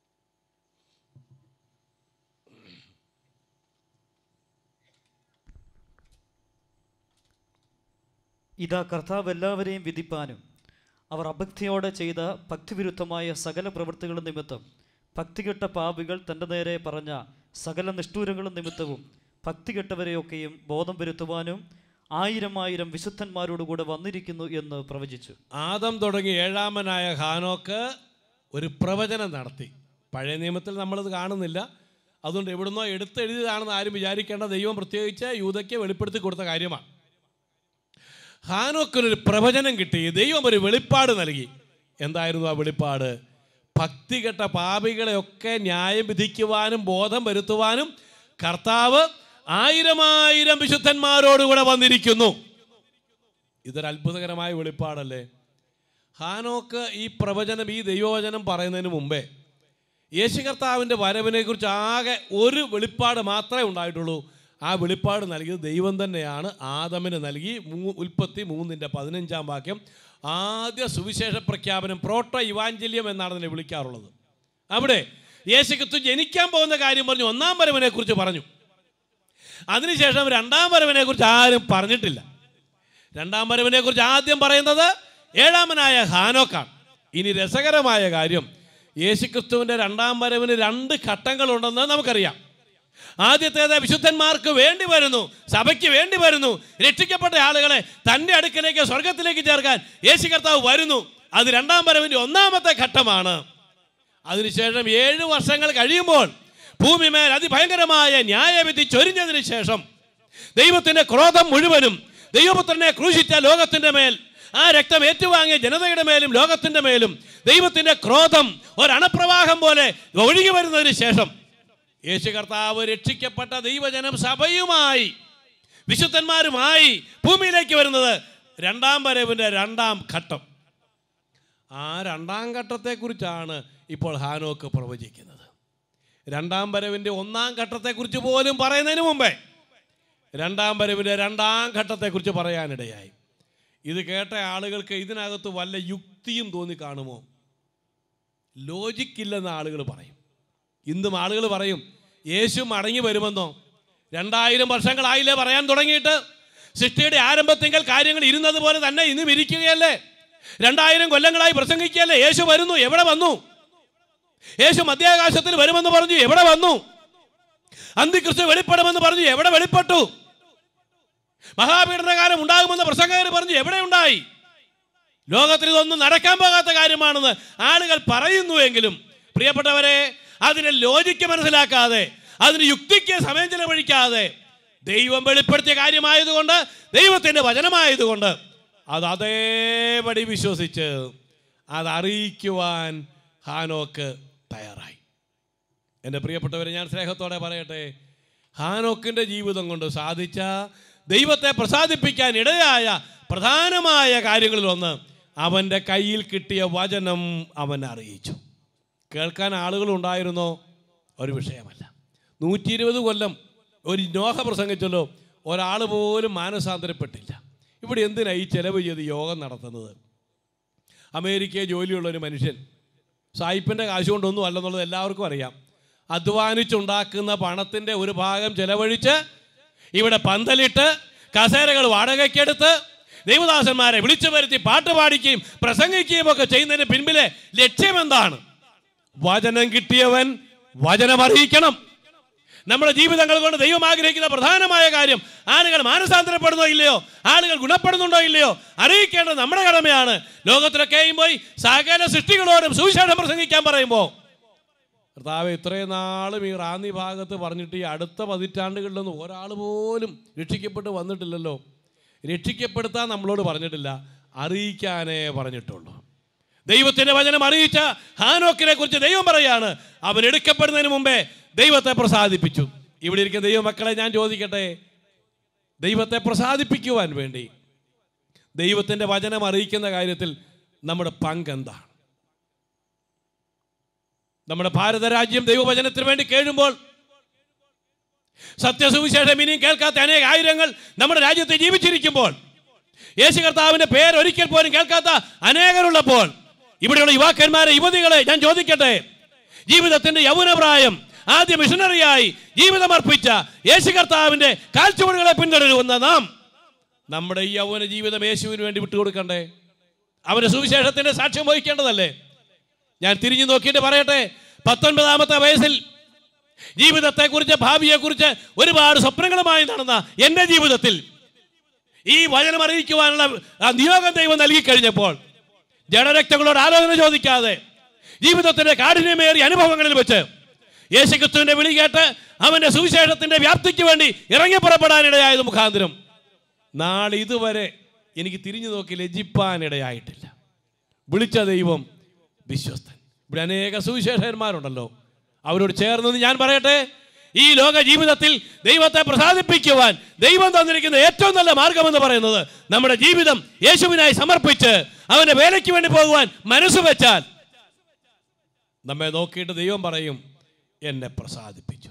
Speaker 2: ഇതാ കർത്താവ് എല്ലാവരെയും വിധിപ്പാനും അവർ അഭക്തിയോടെ ചെയ്ത ഭക്തിവിരുദ്ധമായ സകല പ്രവൃത്തികളും നിമിത്തം ഭക്തികെട്ട പാപികൾ തൻ്റെ നേരെ പറഞ്ഞ സകല നിഷ്ഠൂരങ്ങളും നിമിത്തവും ഭക്തികെട്ടവരെയൊക്കെയും ബോധം വരുത്തുവാനും ആയിരം ആയിരം വിശുദ്ധന്മാരോടുകൂടെ വന്നിരിക്കുന്നു എന്ന് പ്രവചിച്ചു
Speaker 1: ആദം തുടങ്ങി ഏഴാമനായ ഹാനോക്ക് ഒരു പ്രവചനം നടത്തി പഴയ നിയമത്തിൽ നമ്മളത് കാണുന്നില്ല അതുകൊണ്ട് എവിടുന്നോ എടുത്തെഴുതിയതാണെന്ന് ആരും വിചാരിക്കേണ്ട ദൈവം പ്രത്യേകിച്ച് യൂതയ്ക്ക് വെളിപ്പെടുത്തി കൊടുത്ത കാര്യമാണ് ഹാനോക്കിനൊരു പ്രവചനം കിട്ടി ദൈവം ഒരു വെളിപ്പാട് നൽകി എന്തായിരുന്നു ആ വെളിപ്പാട് ഭക്തികെട്ട പാപികളെയൊക്കെ ന്യായം വിധിക്കുവാനും ബോധം വരുത്തുവാനും കർത്താവ് ആയിരമായിരം വിശുദ്ധന്മാരോടുകൂടെ വന്നിരിക്കുന്നു ഇതൊരു അത്ഭുതകരമായ വെളിപ്പാടല്ലേ ഹാനോക്ക് ഈ പ്രവചനം ഈ ദൈവവചനം പറയുന്നതിന് മുമ്പേ യേശു കർത്താവിൻ്റെ വരവിനെ കുറിച്ച് ആകെ ഒരു വെളിപ്പാട് മാത്രമേ ഉണ്ടായിട്ടുള്ളൂ ആ വെളിപ്പാട് നൽകിയത് ദൈവം തന്നെയാണ് ആദമിന് നൽകി മൂ ഉൽപ്പത്തി മൂന്നിൻ്റെ പതിനഞ്ചാം വാക്യം ആദ്യ സുവിശേഷ പ്രഖ്യാപനം പ്രോട്ടോ ഇവാഞ്ചല്യം എന്നാണ് അതിനെ വിളിക്കാറുള്ളത് അവിടെ യേശു ക്രിസ്തു ജനിക്കാൻ പോകുന്ന കാര്യം പറഞ്ഞു ഒന്നാം വരവിനെ കുറിച്ച് പറഞ്ഞു അതിനുശേഷം രണ്ടാം വരവിനെ കുറിച്ച് ആരും പറഞ്ഞിട്ടില്ല രണ്ടാം വരവിനെ കുറിച്ച് ആദ്യം പറയുന്നത് ഏഴാമനായ ഹാനോക്കാണ് ഇനി രസകരമായ കാര്യം യേശുക്രിസ്തുവിൻ്റെ രണ്ടാം വരവിന് രണ്ട് ഘട്ടങ്ങളുണ്ടെന്ന് നമുക്കറിയാം ആദ്യത്തേത് വിശുദ്ധന്മാർക്ക് വേണ്ടി വരുന്നു സഭയ്ക്ക് വേണ്ടി വരുന്നു രക്ഷിക്കപ്പെട്ട ആളുകളെ തൻ്റെ അടുക്കലേക്ക് സ്വർഗത്തിലേക്ക് ചേർക്കാൻ യേശു കർത്താവ് വരുന്നു അത് രണ്ടാം വരവിൻ്റെ ഒന്നാമത്തെ ഘട്ടമാണ് അതിനുശേഷം ഏഴ് വർഷങ്ങൾ കഴിയുമ്പോൾ ഭൂമിമേൽ അതിഭയങ്കരമായ ന്യായവിധി ചൊരിഞ്ഞതിന് ശേഷം ദൈവത്തിന്റെ ക്രോധം മുഴുവനും ദൈവപുത്രനെ ക്രൂശിച്ച ലോകത്തിന്റെ മേൽ ആ രക്തം ഏറ്റുവാങ്ങിയ ജനതയുടെ മേലും ലോകത്തിന്റെ മേലും ദൈവത്തിന്റെ ക്രോധം ഒരണപ്രവാഹം പോലെ ഒഴുകി വരുന്നതിന് ശേഷം യേശു കർത്താവ് രക്ഷിക്കപ്പെട്ട ദൈവജനം സഭയുമായി വിശുദ്ധന്മാരുമായി ഭൂമിയിലേക്ക് വരുന്നത് രണ്ടാം വരവിന്റെ രണ്ടാം ഘട്ടം ആ രണ്ടാം ഘട്ടത്തെക്കുറിച്ചാണ് ഇപ്പോൾ ഹാനോക്ക് പ്രവചിക്കുന്നത് രണ്ടാം വരവിൻ്റെ ഒന്നാം ഘട്ടത്തെക്കുറിച്ച് പോലും പറയുന്നതിന് മുമ്പേ രണ്ടാം വരവിൻ്റെ രണ്ടാം ഘട്ടത്തെക്കുറിച്ച് പറയാനിടയായി ഇത് കേട്ട ആളുകൾക്ക് ഇതിനകത്ത് വല്ല യുക്തിയും തോന്നി കാണുമോ ലോജിക്കില്ലെന്ന് ആളുകൾ പറയും ഇന്നും ആളുകൾ പറയും യേശു മടങ്ങി വരുമെന്നോ രണ്ടായിരം വർഷങ്ങളായില്ലേ പറയാൻ തുടങ്ങിയിട്ട് സൃഷ്ടിയുടെ ആരംഭത്തിങ്കൽ കാര്യങ്ങൾ ഇരുന്നത് പോലെ തന്നെ ഇന്നും ഇരിക്കുകയല്ലേ രണ്ടായിരം കൊല്ലങ്ങളായി പ്രസംഗിക്കുകയല്ലേ യേശു വരുന്നു എവിടെ വന്നു യേശു മധ്യാകാശത്തിൽ വരുമെന്ന് പറഞ്ഞു എവിടെ വന്നു അന്തിക്രിസ്തു വെളിപ്പെടുമെന്ന് പറഞ്ഞു എവിടെ വെളിപ്പെട്ടു മഹാപീഡനകാലം ഉണ്ടാകുമെന്ന് പ്രസംഗകർ പറഞ്ഞു എവിടെ ഉണ്ടായി ലോകത്തിൽ ഇതൊന്നും നടക്കാൻ പോകാത്ത കാര്യമാണെന്ന് ആളുകൾ പറയുന്നുവെങ്കിലും പ്രിയപ്പെട്ടവരെ അതിനെ ലോജിക്ക് മനസ്സിലാക്കാതെ അതിന് യുക്തിക്ക് സമയം ചെലവഴിക്കാതെ ദൈവം വെളിപ്പെടുത്തിയ കാര്യമായതുകൊണ്ട് ദൈവത്തിൻ്റെ വചനമായതുകൊണ്ട് അത് അതേപടി വിശ്വസിച്ച് അത് അറിയിക്കുവാൻ ഹാനോക്ക് തയ്യാറായി എൻ്റെ പ്രിയപ്പെട്ടവരെ ഞാൻ സ്നേഹത്തോടെ പറയട്ടെ ഹാനോക്കിൻ്റെ ജീവിതം കൊണ്ട് സാധിച്ച ദൈവത്തെ പ്രസാദിപ്പിക്കാൻ ഇടയായ പ്രധാനമായ കാര്യങ്ങളിലൊന്ന് അവൻ്റെ കയ്യിൽ കിട്ടിയ വചനം അവൻ അറിയിച്ചു കേൾക്കാൻ ആളുകളുണ്ടായിരുന്നോ ഒരു വിഷയമല്ല നൂറ്റി ഇരുപത് കൊല്ലം ഒരു നോഹ പ്രസംഗിച്ചല്ലോ ഒരാൾ പോലും മാനസാന്തരപ്പെട്ടില്ല ഇവിടെ എന്തിനാ ഈ ചെലവ് ചെയ്ത് യോഗം നടത്തുന്നത് അമേരിക്കയിൽ ജോലിയുള്ള ഒരു മനുഷ്യൻ സായിപ്പിൻ്റെ കാശ് കൊണ്ടൊന്നും അല്ലെന്നുള്ളത് എല്ലാവർക്കും അറിയാം അധ്വാനിച്ചുണ്ടാക്കുന്ന പണത്തിൻ്റെ ഒരു ഭാഗം ചെലവഴിച്ച് ഇവിടെ പന്തലിട്ട് കസേരകൾ വാടകയ്ക്കെടുത്ത് ദൈവദാസന്മാരെ വിളിച്ചു വരുത്തി പാട്ട് പാടിക്കുകയും പ്രസംഗിക്കുകയും ഒക്കെ ചെയ്യുന്നതിന് പിൻപിലെ ലക്ഷ്യം എന്താണ് വചനം കിട്ടിയവൻ വചനം അറിയിക്കണം നമ്മുടെ ജീവിതങ്ങൾ കൊണ്ട് ദൈവം ആഗ്രഹിക്കുന്ന പ്രധാനമായ കാര്യം ആളുകൾ മാനസാന്തരപ്പെടുന്നോ ഇല്ലയോ ആളുകൾ ഗുണപ്പെടുന്നുണ്ടോ ഇല്ലയോ അറിയിക്കേണ്ടത് നമ്മുടെ കടമയാണ് ലോകത്തിലൊക്കെയും പോയി സകല സൃഷ്ടികളോടും സുവിശേഷം പ്രസംഗിക്കാൻ പറയുമ്പോൾ കർത്താവ് ഇത്രയും നാളും ഈ റാന്നി ഭാഗത്ത് പറഞ്ഞിട്ട് ഈ അടുത്ത പതിറ്റാണ്ടുകളിലൊന്നും ഒരാൾ പോലും രക്ഷിക്കപ്പെട്ട് വന്നിട്ടില്ലല്ലോ രക്ഷിക്കപ്പെടുത്താൻ നമ്മളോട് പറഞ്ഞിട്ടില്ല അറിയിക്കാനേ പറഞ്ഞിട്ടുള്ളൂ ദൈവത്തിൻ്റെ വചനം അറിയിച്ച ഹാനോക്കിനെ കുറിച്ച് ദൈവം പറയാണ് അവൻ എടുക്കപ്പെടുന്നതിന് മുമ്പേ ദൈവത്തെ പ്രസാദിപ്പിച്ചു ഇവിടെ ഇരിക്കുന്ന ദൈവ മക്കളെ ഞാൻ ചോദിക്കട്ടെ ദൈവത്തെ പ്രസാദിപ്പിക്കുവാൻ വേണ്ടി ദൈവത്തിൻ്റെ വചനം അറിയിക്കുന്ന കാര്യത്തിൽ നമ്മുടെ പങ്കെന്താണ് നമ്മുടെ ഭാരതരാജ്യം ദൈവവചനത്തിന് വേണ്ടി കേഴുമ്പോൾ സത്യസുവിശേഷം ഇനിയും കേൾക്കാത്ത അനേക ആയിരങ്ങൾ നമ്മുടെ രാജ്യത്ത് ജീവിച്ചിരിക്കുമ്പോൾ യേശു കർത്താവിന്റെ പേര് ഒരിക്കൽ പോലും കേൾക്കാത്ത അനേകരുള്ളപ്പോൾ ഇവിടെയുള്ള യുവാക്കന്മാരെ യുവതികളെ ഞാൻ ചോദിക്കട്ടെ ജീവിതത്തിന്റെ യൗവനപ്രായം ആദ്യ മിഷനറിയായി ജീവിതമർപ്പിച്ച യേശു കർത്താവിന്റെ കാൽച്ചുവടുകളെ പിന്തുടരുന്ന നാം നമ്മുടെ ഈ യൗവന ജീവിതം യേശുവിന് വേണ്ടി വിട്ടുകൊടുക്കണ്ടേ അവന്റെ സുവിശേഷത്തിന്റെ സാക്ഷ്യം വഹിക്കേണ്ടതല്ലേ ഞാൻ തിരിഞ്ഞു നോക്കിയിട്ട് പറയട്ടെ പത്തൊൻപതാമത്തെ വയസ്സിൽ ജീവിതത്തെക്കുറിച്ച് ഭാവിയെക്കുറിച്ച് ഒരുപാട് സ്വപ്നങ്ങളുമായി നടന്ന എൻ്റെ ജീവിതത്തിൽ ഈ വചനം അറിയിക്കുവാനുള്ള ആ നിയോഗം ദൈവം നൽകി കഴിഞ്ഞപ്പോൾ ജഡരക്തങ്ങളോട് ആലോചന ചോദിക്കാതെ ജീവിതത്തിന്റെ കാഠിന്യമേറിയ അനുഭവങ്ങളിൽ വെച്ച് യേശുക്രിസ്തുവിന്റെ വിളി കേട്ട് അവന്റെ സുവിശേഷത്തിന്റെ വ്യാപ്തിക്ക് വേണ്ടി ഇറങ്ങി പുറപ്പെടാനിടയായത് മുഖാന്തരം നാളെ ഇതുവരെ എനിക്ക് തിരിഞ്ഞു നോക്കി ലജ്ജിപ്പാനിടയായിട്ടില്ല വിളിച്ച ദൈവം വിശ്വസ്തൻ ഇവിടെ അനേക സുവിശേഷകന്മാരുണ്ടല്ലോ അവരോട് ചേർന്നത് ഞാൻ പറയട്ടെ ഈ ലോക ജീവിതത്തിൽ ദൈവത്തെ പ്രസാദിപ്പിക്കുവാൻ ദൈവം തന്നിരിക്കുന്ന ഏറ്റവും നല്ല മാർഗമെന്ന് പറയുന്നത് നമ്മുടെ ജീവിതം യേശുവിനായി സമർപ്പിച്ച് അവന്റെ വേലയ്ക്ക് വേണ്ടി പോകുവാൻ മനസ്സ് വെച്ചാൽ നമ്മെ നോക്കിയിട്ട് ദൈവം പറയും എന്നെ പ്രസാദിപ്പിച്ചു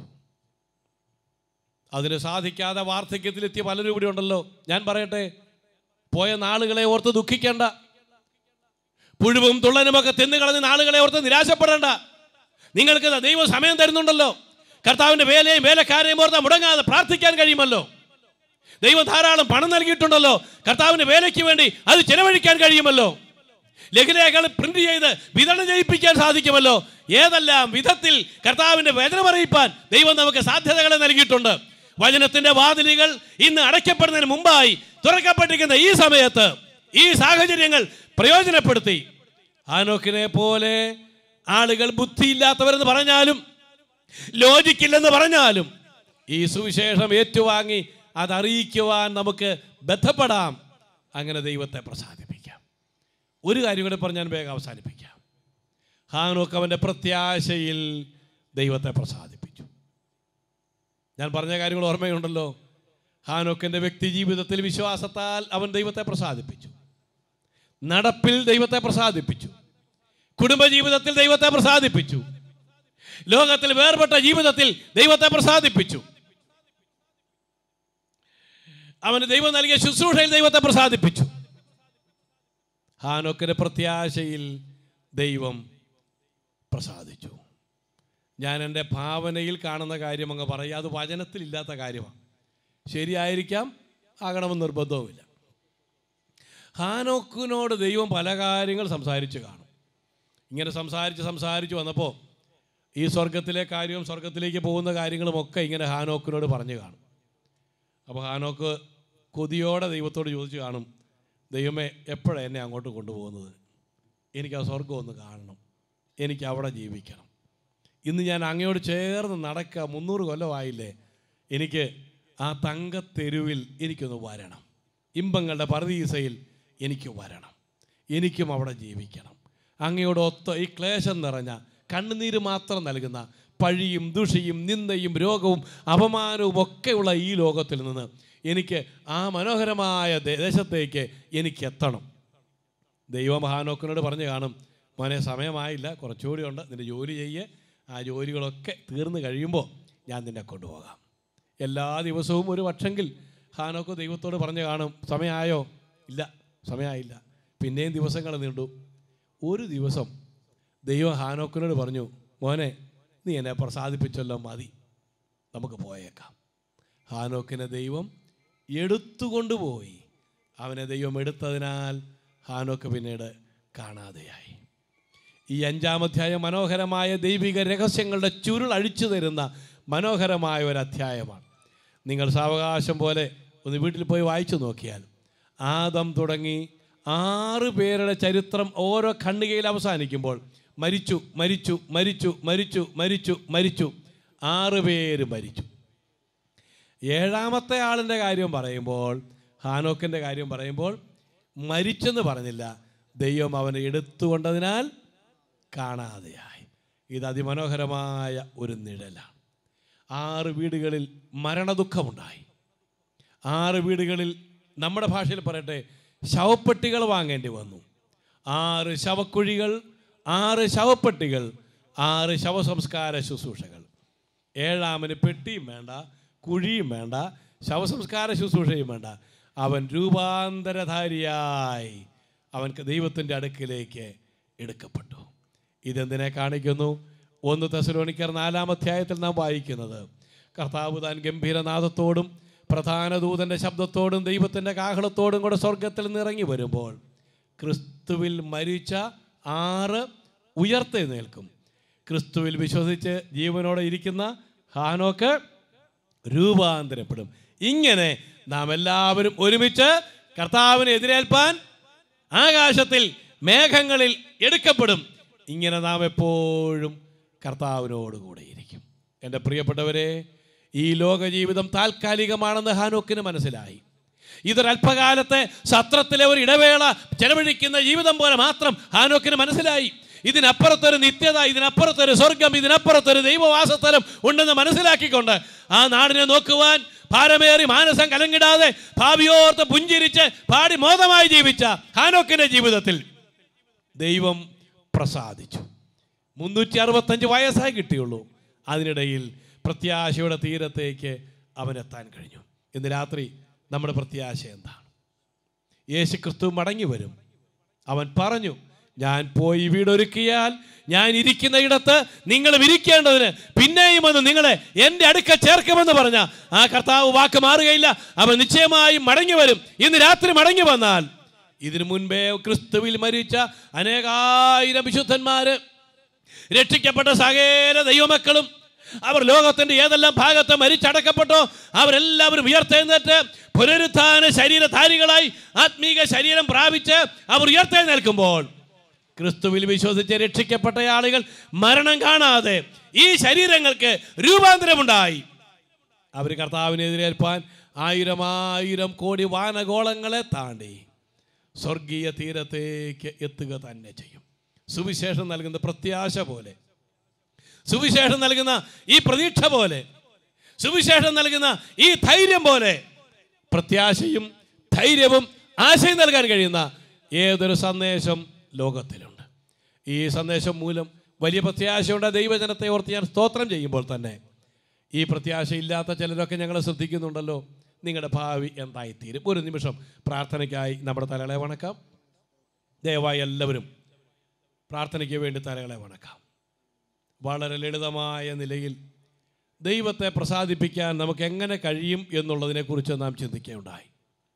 Speaker 1: അതിന് സാധിക്കാതെ വാർദ്ധക്യത്തിലെത്തിയ പലരും ഇവിടെ ഉണ്ടല്ലോ ഞാൻ പറയട്ടെ പോയ നാളുകളെ ഓർത്ത് ദുഃഖിക്കേണ്ട പുഴുവും തുള്ളനുമൊക്കെ തിന്നുകളഞ്ഞ നാളുകളെ ഓർത്ത് നിരാശപ്പെടേണ്ട നിങ്ങൾക്ക് ദാ ദൈവം സമയം തരുന്നുണ്ടല്ലോ കർത്താവിൻ്റെ വേലയും വേലക്കാരെയും ഓർത്ത് മുടങ്ങാതെ പ്രാർത്ഥിക്കാൻ കഴിയുമല്ലോ ദൈവം ധാരാളം പണം നൽകിയിട്ടുണ്ടല്ലോ കർത്താവിൻ്റെ വേലയ്ക്ക് വേണ്ടി അത് ചെലവഴിക്കാൻ കഴിയുമല്ലോ ലഘുലേഖകൾ പ്രിന്റ് ചെയ്ത് വിതരണം ചെയ്യിപ്പിക്കാൻ സാധിക്കുമല്ലോ ഏതെല്ലാം വിധത്തിൽ കർത്താവിൻ്റെ വേദനം അറിയിപ്പാൻ ദൈവം നമുക്ക് സാധ്യതകളെ നൽകിയിട്ടുണ്ട് വചനത്തിന്റെ വാതിലുകൾ ഇന്ന് അടയ്ക്കപ്പെടുന്നതിന് മുമ്പായി തുറക്കപ്പെട്ടിരിക്കുന്ന ഈ സമയത്ത് ഈ സാഹചര്യങ്ങൾ പ്രയോജനപ്പെടുത്തി ആനോക്കിനെ പോലെ ആളുകൾ ബുദ്ധിയില്ലാത്തവരെന്ന് പറഞ്ഞാലും ലോജിക്കില്ലെന്ന് പറഞ്ഞാലും ഈ സുവിശേഷം ഏറ്റുവാങ്ങി അതറിയിക്കുവാൻ നമുക്ക് ബന്ധപ്പെടാം അങ്ങനെ ദൈവത്തെ പ്രസാദിപ്പിക്കാം ഒരു കാര്യം കൂടെ പറഞ്ഞ് ഞാൻ വേഗം അവസാനിപ്പിക്കാം ഹാനോക്ക് അവൻ്റെ പ്രത്യാശയിൽ ദൈവത്തെ പ്രസാദിപ്പിച്ചു ഞാൻ പറഞ്ഞ കാര്യങ്ങൾ ഓർമ്മയുണ്ടല്ലോ ഹാനോക്കിൻ്റെ വ്യക്തി ജീവിതത്തിൽ വിശ്വാസത്താൽ അവൻ ദൈവത്തെ പ്രസാദിപ്പിച്ചു നടപ്പിൽ ദൈവത്തെ പ്രസാദിപ്പിച്ചു കുടുംബജീവിതത്തിൽ ദൈവത്തെ പ്രസാദിപ്പിച്ചു ലോകത്തിൽ വേർപെട്ട ജീവിതത്തിൽ ദൈവത്തെ പ്രസാദിപ്പിച്ചു അവന് ദൈവം നൽകിയ ശുശ്രൂഷയിൽ ദൈവത്തെ പ്രസാദിപ്പിച്ചു ഹാനോക്കിന്റെ പ്രത്യാശയിൽ ദൈവം പ്രസാദിച്ചു ഞാൻ എൻ്റെ ഭാവനയിൽ കാണുന്ന കാര്യം അങ്ങ് പറയുക അത് വചനത്തിലില്ലാത്ത കാര്യമാണ് ശരിയായിരിക്കാം ആകണമെന്ന് നിർബന്ധവുമില്ല ഹാനോക്കിനോട് ദൈവം പല കാര്യങ്ങൾ സംസാരിച്ച് കാണും ഇങ്ങനെ സംസാരിച്ച് സംസാരിച്ച് വന്നപ്പോൾ ഈ സ്വർഗത്തിലെ കാര്യവും സ്വർഗത്തിലേക്ക് പോകുന്ന കാര്യങ്ങളുമൊക്കെ ഇങ്ങനെ ഹാനോക്കിനോട് പറഞ്ഞു കാണും അപ്പോൾ ഹാനോക്ക് കൊതിയോടെ ദൈവത്തോട് ചോദിച്ചു കാണും ദൈവമേ എപ്പോഴാണ് എന്നെ അങ്ങോട്ട് കൊണ്ടുപോകുന്നത് എനിക്ക് ആ സ്വർഗം ഒന്ന് കാണണം എനിക്ക് അവിടെ ജീവിക്കണം ഇന്ന് ഞാൻ അങ്ങയോട് ചേർന്ന് നടക്കുക മുന്നൂറ് കൊല്ലമായില്ലേ എനിക്ക് ആ തങ്കത്തെരുവിൽ എനിക്കൊന്ന് വരണം ഇമ്പങ്ങളുടെ പർദീസയിൽ എനിക്ക് വരണം എനിക്കും അവിടെ ജീവിക്കണം അങ്ങയോട് ഒത്ത ഈ ക്ലേശം നിറഞ്ഞ കണ്ണുനീര് മാത്രം നൽകുന്ന പഴിയും ദുഷിയും നിന്ദയും രോഗവും അപമാനവും ഒക്കെയുള്ള ഈ ലോകത്തിൽ നിന്ന് എനിക്ക് ആ മനോഹരമായ ദേ- ദേശത്തേക്ക് എനിക്ക് എത്തണം ദൈവമഹാനോക്കിനോട് പറഞ്ഞു കാണും മോനെ സമയമായില്ല കുറച്ചുകൂടി ഉണ്ട് നിൻ്റെ ജോലി ചെയ്യേ ആ ജോലികളൊക്കെ തീർന്നു കഴിയുമ്പോൾ ഞാൻ നിന്നെ കൊണ്ടുപോകാം എല്ലാ ദിവസവും ഒരു പക്ഷെങ്കിൽ ഹാനോക്ക് ദൈവത്തോട് പറഞ്ഞു കാണും സമയമായോ ഇല്ല സമയമായില്ല പിന്നെയും ദിവസങ്ങൾ നീണ്ടു ഒരു ദിവസം ദൈവം ഹാനോക്കിനോട് പറഞ്ഞു മോനെ നീ എന്നെ പ്രസാദിപ്പിച്ചല്ലോ മതി നമുക്ക് പോയേക്കാം ഹാനോക്കിനെ ദൈവം എടുത്തുകൊണ്ടുപോയി അവനെ ദൈവം എടുത്തതിനാൽ ഹാനോക്ക് പിന്നീട് കാണാതെയായി ഈ അഞ്ചാം അധ്യായം മനോഹരമായ ദൈവിക രഹസ്യങ്ങളുടെ ചുരുൾ അഴിച്ചു തരുന്ന മനോഹരമായ ഒരു അധ്യായമാണ് നിങ്ങൾ സാവകാശം പോലെ ഒന്ന് വീട്ടിൽ പോയി വായിച്ചു നോക്കിയാൽ ആദം തുടങ്ങി ആറ് പേരുടെ ചരിത്രം ഓരോ ഖണ്ഡികയിൽ അവസാനിക്കുമ്പോൾ മരിച്ചു മരിച്ചു മരിച്ചു മരിച്ചു മരിച്ചു മരിച്ചു ആറ് പേര് മരിച്ചു ഏഴാമത്തെ ആളിൻ്റെ കാര്യം പറയുമ്പോൾ ഹാനോക്കിൻ്റെ കാര്യം പറയുമ്പോൾ മരിച്ചെന്ന് പറഞ്ഞില്ല ദൈവം അവനെ എടുത്തുകൊണ്ടതിനാൽ കാണാതെയായി ഇത് അതിമനോഹരമായ ഒരു നിഴലാണ് ആറ് വീടുകളിൽ മരണദുഃഖമുണ്ടായി ആറ് വീടുകളിൽ നമ്മുടെ ഭാഷയിൽ പറയട്ടെ ശവപ്പെട്ടികൾ വാങ്ങേണ്ടി വന്നു ആറ് ശവക്കുഴികൾ ആറ് ശവപ്പെട്ടികൾ ആറ് ശവസംസ്കാര ശുശ്രൂഷകൾ ഏഴാമന് പെട്ടിയും വേണ്ട കുഴിയും വേണ്ട ശവസംസ്കാര ശുശ്രൂഷയും വേണ്ട അവൻ രൂപാന്തരധാരിയായി അവൻക്ക് ദൈവത്തിൻ്റെ അടുക്കിലേക്ക് എടുക്കപ്പെട്ടു ഇതെന്തിനെ കാണിക്കുന്നു ഒന്ന് തെസലോണിക്കർ നാലാം അധ്യായത്തിൽ നാം വായിക്കുന്നത് കർത്താവ് താൻ ഗംഭീരനാഥത്തോടും പ്രധാന ദൂതൻ്റെ ശബ്ദത്തോടും ദൈവത്തിൻ്റെ കാഹളത്തോടും കൂടെ സ്വർഗത്തിൽ നിറങ്ങി വരുമ്പോൾ ക്രിസ്തുവിൽ മരിച്ച ആറ് ഉയർത്തെഴുന്നേൽക്കും ക്രിസ്തുവിൽ വിശ്വസിച്ച് ജീവനോടെ ഇരിക്കുന്ന ഹാനോക്ക് രൂപാന്തരപ്പെടും ഇങ്ങനെ നാം എല്ലാവരും ഒരുമിച്ച് കർത്താവിനെ എതിരേൽപ്പാൻ ആകാശത്തിൽ മേഘങ്ങളിൽ എടുക്കപ്പെടും ഇങ്ങനെ നാം എപ്പോഴും കർത്താവിനോടുകൂടെ ഇരിക്കും എൻ്റെ പ്രിയപ്പെട്ടവരെ ഈ ലോക ജീവിതം താൽക്കാലികമാണെന്ന് ഹാനോക്കിന് മനസ്സിലായി ഇതൊരല്പകാലത്തെ സത്രത്തിലെ ഒരു ഇടവേള ചെലവഴിക്കുന്ന ജീവിതം പോലെ മാത്രം ഹാനോക്കിന് മനസ്സിലായി ഇതിനപ്പുറത്തൊരു നിത്യത ഇതിനപ്പുറത്തൊരു സ്വർഗം ഇതിനപ്പുറത്തൊരു ദൈവവാസസ്ഥലം ഉണ്ടെന്ന് മനസ്സിലാക്കിക്കൊണ്ട് ആ നാടിനെ നോക്കുവാൻ ഭാരമേറി മാനസം കലങ്ങിടാതെ ഭാവിയോർത്ത് പുഞ്ചിരിച്ച് പാടി മോദമായി ജീവിച്ച ഹാനോക്കിന്റെ ജീവിതത്തിൽ ദൈവം പ്രസാദിച്ചു മുന്നൂറ്റി അറുപത്തഞ്ച് വയസ്സായി കിട്ടിയുള്ളൂ അതിനിടയിൽ പ്രത്യാശയുടെ തീരത്തേക്ക് അവനെത്താൻ കഴിഞ്ഞു ഇന്ന് രാത്രി നമ്മുടെ പ്രത്യാശ എന്താണ് യേശു ക്രിസ്തു മടങ്ങി വരും അവൻ പറഞ്ഞു ഞാൻ പോയി വീടൊരുക്കിയാൽ ഞാൻ ഇരിക്കുന്ന ഇടത്ത് നിങ്ങളും ഇരിക്കേണ്ടതിന് പിന്നെയും വന്ന് നിങ്ങളെ എൻ്റെ അടുക്ക ചേർക്കുമെന്ന് പറഞ്ഞ ആ കർത്താവ് വാക്ക് മാറുകയില്ല അവൻ നിശ്ചയമായും മടങ്ങി വരും ഇന്ന് രാത്രി മടങ്ങി വന്നാൽ ഇതിനു മുൻപേ ക്രിസ്തുവിൽ മരിച്ച അനേകായിരം വിശുദ്ധന്മാര് രക്ഷിക്കപ്പെട്ട സകല ദൈവമക്കളും അവർ ലോകത്തിന്റെ ഏതെല്ലാം ഭാഗത്ത് മരിച്ചടക്കപ്പെട്ടോ അവരെല്ലാവരും ഉയർത്തെഴുന്നേറ്റ് പുനരുത്ഥാന ശരീരധാരികളായി ആത്മീക ശരീരം പ്രാപിച്ച് അവർ ഉയർത്തെഴുന്നേൽക്കുമ്പോൾ ക്രിസ്തുവിൽ വിശ്വസിച്ച് രക്ഷിക്കപ്പെട്ട ആളുകൾ മരണം കാണാതെ ഈ ശരീരങ്ങൾക്ക് രൂപാന്തരമുണ്ടായി അവർ കർത്താവിനെതിരേൽപ്പാൻ ആയിരം ആയിരം കോടി വാനഗോളങ്ങളെ താണ്ടി സ്വർഗീയ തീരത്തേക്ക് എത്തുക തന്നെ ചെയ്യും സുവിശേഷം നൽകുന്ന പ്രത്യാശ പോലെ സുവിശേഷം നൽകുന്ന ഈ പ്രതീക്ഷ പോലെ സുവിശേഷം നൽകുന്ന ഈ ധൈര്യം പോലെ പ്രത്യാശയും ധൈര്യവും ആശയും നൽകാൻ കഴിയുന്ന ഏതൊരു സന്ദേശം ലോകത്തിലുണ്ട് ഈ സന്ദേശം മൂലം വലിയ പ്രത്യാശയുടെ ദൈവജനത്തെ ഓർത്ത് ഞാൻ സ്തോത്രം ചെയ്യുമ്പോൾ തന്നെ ഈ പ്രത്യാശ ഇല്ലാത്ത ചിലരൊക്കെ ഞങ്ങളെ ശ്രദ്ധിക്കുന്നുണ്ടല്ലോ നിങ്ങളുടെ ഭാവി എന്തായിത്തീരും ഒരു നിമിഷം പ്രാർത്ഥനയ്ക്കായി നമ്മുടെ തലകളെ വണക്കാം ദയവായി എല്ലാവരും പ്രാർത്ഥനയ്ക്ക് വേണ്ടി തലകളെ വണക്കാം വളരെ ലളിതമായ നിലയിൽ ദൈവത്തെ പ്രസാദിപ്പിക്കാൻ നമുക്ക് എങ്ങനെ കഴിയും എന്നുള്ളതിനെക്കുറിച്ച് നാം ചിന്തിക്കുകയുണ്ടായി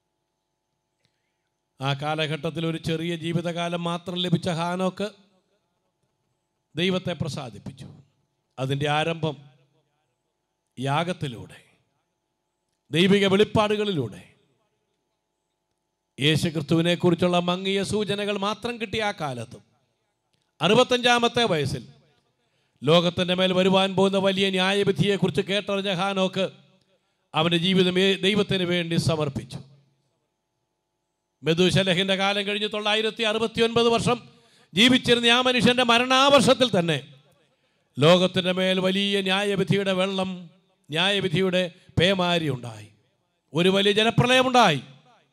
Speaker 1: ആ കാലഘട്ടത്തിൽ ഒരു ചെറിയ ജീവിതകാലം മാത്രം ലഭിച്ച ഹാനോക്ക് ദൈവത്തെ പ്രസാദിപ്പിച്ചു അതിൻ്റെ ആരംഭം യാഗത്തിലൂടെ ദൈവിക വെളിപ്പാടുകളിലൂടെ യേശുക്രിസ്തുവിനെ കുറിച്ചുള്ള മങ്ങിയ സൂചനകൾ മാത്രം കിട്ടിയ ആ കാലത്തും അറുപത്തഞ്ചാമത്തെ വയസ്സിൽ ലോകത്തിൻ്റെ മേൽ വരുവാൻ പോകുന്ന വലിയ ന്യായവിധിയെക്കുറിച്ച് കേട്ടറിഞ്ഞ ഹാനോക്ക് അവൻ്റെ ജീവിതം ഏ- ദൈവത്തിന് വേണ്ടി സമർപ്പിച്ചു മെതുശലഹിൻ്റെ കാലം കഴിഞ്ഞ് തൊള്ളായിരത്തി അറുപത്തി ഒൻപത് വർഷം ജീവിച്ചിരുന്ന ആ മനുഷ്യൻ്റെ മരണാവർഷത്തിൽ തന്നെ ലോകത്തിൻ്റെ മേൽ വലിയ ന്യായവിധിയുടെ വെള്ളം ന്യായവിധിയുടെ പേമാരി ഉണ്ടായി ഒരു വലിയ ജലപ്രളയമുണ്ടായി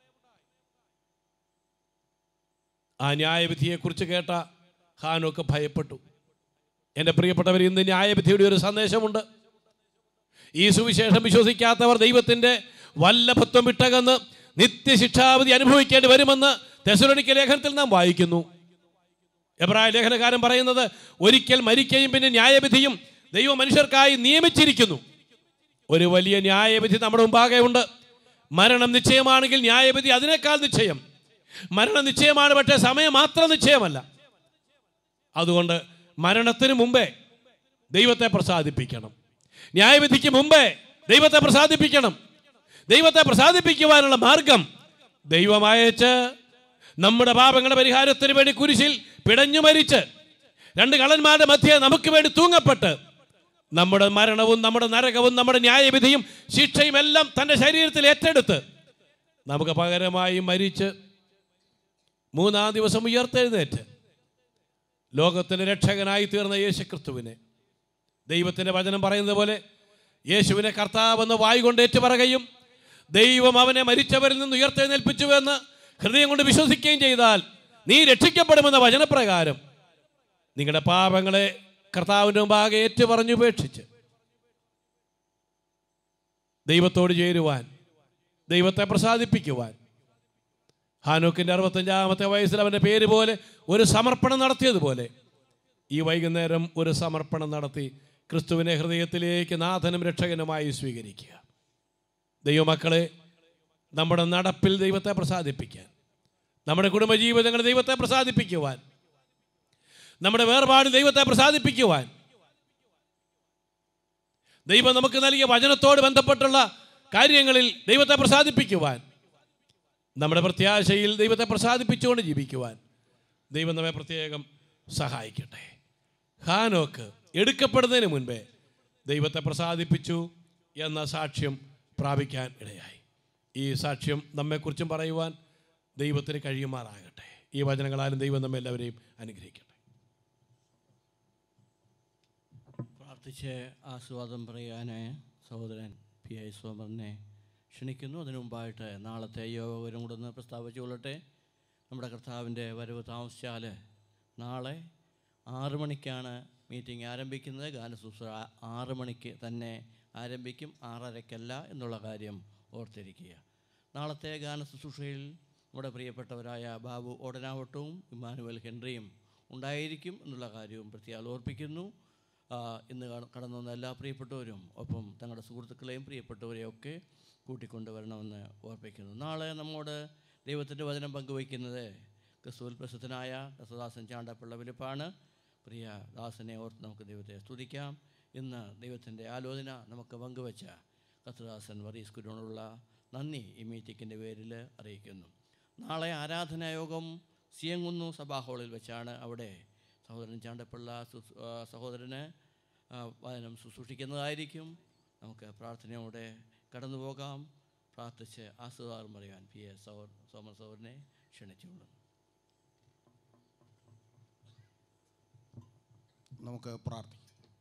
Speaker 1: ആ ന്യായവിധിയെക്കുറിച്ച് കേട്ട ഹാനോക്ക് ഭയപ്പെട്ടു എൻ്റെ പ്രിയപ്പെട്ടവർ ഇന്ന് ന്യായവിധിയുടെ ഒരു സന്ദേശമുണ്ട് ഈ സുവിശേഷം വിശ്വസിക്കാത്തവർ ദൈവത്തിൻ്റെ വല്ലഭത്വം വിട്ടകന്ന് നിത്യശിക്ഷാവിധി അനുഭവിക്കേണ്ടി വരുമെന്ന് തെസലോണിക്ക ലേഖനത്തിൽ നാം വായിക്കുന്നു എബ്രായ ലേഖനകാരൻ പറയുന്നത് ഒരിക്കൽ മരിക്കുകയും പിന്നെ ന്യായവിധിയും ദൈവം മനുഷ്യർക്കായി നിയമിച്ചിരിക്കുന്നു ഒരു വലിയ ന്യായവിധി നമ്മുടെ മുമ്പാകെ ഉണ്ട് മരണം നിശ്ചയമാണെങ്കിൽ ന്യായവിധി അതിനേക്കാൾ നിശ്ചയം മരണം നിശ്ചയമാണ് പക്ഷേ സമയം മാത്രം നിശ്ചയമല്ല അതുകൊണ്ട് മരണത്തിന് മുമ്പേ ദൈവത്തെ പ്രസാദിപ്പിക്കണം ന്യായവിധിക്ക് മുമ്പേ ദൈവത്തെ പ്രസാദിപ്പിക്കണം ദൈവത്തെ പ്രസാദിപ്പിക്കുവാനുള്ള മാർഗം ദൈവം അയച്ച് നമ്മുടെ പാപങ്ങളുടെ പരിഹാരത്തിന് വേണ്ടി കുരിശിൽ പിടഞ്ഞു മരിച്ച് രണ്ട് കള്ളന്മാരുടെ മധ്യേ നമുക്ക് വേണ്ടി തൂങ്ങപ്പെട്ട് നമ്മുടെ മരണവും നമ്മുടെ നരകവും നമ്മുടെ ന്യായവിധിയും ശിക്ഷയും എല്ലാം തൻ്റെ ശരീരത്തിൽ ഏറ്റെടുത്ത് നമുക്ക് പകരമായി മരിച്ച് മൂന്നാം ദിവസം ഉയർത്തെഴുന്നേറ്റ് ലോകത്തിൻ്റെ രക്ഷകനായി തീർന്ന യേശു ക്രിസ്തുവിനെ ദൈവത്തിൻ്റെ വചനം പറയുന്നത് പോലെ യേശുവിനെ കർത്താവെന്ന് വായു കൊണ്ട് ഏറ്റുപറയുകയും ദൈവം അവനെ മരിച്ചവരിൽ നിന്ന് ഉയർത്തെഴുന്നേൽപ്പിച്ചുവെന്ന് ഹൃദയം കൊണ്ട് വിശ്വസിക്കുകയും ചെയ്താൽ നീ രക്ഷിക്കപ്പെടുമെന്ന വചനപ്രകാരം നിങ്ങളുടെ പാപങ്ങളെ കർത്താവിൻ്റെ മുമ്പാകെ ഏറ്റുപറഞ്ഞുപേക്ഷിച്ച് ദൈവത്തോട് ചേരുവാൻ ദൈവത്തെ പ്രസാദിപ്പിക്കുവാൻ ഹാനോക്കിൻ്റെ അറുപത്തഞ്ചാമത്തെ വയസ്സിൽ അവൻ്റെ പേര് പോലെ ഒരു സമർപ്പണം നടത്തിയതുപോലെ ഈ വൈകുന്നേരം ഒരു സമർപ്പണം നടത്തി ക്രിസ്തുവിനെ ഹൃദയത്തിലേക്ക് നാഥനും രക്ഷകനുമായി സ്വീകരിക്കുക ദൈവമക്കളെ നമ്മുടെ നടപ്പിൽ ദൈവത്തെ പ്രസാദിപ്പിക്കാൻ നമ്മുടെ കുടുംബജീവിതങ്ങൾ ദൈവത്തെ പ്രസാദിപ്പിക്കുവാൻ നമ്മുടെ വേർപാട് ദൈവത്തെ പ്രസാദിപ്പിക്കുവാൻ ദൈവം നമുക്ക് നൽകിയ വചനത്തോട് ബന്ധപ്പെട്ടുള്ള കാര്യങ്ങളിൽ ദൈവത്തെ പ്രസാദിപ്പിക്കുവാൻ നമ്മുടെ പ്രത്യാശയിൽ ദൈവത്തെ പ്രസാദിപ്പിച്ചുകൊണ്ട് ജീവിക്കുവാൻ ദൈവം നമ്മെ പ്രത്യേകം സഹായിക്കട്ടെ ഹാനോക്ക് എടുക്കപ്പെടുന്നതിന് മുൻപേ ദൈവത്തെ പ്രസാദിപ്പിച്ചു എന്ന സാക്ഷ്യം പ്രാപിക്കാൻ ഇടയായി ഈ സാക്ഷ്യം നമ്മെക്കുറിച്ചും പറയുവാൻ ദൈവത്തിന് കഴിയുമാറാകട്ടെ ഈ വചനങ്ങളാലും ദൈവം നമ്മെ എല്ലാവരെയും അനുഗ്രഹിക്കട്ടെ
Speaker 3: പ്രാർത്ഥിച്ച് ആസ്വാദം പറയാൻ സഹോദരൻ പി ഐ സോമറിനെ ക്ഷണിക്കുന്നു അതിനു മുമ്പായിട്ട് നാളത്തെ യോഗം കൂടെ ഒന്ന് പ്രസ്താവിച്ചുകൊള്ളട്ടെ നമ്മുടെ കർത്താവിൻ്റെ വരവ് താമസിച്ചാൽ നാളെ ആറ് മണിക്കാണ് മീറ്റിംഗ് ആരംഭിക്കുന്നത് ഗാനശുശ്രൂഷ ആറ് മണിക്ക് തന്നെ ആരംഭിക്കും ആറരയ്ക്കല്ല എന്നുള്ള കാര്യം ഓർത്തിരിക്കുക നാളത്തെ ഗാനശുശ്രൂഷയിൽ നമ്മുടെ പ്രിയപ്പെട്ടവരായ ബാബു ഓടനാവട്ടവും ഇമ്മാനുവൽ ഹെൻറിയും ഉണ്ടായിരിക്കും എന്നുള്ള കാര്യവും പ്രത്യേകം ഓർപ്പിക്കുന്നു ആ, ഇന്ന് കട- കടന്നു വന്ന എല്ലാ പ്രിയപ്പെട്ടവരും ഒപ്പം തങ്ങളുടെ സുഹൃത്തുക്കളെയും പ്രിയപ്പെട്ടവരെയും ഒക്കെ കൂട്ടിക്കൊണ്ടുവരണമെന്ന് ഓർപ്പിക്കുന്നു നാളെ നമ്മോട് ദൈവത്തിൻ്റെ വചനം പങ്കുവയ്ക്കുന്നത് ക്രിസ്തുവിൽ പ്രസിദ്ധനായ ക്രിസ്തുദാസൻ ചാണ്ടപ്പിള്ള വിളിപ്പാണ് പ്രിയ ദാസനെ ഓർത്ത് നമുക്ക് ദൈവത്തെ സ്തുതിക്കാം ഇന്ന് ദൈവത്തിൻ്റെ ആലോചന നമുക്ക് പങ്കുവച്ച കത്തുദാസൻ വറീസ് കുരുണുള്ള നന്ദി ഈ മീറ്റിങ്ങിൻ്റെ പേരിൽ അറിയിക്കുന്നു നാളെ ആരാധനായോഗം സിയങ്കുന്നു സഭാ ഹാളിൽ വെച്ചാണ് അവിടെ സഹോദരൻ ചാണ്ടപ്പിള്ള ശുശ്രൂ- ആ, സഹോദരന് ആ, വചനം ശുശ്രൂഷിക്കുന്നതായിരിക്കും നമുക്ക് പ്രാർത്ഥനയോടെ കടന്നു പോകാം പ്രാർത്ഥിച്ച് ആസ്വാദം പറയാൻ പി എസ് സൗർ സോമൻ സൗറിനെ ക്ഷണിച്ചുകൊള്ളുന്നു
Speaker 4: നമുക്ക് പ്രാർത്ഥിക്കാം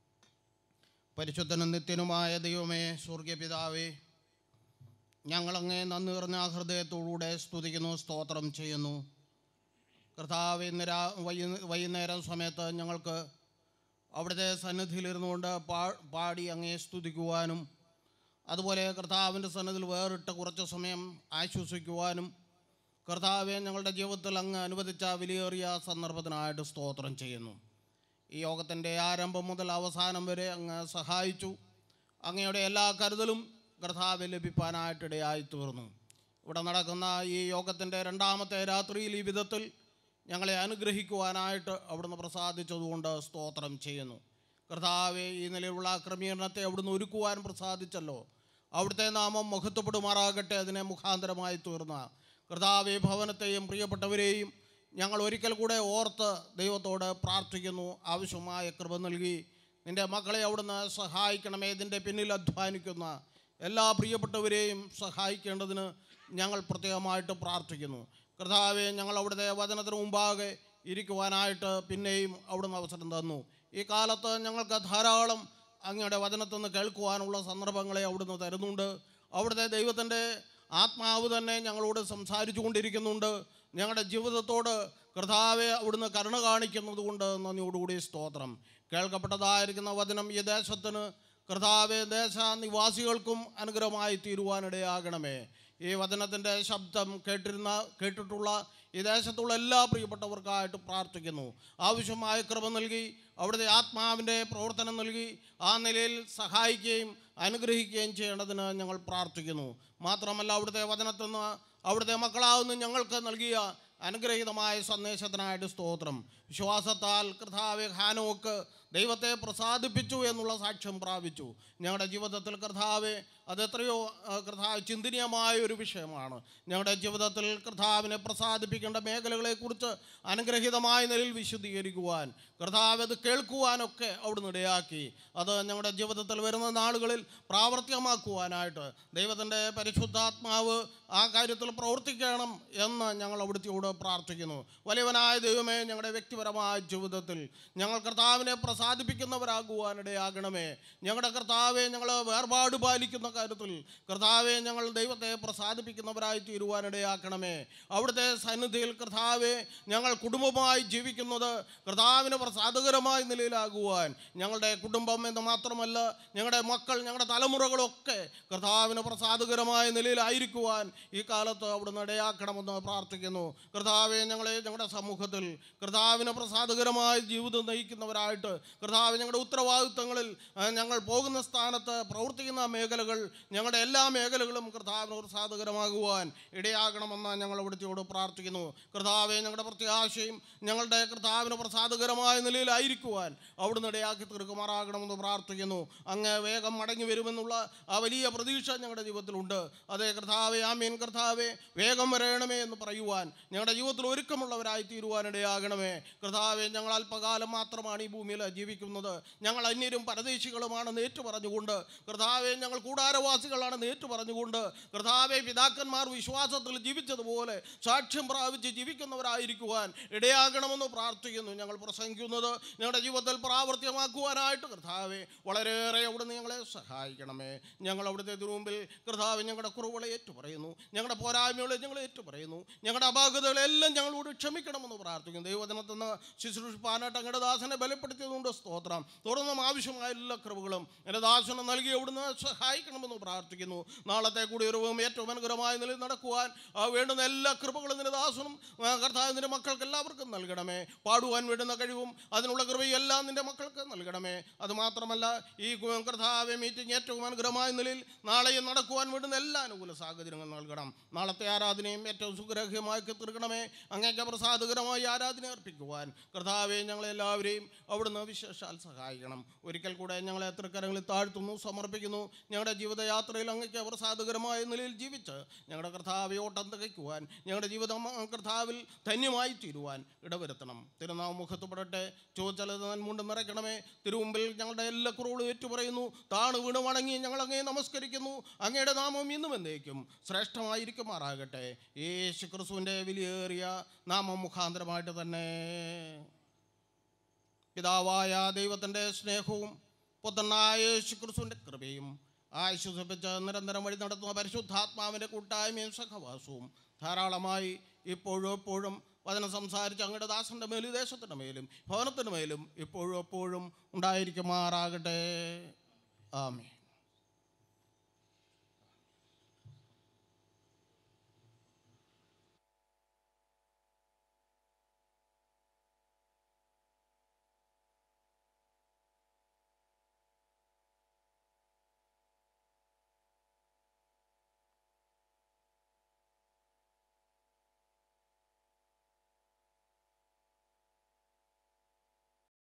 Speaker 4: പരിശുദ്ധനും നിത്യനുമായ ദൈവമേ സ്വർഗീയ പിതാവേ ഞങ്ങളങ്ങേ നന്ദി നിറഞ്ഞ ഹൃദയത്തോടുകൂടെ സ്തുതിക്കുന്നു സ്തോത്രം ചെയ്യുന്നു കർത്താവ് ഇന്ന് രാ വൈകു- വൈകുന്നേരം സമയത്ത് ഞങ്ങൾക്ക് അവിടുത്തെ സന്നിധിയിലിരുന്നുകൊണ്ട് പാ പാടി അങ്ങേ സ്തുതിക്കുവാനും അതുപോലെ കർത്താവിൻ്റെ സന്നിധിയിൽ വേറിട്ട് കുറച്ച് സമയം ആശ്വസിക്കുവാനും കർത്താവെ ഞങ്ങളുടെ ജീവിതത്തിൽ അങ്ങ് അനുവദിച്ച വിലയേറിയ സന്ദർഭത്തിനായിട്ട് സ്തോത്രം ചെയ്യുന്നു ഈ യോഗത്തിൻ്റെ ആരംഭം മുതൽ അവസാനം വരെ അങ്ങ് സഹായിച്ചു അങ്ങയുടെ എല്ലാ കരുതലും കർത്താവ് ലഭിക്കാനായിട്ടിടയായി തീർന്നു ഇവിടെ നടക്കുന്ന ഈ യോഗത്തിൻ്റെ രണ്ടാമത്തെ രാത്രിയിൽ ഈ വിധത്തിൽ ഞങ്ങളെ അനുഗ്രഹിക്കുവാനായിട്ട് അവിടുന്ന് പ്രസാദിച്ചതുകൊണ്ട് സ്തോത്രം ചെയ്യുന്നു കർത്താവെ ഈ നിലയിലുള്ള ക്രമീകരണത്തെ അവിടുന്ന് ഒരുക്കുവാൻ പ്രസാദിച്ചല്ലോ അവിടുത്തെ നാമം മഹത്വപ്പെടുമാറാകട്ടെ അതിനെ മുഖാന്തരമായി തീർന്ന കർത്താവെ ഭവനത്തെയും പ്രിയപ്പെട്ടവരെയും ഞങ്ങൾ ഒരിക്കൽ കൂടെ ഓർത്ത് ദൈവത്തോട് പ്രാർത്ഥിക്കുന്നു ആവശ്യമായ കൃപ നൽകി നിൻ്റെ മക്കളെ അവിടുന്ന് സഹായിക്കണമേ ഇതിൻ്റെ പിന്നിൽ അധ്വാനിക്കുന്ന എല്ലാ പ്രിയപ്പെട്ടവരെയും സഹായിക്കേണ്ടതിന് ഞങ്ങൾ പ്രത്യേകമായിട്ട് പ്രാർത്ഥിക്കുന്നു കർത്താവെ ഞങ്ങൾ അവിടുത്തെ വചനത്തിന് മുമ്പാകെ ഇരിക്കുവാനായിട്ട് പിന്നെയും അവിടുന്ന് അവസരം തന്നു ഈ കാലത്ത് ഞങ്ങൾക്ക് ധാരാളം അങ്ങയുടെ വചനത്തിൽ നിന്ന് കേൾക്കുവാനുള്ള സന്ദർഭങ്ങളെ അവിടുന്ന് തരുന്നുണ്ട് അവിടുത്തെ ദൈവത്തിൻ്റെ ആത്മാവ് തന്നെ ഞങ്ങളോട് സംസാരിച്ചു കൊണ്ടിരിക്കുന്നുണ്ട് ഞങ്ങളുടെ ജീവിതത്തോട് കർത്താവെ അവിടുന്ന് കരുണ കാണിക്കുന്നത് കൊണ്ട് നന്ദിയോടുകൂടി സ്തോത്രം കേൾക്കപ്പെട്ടതായിരിക്കുന്ന വചനം ഈ ദേശത്തിന് കർത്താവെ ദേശനിവാസികൾക്കും അനുഗ്രഹമായി തീരുവാനിടയാകണമേ ഈ വചനത്തിൻ്റെ ശബ്ദം കേട്ടിരുന്ന കേട്ടിട്ടുള്ള ഈ ദേശത്തുള്ള എല്ലാ പ്രിയപ്പെട്ടവർക്കായിട്ട് പ്രാർത്ഥിക്കുന്നു ആവശ്യമായ കൃപ നൽകി അവിടുത്തെ ആത്മാവിൻ്റെ പ്രവർത്തനം നൽകി ആ നിലയിൽ സഹായിക്കുകയും അനുഗ്രഹിക്കുകയും ചെയ്യേണ്ടതിന് ഞങ്ങൾ പ്രാർത്ഥിക്കുന്നു മാത്രമല്ല അവിടുത്തെ വചനത്തിൽ നിന്ന് അവിടുത്തെ മക്കളാവുന്ന ഞങ്ങൾക്ക് നൽകിയ അനുഗ്രഹീതമായ സന്ദേശത്തിനായിട്ട് സ്തോത്രം വിശ്വാസത്താൽ കർത്താവ് ഹാനോക്ക് ദൈവത്തെ പ്രസാദിപ്പിച്ചു എന്നുള്ള സാക്ഷ്യം പ്രാപിച്ചു ഞങ്ങളുടെ ജീവിതത്തിൽ കർത്താവെ അതെത്രയോ ആ, കർത്താവ് ചിന്തനീയമായ ഒരു വിഷയമാണ് ഞങ്ങളുടെ ജീവിതത്തിൽ കർത്താവിനെ പ്രസാദിപ്പിക്കേണ്ട മേഖലകളെക്കുറിച്ച് അനുഗ്രഹീതമായ നിലയിൽ വിശദീകരിക്കുവാൻ കർത്താവ് അത് കേൾക്കുവാനൊക്കെ അവിടുന്ന് ഇടയാക്കി അത് ഞങ്ങളുടെ ജീവിതത്തിൽ വരുന്ന നാളുകളിൽ പ്രാവർത്തികമാക്കുവാനായിട്ട് ദൈവത്തിൻ്റെ പരിശുദ്ധാത്മാവ് ആ കാര്യത്തിൽ പ്രവർത്തിക്കണം എന്ന് ഞങ്ങൾ അവിടുത്തെയോട് പ്രാർത്ഥിക്കുന്നു വലിയവനായ ദൈവമേ ഞങ്ങളുടെ വ്യക്തിപരമായ ജീവിതത്തിൽ ഞങ്ങൾ കർത്താവിനെ പ്രസാദിപ്പിക്കുന്നവരാകുവാനിടയാകണമേ ഞങ്ങളുടെ കർത്താവെ ഞങ്ങൾ വേർപാട് പാലിക്കുന്ന കാര്യത്തിൽ കർത്താവെ ഞങ്ങൾ ദൈവത്തെ പ്രസാദിപ്പിക്കുന്നവരായി തീരുവാനിടയാക്കണമേ അവിടുത്തെ സന്നിധിയിൽ കർത്താവെ ഞങ്ങൾ കുടുംബമായി ജീവിക്കുന്നത് കർത്താവിന് പ്രസാദകരമായ നിലയിലാകുവാൻ ഞങ്ങളുടെ കുടുംബം എന്ന് മാത്രമല്ല ഞങ്ങളുടെ മക്കൾ ഞങ്ങളുടെ തലമുറകളൊക്കെ കർത്താവിന് പ്രസാദകരമായ നിലയിലായിരിക്കുവാൻ ഈ കാലത്ത് അവിടുന്ന് ഇടയാക്കണമെന്ന് പ്രാർത്ഥിക്കുന്നു കർത്താവെ ഞങ്ങളെ ഞങ്ങളുടെ സമൂഹത്തിൽ കർത്താവിന് പ്രസാദകരമായ ജീവിതം നയിക്കുന്നവരായിട്ട് കർത്താവ് ഞങ്ങളുടെ ഉത്തരവാദിത്തങ്ങളിൽ ആ, ഞങ്ങൾ പോകുന്ന സ്ഥാനത്ത് പ്രവർത്തിക്കുന്ന മേഖലകൾ ഞങ്ങളുടെ എല്ലാ മേഖലകളും കർത്താവിന് പ്രസാദകരമാകുവാൻ ഇടയാകണമെന്ന് ഞങ്ങൾ അവിടുത്തെയോട് പ്രാർത്ഥിക്കുന്നു കർത്താവെ ഞങ്ങളുടെ പ്രത്യാശയും ഞങ്ങളുടെ കർത്താവിന് പ്രസാദകരമായ നിലയിലായിരിക്കുവാൻ അവിടുന്ന് ഇടയാക്കി തീർക്കുമാറാകണമെന്ന് പ്രാർത്ഥിക്കുന്നു അങ്ങ് വേഗം മടങ്ങി വരുമെന്നുള്ള ആ വലിയ പ്രതീക്ഷ ഞങ്ങളുടെ ജീവിതത്തിലുണ്ട് അതേ കർത്താവെ ആമീൻ കർത്താവെ വേഗം വരയണമേ എന്ന് പറയുവാൻ ഞങ്ങളുടെ ജീവിതത്തിൽ ഒരുക്കമുള്ളവരായി തീരുവാനിടയാകണമേ കർത്താവെ ഞങ്ങൾ അല്പകാലം മാത്രമാണ് ഈ ഭൂമിയിൽ ജീവിക്കുന്നത് ഞങ്ങൾ അന്യരും പരദേശികളുമാണെന്ന് ഏറ്റു പറഞ്ഞുകൊണ്ട് കർത്താവെ ഞങ്ങൾ കൂടാരവാസികളാണെന്ന് ഏറ്റു പറഞ്ഞുകൊണ്ട് കർത്താവെ പിതാക്കന്മാർ വിശ്വാസത്തിൽ ജീവിച്ചതുപോലെ സാക്ഷ്യം പ്രാപിച്ച് ജീവിക്കുന്നവരായിരിക്കുവാൻ ഇടയാകണമെന്ന് പ്രാർത്ഥിക്കുന്നു ഞങ്ങൾ പ്രസംഗിക്കുന്നത് ഞങ്ങളുടെ ജീവിതത്തിൽ പ്രാവർത്തികമാക്കുവാനായിട്ട് കർത്താവെ വളരെയേറെ അവിടുന്ന് ഞങ്ങളെ സഹായിക്കണമേ ഞങ്ങൾ അവിടുത്തെ മുമ്പിൽ കർത്താവ് ഞങ്ങളുടെ കുറവുകളെ ഏറ്റു പറയുന്നു ഞങ്ങളുടെ പോരായ്മകളെ ഞങ്ങൾ ഏറ്റു പറയുന്നു ഞങ്ങളുടെ അപാകതകളെല്ലാം ഞങ്ങളോട് ക്ഷമിക്കണമെന്ന് പ്രാർത്ഥിക്കുന്നു ദൈവജനത്തിന് ശുശ്രൂഷിപ്പാനായിട്ട് അങ്ങയുടെ ദാസനെ ബലപ്പെടുത്തിയതുകൊണ്ട് സ്തോത്രം തുറന്നും ആവശ്യമായ എല്ലാ കൃപകളും എൻ്റെ ദാസനെ നൽകി അവിടുന്ന് സഹായിക്കണമെന്ന് പ്രാർത്ഥിക്കുന്നു നാളത്തെ കൂടിയൊരുവും ഏറ്റവും അനുഗ്രഹമായ നിലയിൽ നടക്കുവാൻ ആ വേണ്ടുന്ന എല്ലാ കൃപകളും നിന്റെ ദാസനും ആ, കർത്താവ് നിന്റെ മക്കൾക്ക് എല്ലാവർക്കും നൽകണമേ പാടുവാൻ വേണ്ടുന്ന കഴിവും അതിനുള്ള കൃപയും എല്ലാം നിന്റെ മക്കൾക്ക് നൽകണമേ അത് മാത്രമല്ല ഈ കു- കർത്താവ് മീറ്റിംഗ് ഏറ്റവും അനുഗ്രഹമായ നിലയിൽ നാളെയും നടക്കുവാൻ വേണ്ടുന്ന എല്ലാ അനുകൂല സാഹചര്യങ്ങളും നൽകണം നാളത്തെ ആരാധനയും ഏറ്റവും സുഗ്രഹ്യമാക്കി തീർക്കണമേ അങ്ങേക്ക് പ്രസാദകരമായി ആരാധന അർപ്പിക്കുവാൻ കർത്താവെ ഞങ്ങളെല്ലാവരെയും അവിടുന്ന് വിശേഷാൽ സഹായിക്കണം ഒരിക്കൽ കൂടെ ഞങ്ങളെ തൃക്കരങ്ങളിൽ താഴ്ത്തുന്നു സമർപ്പിക്കുന്നു ഞങ്ങളുടെ ജീവിതയാത്രയിൽ അങ്ങേക്ക് പ്രസാദകരമായ നിലയിൽ ജീവിച്ച് ഞങ്ങളുടെ കർത്താവെ ഓട്ടം തികയ്ക്കുവാൻ ഞങ്ങളുടെ ജീവിതം ആ കർത്താവിൽ ധന്യമായി തീരുവാൻ ഇടവരുത്തണം തിരുനാവ് മുഖത്തുപെടട്ടെ ചോദിച്ചാലത് നന്മുണ്ട് നിറയ്ക്കണമേ തിരുമുമ്പിൽ ഞങ്ങളുടെ എല്ലാ കുറവുകളും ഏറ്റുപറയുന്നു താണു വീണ് വണങ്ങി ഞങ്ങൾ അങ്ങേ നമസ്കരിക്കുന്നു അങ്ങയുടെ നാമം ഇന്നും എന്നേക്കും ശ്രേഷ്ഠമായിരിക്കുമാറാകട്ടെ യേശു ക്രിസ്തുവിൻ്റെ വിലയേറിയ നാമം മുഖാന്തരമായിട്ട് തന്നെ പിതാവായ ദൈവത്തിൻ്റെ സ്നേഹവും പുത്രനായ യേശു ക്രിസ്തുവിൻ്റെ കൃപയും ആശ്വസിപ്പിച്ച് നിരന്തരം വഴി നടത്തുന്ന പരിശുദ്ധാത്മാവിൻ്റെ കൂട്ടായ്മയും സഹവാസവും ധാരാളമായി ഇപ്പോഴും എപ്പോഴും വചനം സംസാരിച്ച് അങ്ങയുടെ ദാസൻ്റെ മേലും ദേശത്തിൻ്റെ മേലും ഭവനത്തിൻ്റെ മേലും ഇപ്പോഴും എപ്പോഴും ഉണ്ടായിരിക്കുമാറാകട്ടെ ആമേ